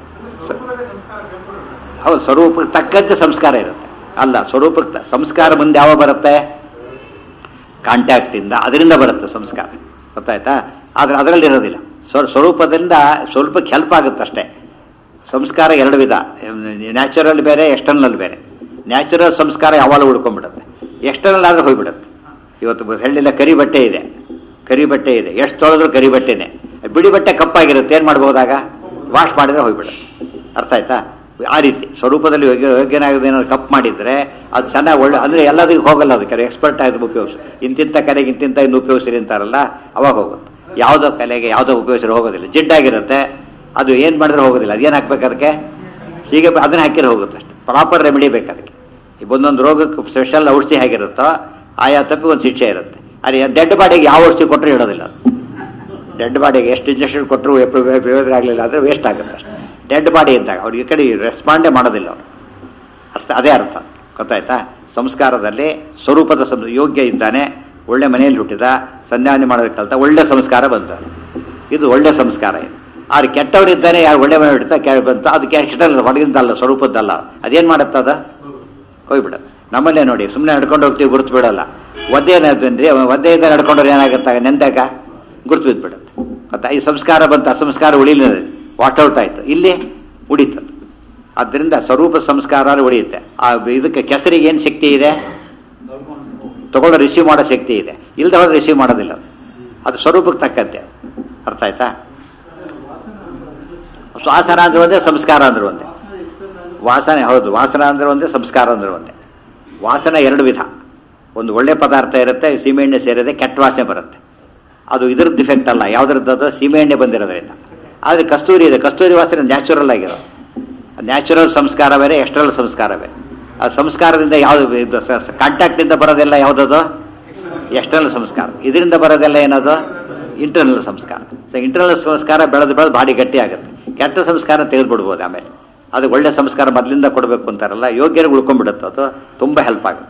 ಹೌದು ಸ್ವರೂಪಕ್ಕೆ ತಕ್ಕಂತೆ ಸಂಸ್ಕಾರ ಇರುತ್ತೆ ಅಲ್ಲ ಸ್ವರೂಪಕ್ಕೆ ತ- ಸಂಸ್ಕಾರ ಮುಂದೆ ಯಾವ ಬರುತ್ತೆ ಕಾಂಟ್ಯಾಕ್ಟಿಂದ ಅದರಿಂದ ಬರುತ್ತೆ ಸಂಸ್ಕಾರ ಗೊತ್ತಾಯ್ತಾ ಆದರೆ ಅದರಲ್ಲಿ ಇರೋದಿಲ್ಲ ಸ್ವ- ಸ್ವರೂಪದಿಂದ ಸ್ವಲ್ಪಕ್ಕೆ ಹೆಲ್ಪ್ ಆಗುತ್ತೆ ಅಷ್ಟೇ ಸಂಸ್ಕಾರ ಎರಡು ವಿಧ ನ್ಯಾಚುರಲ್ ಬೇರೆ ಎಕ್ಸ್ಟರ್ನಲ್ ಬೇರೆ ನ್ಯಾಚುರಲ್ ಸಂಸ್ಕಾರ ಯಾವಾಗಲೂ ಉಳ್ಕೊಂಡ್ಬಿಡುತ್ತೆ ಎಕ್ಸ್ಟರ್ನಲ್ ಆದ್ರೆ ಹೋಗ್ಬಿಡುತ್ತೆ ಇವತ್ತು ಹಳ್ಳಿಲ್ಲ ಕರಿ ಬಟ್ಟೆ ಇದೆ ಕರಿ ಬಟ್ಟೆ ಇದೆ ಎಷ್ಟು ತೊಳೆದ್ರು ಕರಿ ಬಟ್ಟೆನೆ ಬಿಳಿ ಬಟ್ಟೆ ಕಪ್ಪಾಗಿರುತ್ತೆ ಏನು ಮಾಡ್ಬೋದಾಗ ವಾಶ್ ಮಾಡಿದ್ರೆ ಹೋಗ್ಬಿಡುತ್ತೆ ಅರ್ಥ ಆಯ್ತಾ ಆ ರೀತಿ ಸ್ವರೂಪದಲ್ಲಿ ಯೋಗ್ಯ ಯೋಗ್ಯನಾಗೋದು ಏನಾದ್ರು ಕಪ್ ಮಾಡಿದ್ರೆ ಅದು ಚೆನ್ನಾಗಿ ಒಳ್ಳೆ ಅಂದರೆ ಎಲ್ಲದಕ್ಕೂ ಹೋಗಲ್ಲ ಅದಕ್ಕೆ ಎಕ್ಸ್ಪರ್ಟ್ ಆಯ್ತು ಉಪಯೋಗಿಸು ಇಂತಿಂಥ ಕಲೆಗೆ ಇಂತಿಂಥ ಇನ್ನು ಉಪಯೋಗಿಸಿರಿ ಅಂತಾರಲ್ಲ ಅವಾಗ ಹೋಗುತ್ತೆ ಯಾವುದೋ ಕಲೆಗೆ ಯಾವುದೋ ಉಪಯೋಗಿಸಿದ್ರೆ ಹೋಗೋದಿಲ್ಲ ಜಿಡ್ಡಾಗಿರುತ್ತೆ ಅದು ಏನು ಮಾಡಿದ್ರೆ ಹೋಗೋದಿಲ್ಲ ಅದೇನು ಹಾಕ್ಬೇಕು ಅದಕ್ಕೆ ಹೀಗೆ ಅದನ್ನ ಹಾಕಿದ್ರೆ ಹೋಗುತ್ತೆ ಅಷ್ಟೆ ಪ್ರಾಪರ್ ರೆಮಿಡಿ ಬೇಕು ಅದಕ್ಕೆ ಈ ಒಂದೊಂದು ರೋಗಕ್ಕೆ ಸ್ಪೆಷಲ್ ಔಷಧಿ ಹೇಗಿರುತ್ತೋ ಆಯಾ ತಪ್ಪಿ ಒಂದು ಶಿಕ್ಷೆ ಇರುತ್ತೆ ಅದೇ ಡೆಡ್ ಬಾಡಿಗೆ ಯಾವ ಔಷಧಿ ಕೊಟ್ಟರು ಇಡೋದಿಲ್ಲ ಅದು ಡೆಡ್ ಬಾಡಿಗೆ ಎಷ್ಟು ಇಂಜೆಕ್ಷನ್ ಕೊಟ್ಟರು ಪ್ರಯೋಜನ ಆಗಲಿಲ್ಲ ಅಂದರೆ ವೇಸ್ಟ್ ಆಗುತ್ತೆ ಅಷ್ಟೆ ಡೆಡ್ ಬಾಡಿ ಇದ್ದಾಗ ಅವ್ರಿಗೆ ಈ ಕಡೆ ರೆಸ್ಪಾಂಡೇ ಮಾಡೋದಿಲ್ಲ ಅವರು ಅರ್ಥ ಅದೇ ಅರ್ಥ ಗೊತ್ತಾಯ್ತಾ ಸಂಸ್ಕಾರದಲ್ಲಿ ಸ್ವರೂಪದ ಸಂ ಯೋಗ್ಯ ಇದ್ದಾನೆ ಒಳ್ಳೆ ಮನೆಯಲ್ಲಿ ಹುಟ್ಟಿದ ಸಂಧಾನ ಮಾಡೋದಕ್ಕೆ ಕಲ್ತ ಒಳ್ಳೆ ಸಂಸ್ಕಾರ ಬಂತ ಇದು ಒಳ್ಳೆ ಸಂಸ್ಕಾರ ಇದು ಆದ್ರೆ ಕೆಟ್ಟವರಿದ್ದಾನೆ ಯಾರು ಒಳ್ಳೆ ಮನೆ ಹುಟ್ಟಿದ ಕೆಳ ಬಂತು ಅದು ಕೆಟ್ಟಲ್ಲ ಹೊರಗಿಂದಲ್ಲ ಸ್ವರೂಪದ್ದಲ್ಲ ಅದೇನು ಮಾಡುತ್ತೆ ಅದು ಹೋಗ್ಬಿಡ ನಮ್ಮಲ್ಲೇ ನೋಡಿ ಸುಮ್ಮನೆ ನಡ್ಕೊಂಡು ಹೋಗ್ತೀವಿ ಗುರುತು ಬಿಡಲ್ಲ ಒದ್ದೆ ಏನಾದ್ರೆ ಒದ್ದೆಯಿಂದ ನಡ್ಕೊಂಡ್ರೆ ಏನಾಗುತ್ತಾಗ ನೆಂದಾಗ ಗುರುತು ಬಿದ್ದುಬಿಡುತ್ತೆ ಮತ್ತೆ ಈ ಸಂಸ್ಕಾರ ಬಂತು ಅಸಂಸ್ಕಾರ ಉಳಿಲಿಲ್ಲ ವಾಟ್ ಔಟ್ ಆಯ್ತು ಇಲ್ಲಿ ಉಳಿತದ್ದು ಆದ್ದರಿಂದ ಸ್ವರೂಪ ಸಂಸ್ಕಾರ ಉಳಿಯುತ್ತೆ ಆ ಇದಕ್ಕೆ ಕೆಸರಿಗೆ ಏನು ಶಕ್ತಿ ಇದೆ ತಗೊಂಡು ರಿಸೀವ್ ಮಾಡೋ ಶಕ್ತಿ ಇದೆ ಇಲ್ದ ಹೋದ್ರೆ ರಿಸೀವ್ ಮಾಡೋದಿಲ್ಲ ಅದು. ಅದು ಸ್ವರೂಪಕ್ಕೆ ತಕ್ಕಂತೆ ಅರ್ಥ ಆಯ್ತಾ ಶ್ವಾಸನ ಅಂದ್ರೆ ಒಂದೇ ಸಂಸ್ಕಾರ ಅಂದ್ರೆ ಒಂದೇ ವಾಸನೆ ಹೌದು ವಾಸನ ಅಂದ್ರೆ ಒಂದೇ ಸಂಸ್ಕಾರ ಅಂದ್ರೆ ಒಂದೇ ವಾಸನೆ ಎರಡು ವಿಧ ಒಂದು ಒಳ್ಳೆ ಪದಾರ್ಥ ಇರುತ್ತೆ ಸೀಮೆಎಣ್ಣೆ ಸೇರಿದೆ ಕೆಟ್ಟ ವಾಸನೆ ಬರುತ್ತೆ ಅದು ಇದ್ರ ಡಿಫೆಕ್ಟ್ ಅಲ್ಲ ಯಾವ್ದ್ರದ್ದು ಅದು ಸೀಮೆಎಣ್ಣೆ ಬಂದಿರೋದ್ರಿಂದ ಆದರೆ ಕಸ್ತೂರಿ ಇದೆ ಕಸ್ತೂರಿ ವಾಸನೆ ನ್ಯಾಚುರಲ್ ಆಗಿರೋ ನ್ಯಾಚುರಲ್ ಸಂಸ್ಕಾರ ಬೇರೆ ಎಕ್ಸ್ಟರ್ನಲ್ ಸಂಸ್ಕಾರ ಬೇರೆ ಆ ಸಂಸ್ಕಾರದಿಂದ ಯಾವುದು ಕಾಂಟ್ಯಾಕ್ಟಿಂದ ಬರೋದೆಲ್ಲ ಯಾವುದದು ಎಕ್ಸ್ಟರ್ನಲ್ ಸಂಸ್ಕಾರ ಇದರಿಂದ ಬರೋದೆಲ್ಲ ಏನದು ಇಂಟರ್ನಲ್ ಸಂಸ್ಕಾರ ಸೊ ಇಂಟರ್ನಲ್ ಸಂಸ್ಕಾರ ಬೆಳೆದು ಬೆಳೆದು ಬಾಡಿ ಗಟ್ಟಿ ಆಗುತ್ತೆ ಕೆಟ್ಟ ಸಂಸ್ಕಾರ ತೆಗೆದುಬಿಡ್ಬೋದು ಆಮೇಲೆ ಅದು ಒಳ್ಳೆ ಸಂಸ್ಕಾರ ಮೊದಲಿಂದ ಕೊಡಬೇಕು ಅಂತಾರಲ್ಲ ಯೋಗ್ಯರಿಗೆ ಉಳ್ಕೊಂಡ್ಬಿಡುತ್ತೆ ಅದು ತುಂಬ ಹೆಲ್ಪ್ ಆಗುತ್ತೆ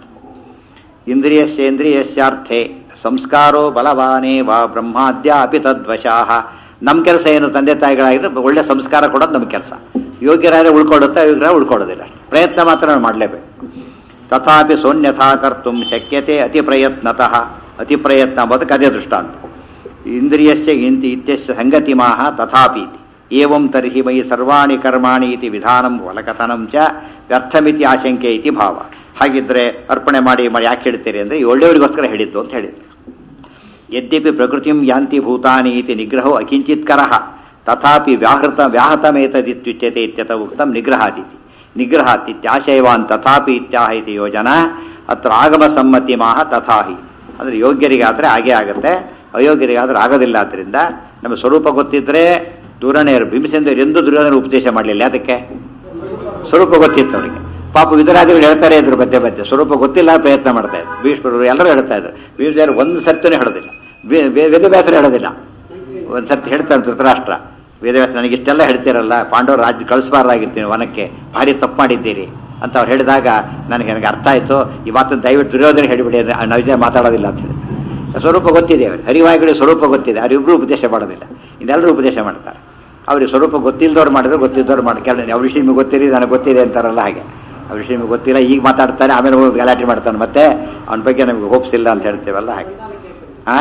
ಇಂದ್ರಿಯಸ್ಯೇಂದ್ರಿಯಸ್ಯಾರ್ಥೆ ಸಂಸ್ಕಾರೋ ಬಲವಾನೇ ವಾ ಬ್ರಹ್ಮಾದ್ಯ ಅಪಿ ತದ್ವಶಾಹ ನಮ್ಮ ಕೆಲಸ ಏನು ತಂದೆ ತಾಯಿಗಳಾಗಿದ್ರೆ ಒಳ್ಳೆ ಸಂಸ್ಕಾರ ಕೊಡೋದು ನಮ್ಮ ಕೆಲಸ ಯೋಗ್ಯರಾದ್ರೆ ಉಳ್ಕೊಡುತ್ತೆ ಯೋಗ್ಯರ ಉಳ್ಕೊಳ್ಳೋದಿಲ್ಲ ಪ್ರಯತ್ನ ಮಾತ್ರ ನಾವು ಮಾಡಲೇಬೇಕು ತಥಾಪಿ ಸೋನ್ಯಥಾ ಕರ್ತು ಶಕ್ಯತೆ ಅತಿ ಪ್ರಯತ್ನತಃ ಅತಿ ಪ್ರಯತ್ನ ಅಂಬೋದಕ್ಕೆ ಅದೇ ದೃಷ್ಟಾಂತ ಇಂದ್ರಿಯಸ್ಯ ಇಂತಿ ಇತ್ಯಸ್ಯ ಸಂಗತಿಮಾಹ ತಥಾಪಿ ಇತಿ. ಏವಂ ತರ್ಹಿ ಮಯಿ ಸರ್ವಾಣಿ ಕರ್ಮಾಣಿ ಇತಿ ವಿಧಾನಂ ವಲಕಥನಂ ಚ ವ್ಯರ್ಥಮಿತಿ ಆಶಂಕೆ ಇತಿ ಭಾವ ಹಾಗಿದ್ರೆ ಅರ್ಪಣೆ ಮಾಡಿ ಮಾಡಿ ಯಾಕೆ ಹೇಳ್ತೀರಿ ಅಂದರೆ ಒಳ್ಳೆಯವರಿಗೋಸ್ಕರ ಹೇಳಿದ್ದು ಅಂತ ಹೇಳಿದ್ರು ಯದ್ಯಪಿ ಪ್ರಕೃತಿಂ ಯಾಂತಿ ಭೂತಾನಿ ಇತಿ ನಿಗ್ರಹೋ ಅಕಿಂಚಿತ್ಕರಃ ತಥಾಪಿ ವ್ಯಾಹೃತ ವ್ಯಾಹತಮೇತದಿತ್ಯುಚ್ಯತೆ ಇತ್ಯತ ಉಕ್ತಂ ನಿಗ್ರಹಾದಿತಿ ನಿಗ್ರಹಾತ್ ಇತ್ಯಾಶಯವಾನ್ ತಥಾಪಿ ಇತ್ಯಾಹ ಇತಿ ಯೋಜನಾ ಅತ್ರ ಆಗಮ ಸಮ್ಮತಿ ಮಾಹ ತಥಾಹಿ ಅಂದರೆ ಯೋಗ್ಯರಿಗಾದರೆ ಹಾಗೇ ಆಗುತ್ತೆ ಅಯೋಗ್ಯರಿಗಾದ್ರೆ ಆಗೋದಿಲ್ಲ ಆದ್ದರಿಂದ ನಮ್ಮ ಸ್ವರೂಪ ಗೊತ್ತಿದ್ರೆ ದೂರನೇ ಇರು ಭೀಮಸೇಂದ್ರ ಎಂದು ದುರ್ಯೋಧನ ಉಪದೇಶ ಮಾಡಲಿಲ್ಲ ಅದಕ್ಕೆ ಸ್ವರೂಪ ಗೊತ್ತಿತ್ತು ಅವರಿಗೆ ಪಾಪ ವಿಧರಾದಿಗಳು ಹೇಳ್ತಾರೆ ಇದ್ರು ಮಧ್ಯೆ ಮಧ್ಯೆ ಸ್ವರೂಪ ಗೊತ್ತಿಲ್ಲ ಪ್ರಯತ್ನ ಮಾಡ್ತಾ ಇದ್ರು ಭೀಷ್ಮರು ಎಲ್ಲರೂ ಹೇಳ್ತಾ ಇದ್ರು ಭೀಮಸೇನ ಒಂದು ಸತ್ಯನೂ ಹೇಳೋದಿಲ್ಲ ವೇ- ವೇ- ವೇದವ್ಯಾಸರು ಹೇಳೋದಿಲ್ಲ ಒಂದು ಸತ್ಯ ಹೇಳ್ತಾನೆ ಧೃತರಾಷ್ಟ್ರ ವೇದವ್ಯಾಸ ನನಗೆ ಇಷ್ಟೆಲ್ಲ ಹೇಳ್ತೀರಲ್ಲ ಪಾಂಡವರು ರಾಜ್ಯ ಕಳಿಸಬಾರ್ದಾಗಿರ್ತೀನಿ ವನಕ್ಕೆ ಭಾರಿ ತಪ್ಪು ಮಾಡಿದ್ದೀರಿ ಅಂತ ಅವ್ರು ಹೇಳಿದಾಗ ನನಗೆ ನನಗೆ ಅರ್ಥ ಆಯಿತು ಈ ಮಾತನ್ನು ದಯವಿಟ್ಟು ದುರ್ಯೋಧನ ಹೇಳಿಬಿಡಿ ಅಂದ್ರೆ ನಾವು ಇದೇ ಮಾತಾಡೋದಿಲ್ಲ ಅಂತ ಹೇಳಿದ್ರು ಸ್ವರೂಪ ಗೊತ್ತಿದೆ ಅವ್ರಿಗೆ ಹರಿವಾಯುಗಳಿಗೆ ಸ್ವರೂಪ ಗೊತ್ತಿದೆ ಅವರಿಬ್ಬರು ಉಪದೇಶ ಮಾಡೋದಿಲ್ಲ ಇನ್ನೆಲ್ಲರೂ ಉಪದೇಶ ಮಾಡ್ತಾರೆ ಅವ್ರಿಗೆ ಸ್ವರೂಪ ಗೊತ್ತಿಲ್ಲದವ್ರು ಮಾಡಿದ್ರೆ ಗೊತ್ತಿದ್ದವ್ರು ಮಾಡಿ ಕೆಲ ಅವ್ರ ವಿಷಯ ನಿಮಗೆ ಗೊತ್ತಿದೆ ನನಗೆ ಗೊತ್ತಿದೆ ಅಂತಾರಲ್ಲ ಹಾಗೆ ಅವ್ರ ವಿಷಯ ನಿಮಗೆ ಗೊತ್ತಿಲ್ಲ ಈಗ ಮಾತಾಡ್ತಾನೆ ಆಮೇಲೆ ಹೋಗಿ ಗಲಾಟೆ ಮಾಡ್ತಾನೆ ಮತ್ತೆ ಅವನ ಬಗ್ಗೆ ನಮಗೆ ಹೋಪ್ಸ್ ಇಲ್ಲ ಅಂತ ಹೇಳ್ತೇವಲ್ಲ ಹಾಗೆ ಆ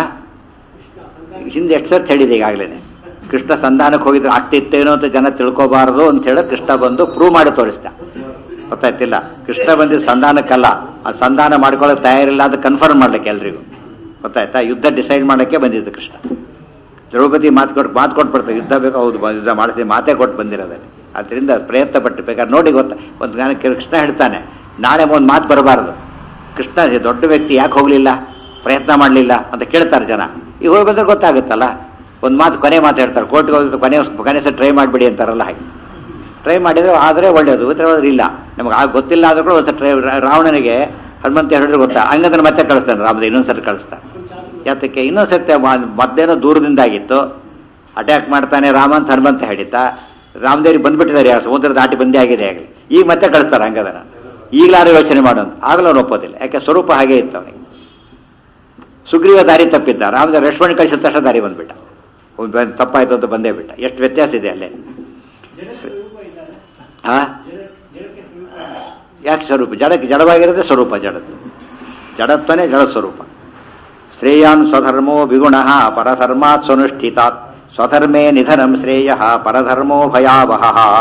ಹಿಂದೆ ಎಷ್ಟು ಸರ್ತಿ ಹೇಳಿದೆ ಈಗಾಗಲೇ ಕೃಷ್ಣ ಸಂಧಾನಕ್ಕೆ ಹೋಗಿದ್ರೆ ಆಗ್ತಿತ್ತೇನೋ ಅಂತ ಜನ ತಿಳ್ಕೊಬಾರದು ಅಂತ ಹೇಳಿ ಕೃಷ್ಣ ಬಂದು ಪ್ರೂವ್ ಮಾಡಿ ತೋರಿಸ್ದ ಗೊತ್ತಾಯ್ತಿಲ್ಲ ಕೃಷ್ಣ ಬಂದಿದ್ದು ಸಂಧಾನಕ್ಕಲ್ಲ ಆ ಸಂಧಾನ ಮಾಡ್ಕೊಳ್ಳೋಕೆ ತಯಾರಿಲ್ಲ ಅಂತ ಕನ್ಫರ್ಮ್ ಮಾಡ್ಲಿಕ್ಕೆ ಎಲ್ರಿಗೂ ಗೊತ್ತಾಯ್ತಾ ಯುದ್ಧ ಡಿಸೈಡ್ ಮಾಡಕ್ಕೆ ಬಂದಿದ್ದು ಕೃಷ್ಣ ದ್ರೌಪದಿ ಮಾತು ಕೊಟ್ಟು ಮಾತು ಕೊಟ್ಟು ಬರ್ತಾರೆ ಯುದ್ಧ ಬೇಕು ಹೌದು ಬ- ಯುದ್ಧ ಮಾಡಿಸಿ ಮಾತೇ ಕೊಟ್ಟು ಬಂದಿರೋದಲ್ಲಿ ಅದರಿಂದ ಪ್ರಯತ್ನ ಪಟ್ಟು ಬೇಕಾದ್ರೆ ನೋಡಿ ಗೊತ್ತ ಒಂದು ಗಾನ ಕೃಷ್ಣ ಹೇಳ್ತಾನೆ ನಾಳೆ ಒಂದು ಮಾತು ಬರಬಾರ್ದು ಕೃಷ್ಣ ದೊಡ್ಡ ವ್ಯಕ್ತಿ ಯಾಕೆ ಹೋಗಲಿಲ್ಲ ಪ್ರಯತ್ನ ಮಾಡಲಿಲ್ಲ ಅಂತ ಕೇಳ್ತಾರೆ ಜನ ಈಗ ಹೋಗಿ ಬಂದ್ರೆ ಗೊತ್ತಾಗುತ್ತಲ್ಲ ಒಂದು ಮಾತು ಕೊನೆ ಮಾತು ಹೇಳ್ತಾರೆ ಕೋರ್ಟ್ಗೆ ಹೋಗಿ ಕೊನೆ ಕೊನೆ ಸಹ ಟ್ರೈ ಮಾಡಿಬಿಡಿ ಅಂತಾರಲ್ಲ ಹಾಗೆ ಟ್ರೈ ಮಾಡಿದ್ರೆ ಆದರೆ ಒಳ್ಳೆಯದು ಇದ್ರೆ ಇಲ್ಲ ನಮಗೆ ಆಗ ಗೊತ್ತಿಲ್ಲ ಆದ್ರೂ ಕೂಡ ಒಂದು ಟ್ರೈ ರಾವಣನಿಗೆ ಹನುಮಂತ ಹೇಳಿದ್ರೆ ಗೊತ್ತಾ ಹಂಗಂದ್ರೆ ಮತ್ತೆ ಕಳಿಸ್ತಾನೆ ರಾಮದ ಇನ್ನೊಂದ್ಸರಿ ಕಳಿಸ್ತಾನೆ ಯಾತಕ್ಕೆ ಇನ್ನೊಂದ್ಸತಿ ಮದ್ದೇನೋ ದೂರದಿಂದ ಆಗಿತ್ತು ಅಟ್ಯಾಕ್ ಮಾಡ್ತಾನೆ ರಾಮ ಅಂತ ಹನುಮಂತ ಹೇಳಿದ್ದ ರಾಮದೇವ್ರಿಗೆ ಬಂದ್ಬಿಟ್ಟಿದ್ದಾರೆ ಯಾರು ಸಮುದ್ರ ದಾಟಿ ಬಂದೇ ಆಗಿದೆ ಆಗಲಿ ಈಗ ಮತ್ತೆ ಕಳಿಸ್ತಾರೆ ಹಂಗದನ ಈಗಲಾರು ಯೋಚನೆ ಮಾಡೋದು ಆಗಲೂ ಅವ್ನು ಒಪ್ಪೋದಿಲ್ಲ ಯಾಕೆ ಸ್ವರೂಪ ಹಾಗೆ ಇತ್ತು ಅವನಿಗೆ ಸುಗ್ರೀವ ದಾರಿ ತಪ್ಪಿದ್ದ ರಾಮದೇವ್ ಲಕ್ಷ್ಮಣ ಕಳಿಸಿದ ತಕ್ಷಣ ದಾರಿ ಬಂದ್ಬಿಟ್ಟ ಅವ್ನು ಬಂದ್- ತಪ್ಪಾಯ್ತು ಅಂತ ಬಂದೇ ಬಿಟ್ಟ ಎಷ್ಟು ವ್ಯತ್ಯಾಸ ಇದೆ ಅಲ್ಲೇ ಹಾ ಯಾಕೆ ಸ್ವರೂಪ ಜಡಕ್ಕೆ ಜಡವಾಗಿರೋದೇ ಸ್ವರೂಪ ಜಡದ್ದು ಜಡತ್ವನೇ ಜಡ ಸ್ವರೂಪ ಶ್ರೇಯಾನ್ ಸ್ವಧರ್ಮೋ ವಿಗುಣ ಪರಧರ್ಮಾತ್ ಸ್ವನುಷ್ಠಿತಾತ್ ಸ್ವಧರ್ಮೇ ನಿಧನಂ ಶ್ರೇಯ ಪರಧರ್ಮೋ ಭಯಾವಹ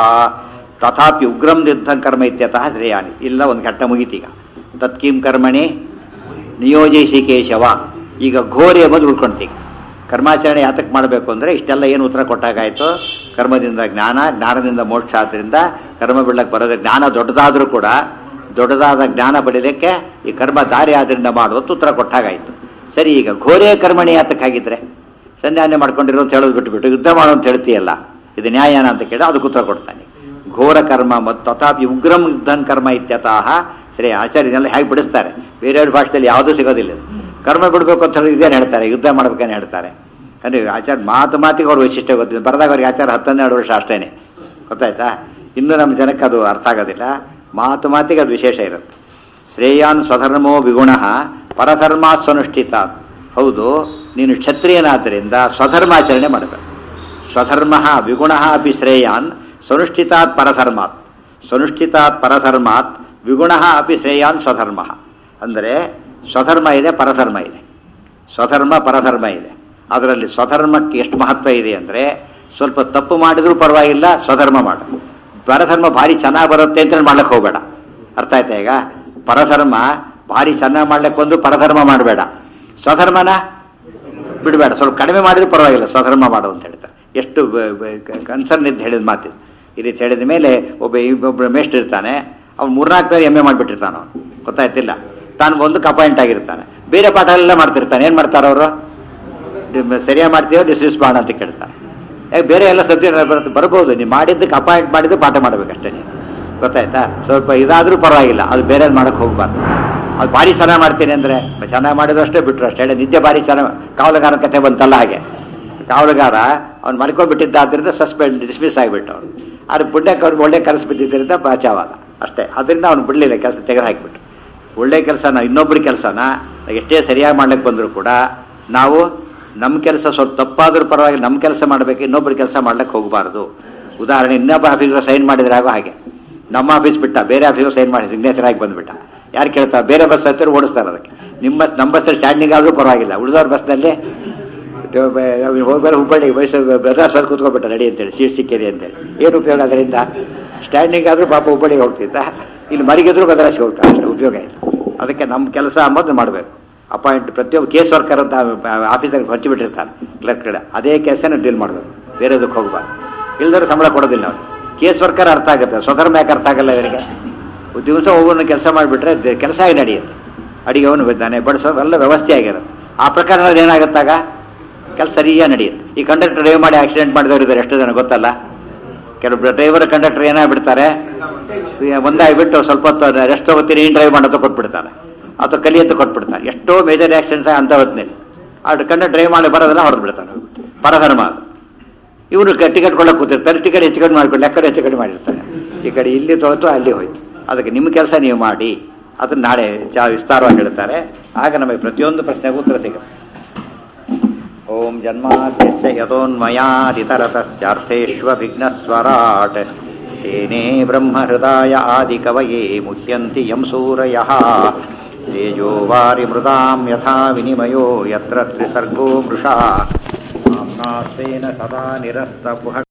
ತಥಾಪಿ ಉಗ್ರಂ ಯುದ್ಧಂ ಕರ್ಮ ಇತ್ಯತಃ ಶ್ರೇಯಾನಿ ಇಲ್ಲ ಒಂದು ಘಟ್ಟ ಮುಗಿತೀಗ ತತ್ಕಿಂ ಕರ್ಮಣಿ ನಿಯೋಜಿಸಿ ಕೇಶವ ಈಗ ಘೋರಿ ಎಂಬುದು ಉಳ್ಕೊಂತೀಗ ಕರ್ಮಾಚರಣೆ ಯಾತಕ್ಕೆ ಮಾಡಬೇಕು ಅಂದರೆ ಇಷ್ಟೆಲ್ಲ ಏನು ಉತ್ತರ ಕೊಟ್ಟಾಗಾಯ್ತು ಕರ್ಮದಿಂದ ಜ್ಞಾನ ಜ್ಞಾನದಿಂದ ಮೋಕ್ಷ ಆದ್ರಿಂದ ಕರ್ಮ ಬಿಡ್ಲಕ್ಕೆ ಬರೋದ್ರೆ ಜ್ಞಾನ ದೊಡ್ಡದಾದರೂ ಕೂಡ ದೊಡ್ಡದಾದ ಜ್ಞಾನ ಪಡೀಲಿಕ್ಕೆ ಈ ಕರ್ಮ ದಾರಿ ಆದ್ರಿಂದ ಮಾಡುವಂತ ಉತ್ತರ ಕೊಟ್ಟಾಗಾಯ್ತು ಸರಿ ಈಗ ಘೋರೇ ಕರ್ಮಣಿ ಯಾತಕ್ಕಾಗಿದ್ರೆ ಸಂಧಾನ ಮಾಡ್ಕೊಂಡಿರೋ ಅಂತ ಹೇಳೋದು ಬಿಟ್ಬಿಟ್ಟು ಯುದ್ಧ ಮಾಡು ಅಂತ ಹೇಳ್ತೀಯಲ್ಲ ಇದು ನ್ಯಾಯನ ಅಂತ ಕೇಳಿ ಅದಕ್ಕೆ ಉತ್ತರ ಕೊಡ್ತಾನೆ ಘೋರ ಕರ್ಮ ಮತ್ತು ತಥಾಪಿ ಉಗ್ರಂ ಯುದ್ಧನ್ ಕರ್ಮ ಇತ್ಯತಃ ಸರಿ ಆಚಾರ್ಯನೆಲ್ಲ ಹೇಗೆ ಬಿಡಿಸ್ತಾರೆ ಬೇರೆಯವ್ರ ಭಾಷೆಯಲ್ಲಿ ಯಾವುದೂ ಸಿಗೋದಿಲ್ಲ ಇದು. ಕರ್ಮ ಬಿಡಬೇಕು ಅಂತ ಹೇಳಿ ಇದೇನು ಹೇಳ್ತಾರೆ ಯುದ್ಧ ಮಾಡ್ಬೇಕೇನು ಹೇಳ್ತಾರೆ ಅಂದರೆ ಆಚಾರ ಮಾತು ಮಾತಿಗೆ ಅವ್ರ ವೈಶಿಷ್ಟ್ಯ ಗೊತ್ತಿದೆ ಬರೆದಾಗ ಅವ್ರಿಗೆ ಆಚಾರ ಹತ್ತನ್ನೆರಡು ವರ್ಷ ಅಷ್ಟೇನೆ ಗೊತ್ತಾಯ್ತಾ ಇನ್ನು ನಮ್ಮ ಜನಕ್ಕೆ ಅದು ಅರ್ಥ ಆಗೋದಿಲ್ಲ ಮಾತು ಮಾತಿಗೆ ಅದು ವಿಶೇಷ ಇರುತ್ತೆ ಶ್ರೇಯಾನ್ ಸ್ವಧರ್ಮೋ ವಿಗುಣ ಪರಧರ್ಮ ಸ್ವನುಷ್ಠಿತ ಹೌದು ನೀನು ಕ್ಷತ್ರಿಯನಾದ್ದರಿಂದ ಸ್ವಧರ್ಮಾಚರಣೆ ಮಾಡಬೇಕು ಸ್ವಧರ್ಮ ವಿಗುಣ ಅಪಿ ಶ್ರೇಯಾನ್ ಸ್ವನುಷ್ಠಿತಾತ್ ಪರಧರ್ಮಾತ್ ಸ್ವನುಷ್ಠಿತಾತ್ ಪರಧರ್ಮಾತ್ ವಿಗುಣ ಅಪಿ ಶ್ರೇಯಾನ್ ಸ್ವಧರ್ಮ ಅಂದರೆ ಸ್ವಧರ್ಮ ಇದೆ ಪರಧರ್ಮ ಇದೆ ಸ್ವಧರ್ಮ ಪರಧರ್ಮ ಇದೆ ಅದರಲ್ಲಿ ಸ್ವಧರ್ಮಕ್ಕೆ ಎಷ್ಟು ಮಹತ್ವ ಇದೆ ಅಂದರೆ ಸ್ವಲ್ಪ ತಪ್ಪು ಮಾಡಿದ್ರೂ ಪರವಾಗಿಲ್ಲ ಸ್ವಧರ್ಮ ಮಾಡು ಪರಧರ್ಮ ಭಾರಿ ಚೆನ್ನಾಗಿ ಬರುತ್ತೆ ಅಂತ ಮಾಡ್ಲಿಕ್ಕೆ ಹೋಗಬೇಡ ಅರ್ಥ ಆಯ್ತಾ ಈಗ ಪರಧರ್ಮ ಭಾರಿ ಚೆನ್ನಾಗಿ ಮಾಡ್ಲಿಕ್ಕೆ ಬಂದು ಪರಧರ್ಮ ಮಾಡಬೇಡ ಸ್ವಧರ್ಮನ ಬಿಡಬೇಡ ಸ್ವಲ್ಪ ಕಡಿಮೆ ಮಾಡಿದ್ರೆ ಪರವಾಗಿಲ್ಲ ಸ್ವಧರ್ಮ ಮಾಡು ಅಂತ ಹೇಳ್ತಾರೆ ಎಷ್ಟು ಕನ್ಸರ್ನ್ ಇದ್ದು ಹೇಳಿದ ಮಾತು ಈ ರೀತಿ ಹೇಳಿದ ಮೇಲೆ ಒಬ್ಬ ಒಬ್ಬ ಮೇಷ್ಟ್ರು ಇರ್ತಾನೆ ಅವ್ನು ಮೂರ್ನಾಲ್ಕು ಬೇರೆ ಎಮ್ ಎ ಮಾಡಿಬಿಟ್ಟಿರ್ತಾನೆ ಅವನು ಗೊತ್ತಾಯ್ತಿಲ್ಲ ತಾನು ಒಂದಕ್ಕೆ ಅಪಾಯಿಂಟ್ ಆಗಿರ್ತಾನೆ ಬೇರೆ ಪಾಠ ಎಲ್ಲ ಮಾಡ್ತಿರ್ತಾನೆ ಏನು ಮಾಡ್ತಾರೆ ಅವರು ಸರಿಯಾಗಿ ಮಾಡ್ತೀವೋ ಡಿಸ್ಮಿಸ್ ಮಾಡ ಅಂತ ಕೇಳ್ತಾರೆ ಯಾಕೆ ಬೇರೆ ಎಲ್ಲ ಸಬ್ಜೆಕ್ಟ್ ಬರುತ್ತೆ ಬರ್ಬೋದು ನೀವು ಮಾಡಿದ್ದಕ್ಕೆ ಅಪಾಯಿಂಟ್ ಮಾಡಿದ್ದು ಪಾಠ ಮಾಡ್ಬೇಕಷ್ಟೇ ನೀವು ಗೊತ್ತಾಯ್ತಾ ಸ್ವಲ್ಪ ಇದಾದರೂ ಪರವಾಗಿಲ್ಲ ಅದು ಬೇರೆ ಮಾಡಕ್ಕೆ ಹೋಗ್ಬಾರ್ದು ಅದು ಭಾರಿ ಚೆನ್ನಾಗಿ ಮಾಡ್ತೀನಿ ಅಂದರೆ ಚೆನ್ನಾಗಿ ಮಾಡಿದ್ರು ಅಷ್ಟೇ ಬಿಟ್ಟರು ಅಷ್ಟೇ ಹೇಳಿ ನಿದ್ದೆ ಭಾರಿ ಚೆನ್ನಾಗಿ ಕಾವಲುಗಾರನ ಕತೆ ಬಂತಲ್ಲ ಹಾಗೆ ಕಾವಲುಗಾರ ಅವ್ನು ಮಲ್ಕೊಂಡ್ಬಿಟ್ಟಿದ್ದಾದ್ರಿಂದ ಸಸ್ಪೆಂಡ್ ಡಿಸ್ಮಿಸ್ ಆಗಿಬಿಟ್ಟು ಅವನು ಆದ್ರೆ ಪುಣ್ಯಕ್ಕೆ ಅವ್ರಿಗೆ ಒಳ್ಳೆ ಕೆಲಸ ಬಿದ್ದಿದ್ದರಿಂದ ಬಚಾವಾದ ಅಷ್ಟೇ ಅದರಿಂದ ಅವ್ನು ಬಿಡಲಿಲ್ಲ ಕೆಲಸ ತೆಗೆದು ಹಾಕಿಬಿಟ್ಟು ಒಳ್ಳೆ ಕೆಲಸನ ಇನ್ನೊಬ್ಬರ ಕೆಲಸನ ಎಷ್ಟೇ ಸರಿಯಾಗಿ ಮಾಡ್ಲಿಕ್ಕೆ ಬಂದರೂ ಕೂಡ ನಾವು ನಮ್ಮ ಕೆಲಸ ಸ್ವಲ್ಪ ತಪ್ಪಾದ್ರೂ ಪರವಾಗಿ ನಮ್ಮ ಕೆಲಸ ಮಾಡಬೇಕು ಇನ್ನೊಬ್ಬರ ಕೆಲಸ ಮಾಡ್ಲಿಕ್ಕೆ ಹೋಗಬಾರ್ದು ಉದಾಹರಣೆ ಇನ್ನೊಬ್ಬ ಆಫೀಸ್ಗೆ ಸೈನ್ ಮಾಡಿದ್ರೆ ಆಗೋ ಹಾಗೆ ನಮ್ಮ ಆಫೀಸ್ ಬಿಟ್ಟ ಬೇರೆ ಆಫೀಸ್ಗೆ ಸೈನ್ ಮಾಡಿ ಸಿಗ್ನೇಚರ್ ಆಗಿ ಬಂದ್ಬಿಟ್ಟ ಯಾರು ಕೇಳ್ತಾರೆ ಬೇರೆ ಬಸ್ ಹತ್ತಿರ ಓಡಿಸ್ತಾರೆ ಅದಕ್ಕೆ ನಿಮ್ಮ ಬಸ್ ನಮ್ಮ ಬಸ್ಸಲ್ಲಿ ಸ್ಟ್ಯಾಂಡಿಂಗ್ ಆದರೂ ಪರವಾಗಿಲ್ಲ ಉಳಿದವ್ರ ಬಸ್ನಲ್ಲಿ ಹೋಗ್ಬಾರ ಹುಬ್ಬಳ್ಳಿ ಮೈಸೂರು ಬ್ರದರ್ಸ್ ಬಂದು ಕೂತ್ಕೊಬಿಟ್ಟ ನಡಿ ಅಂತೇಳಿ ಸೀಟ್ ಸಿಕ್ಕಿದೆ ಅಂತೇಳಿ ಏನು ಉಪಯೋಗ ಅದರಿಂದ ಸ್ಟ್ಯಾಂಡಿಂಗ್ ಆದರೂ ಪಾಪ ಹುಬ್ಬಳ್ಳಿಗೆ ಹೋಗ್ತಿದ್ದ ಇಲ್ಲಿ ಮರಿಗಿದ್ರು ಮದ್ರಾಸ್ಗೆ ಹೋಗ್ತಾರೆ ಅಷ್ಟೇ ಉಪಯೋಗ ಇಲ್ಲ ಅದಕ್ಕೆ ನಮ್ಮ ಕೆಲಸ ಅಂಬೋದು ಮಾಡಬೇಕು ಅಪಾಯಿಂಟ್ ಪ್ರತಿಯೊಬ್ಬ ಕೇಸ್ ವರ್ಕರ್ ಅಂತ ಆಫೀಸರ್ಗೆ ಹಚ್ಚಿಬಿಟ್ಟಿರ್ತಾನೆ ಕ್ಲರ್ಕ್ ಕಡೆ ಅದೇ ಕೇಸನ್ನು ಡೀಲ್ ಮಾಡಬೇಕು ಬೇರೆದಕ್ಕೆ ಹೋಗ್ಬಾರ್ದು ಇಲ್ದರೆ ಸಂಬಳ ಕೊಡೋದಿಲ್ಲ ಅವ್ರು ಕೇಸ್ ವರ್ಕರ್ ಅರ್ಥ ಆಗುತ್ತೆ ಸ್ವಧರ್ಮ ಯಾಕೆ ಅರ್ಥ ಆಗಲ್ಲ ಇವರಿಗೆ ದಿವಸ ಒಬ್ಬನ ಕೆಲಸ ಮಾಡಿಬಿಟ್ರೆ ಕೆಲಸ ಆಗಿ ನಡೆಯುತ್ತೆ ಅಡಿಗೆ ಅವನು ಬಿದ್ದಾನೆ ಬಡಿಸೋ ಎಲ್ಲ ವ್ಯವಸ್ಥೆ ಆಗಿರುತ್ತೆ ಆ ಪ್ರಕರಣದಲ್ಲಿ ಏನಾಗುತ್ತಾಗ ಕೆಲಸ ಸರಿಯಾಗಿ ನಡೆಯುತ್ತೆ ಈ ಕಂಡಕ್ಟರ್ ಡ್ರೈವ್ ಮಾಡಿ ಆಕ್ಸಿಡೆಂಟ್ ಮಾಡಿದವರು ಇದ್ದಾರೆ ಎಷ್ಟು ಜನ ಗೊತ್ತಲ್ಲ ಕೆಲವು ಡ್ರೈವರ್ ಕಂಡಕ್ಟರ್ ಏನಾಗ್ಬಿಡ್ತಾರೆ ಒಂದಾಗ್ಬಿಟ್ಟು ಸ್ವಲ್ಪ ಹೊತ್ತು ರೆಸ್ಟ್ ತಗೋತೀನಿ ನೀನು ಡ್ರೈವ್ ಮಾಡೋದು ಕೊಟ್ಬಿಡ್ತಾನೆ ಅಥವಾ ಕಲಿ ಅಂತ ಕೊಟ್ಬಿಡ್ತಾನೆ ಎಷ್ಟೋ ಮೇಜರ್ ಆಕ್ಸಿಡೆಂಟ್ಸ್ ಅಂತ ಹೊತ್ತಿನಲ್ಲಿ ಆ ಕಂಡಕ್ಟರ್ ಡ್ರೈವ್ ಮಾಡಿ ಬರೋದೆಲ್ಲ ಹೊಡೆದು ಬಿಡ್ತಾನೆ ಪರಧರ್ಮ ಅದು ಇವನು ಟಿಕೆಟ್ ಕೊಡಕ್ಕೆ ಕೂತಿರ್ತಾರೆ ಟಿಕೆಟ್ ಹೆಚ್ಚು ಕಡಿಮೆ ಮಾಡ್ಕೊಂಡು ಲೆಕ್ಕ ಹೆಚ್ಚು ಕಡಿಮೆ ಮಾಡಿರ್ತಾನೆ ಈ ಕಡೆ ಇಲ್ಲಿ ತೋತು ಅಲ್ಲಿ ಹೋಯ್ತು ಅದಕ್ಕೆ ನಿಮ್ಮ ಕೆಲಸ ನೀವು ಮಾಡಿ ಅದನ್ನ ನಾಳೆ ಚಾ ವಿಸ್ತಾರವಾಗಿ ಹೇಳ್ತಾರೆ ಆಗ ನಮಗೆ ಪ್ರತಿಯೊಂದು ಪ್ರಶ್ನೆಗೂ ಉತ್ತರ ಸಿಗುತ್ತೆ ಓಂ ಜನ್ಮಾದ್ಯಸ್ಯ ಯತೋನ್ಮಯಾದಿತರತಶ್ಚಾರ್ಥೇಷ್ವವಿಘ್ನಸ್ವರಾಟ್ ತೇನೇ ಬ್ರಹ್ಮಹೃದಾಯ ಆದಿಕವಯೇ ಮುಹ್ಯಂತಿ ಯಂ ಸೂರಯಃ ತೇಜೋ ವಾರಿ ಮೃದಾಂ ಯಥಾ ವಿನಿಮಯೋ ಯತ್ರ ತ್ರಿಸರ್ಗೋ ಮೃಷಾ ಆಮ್ನಾಸ್ತೆನ ಸದಾ ನಿರಸ್ತಪುಹ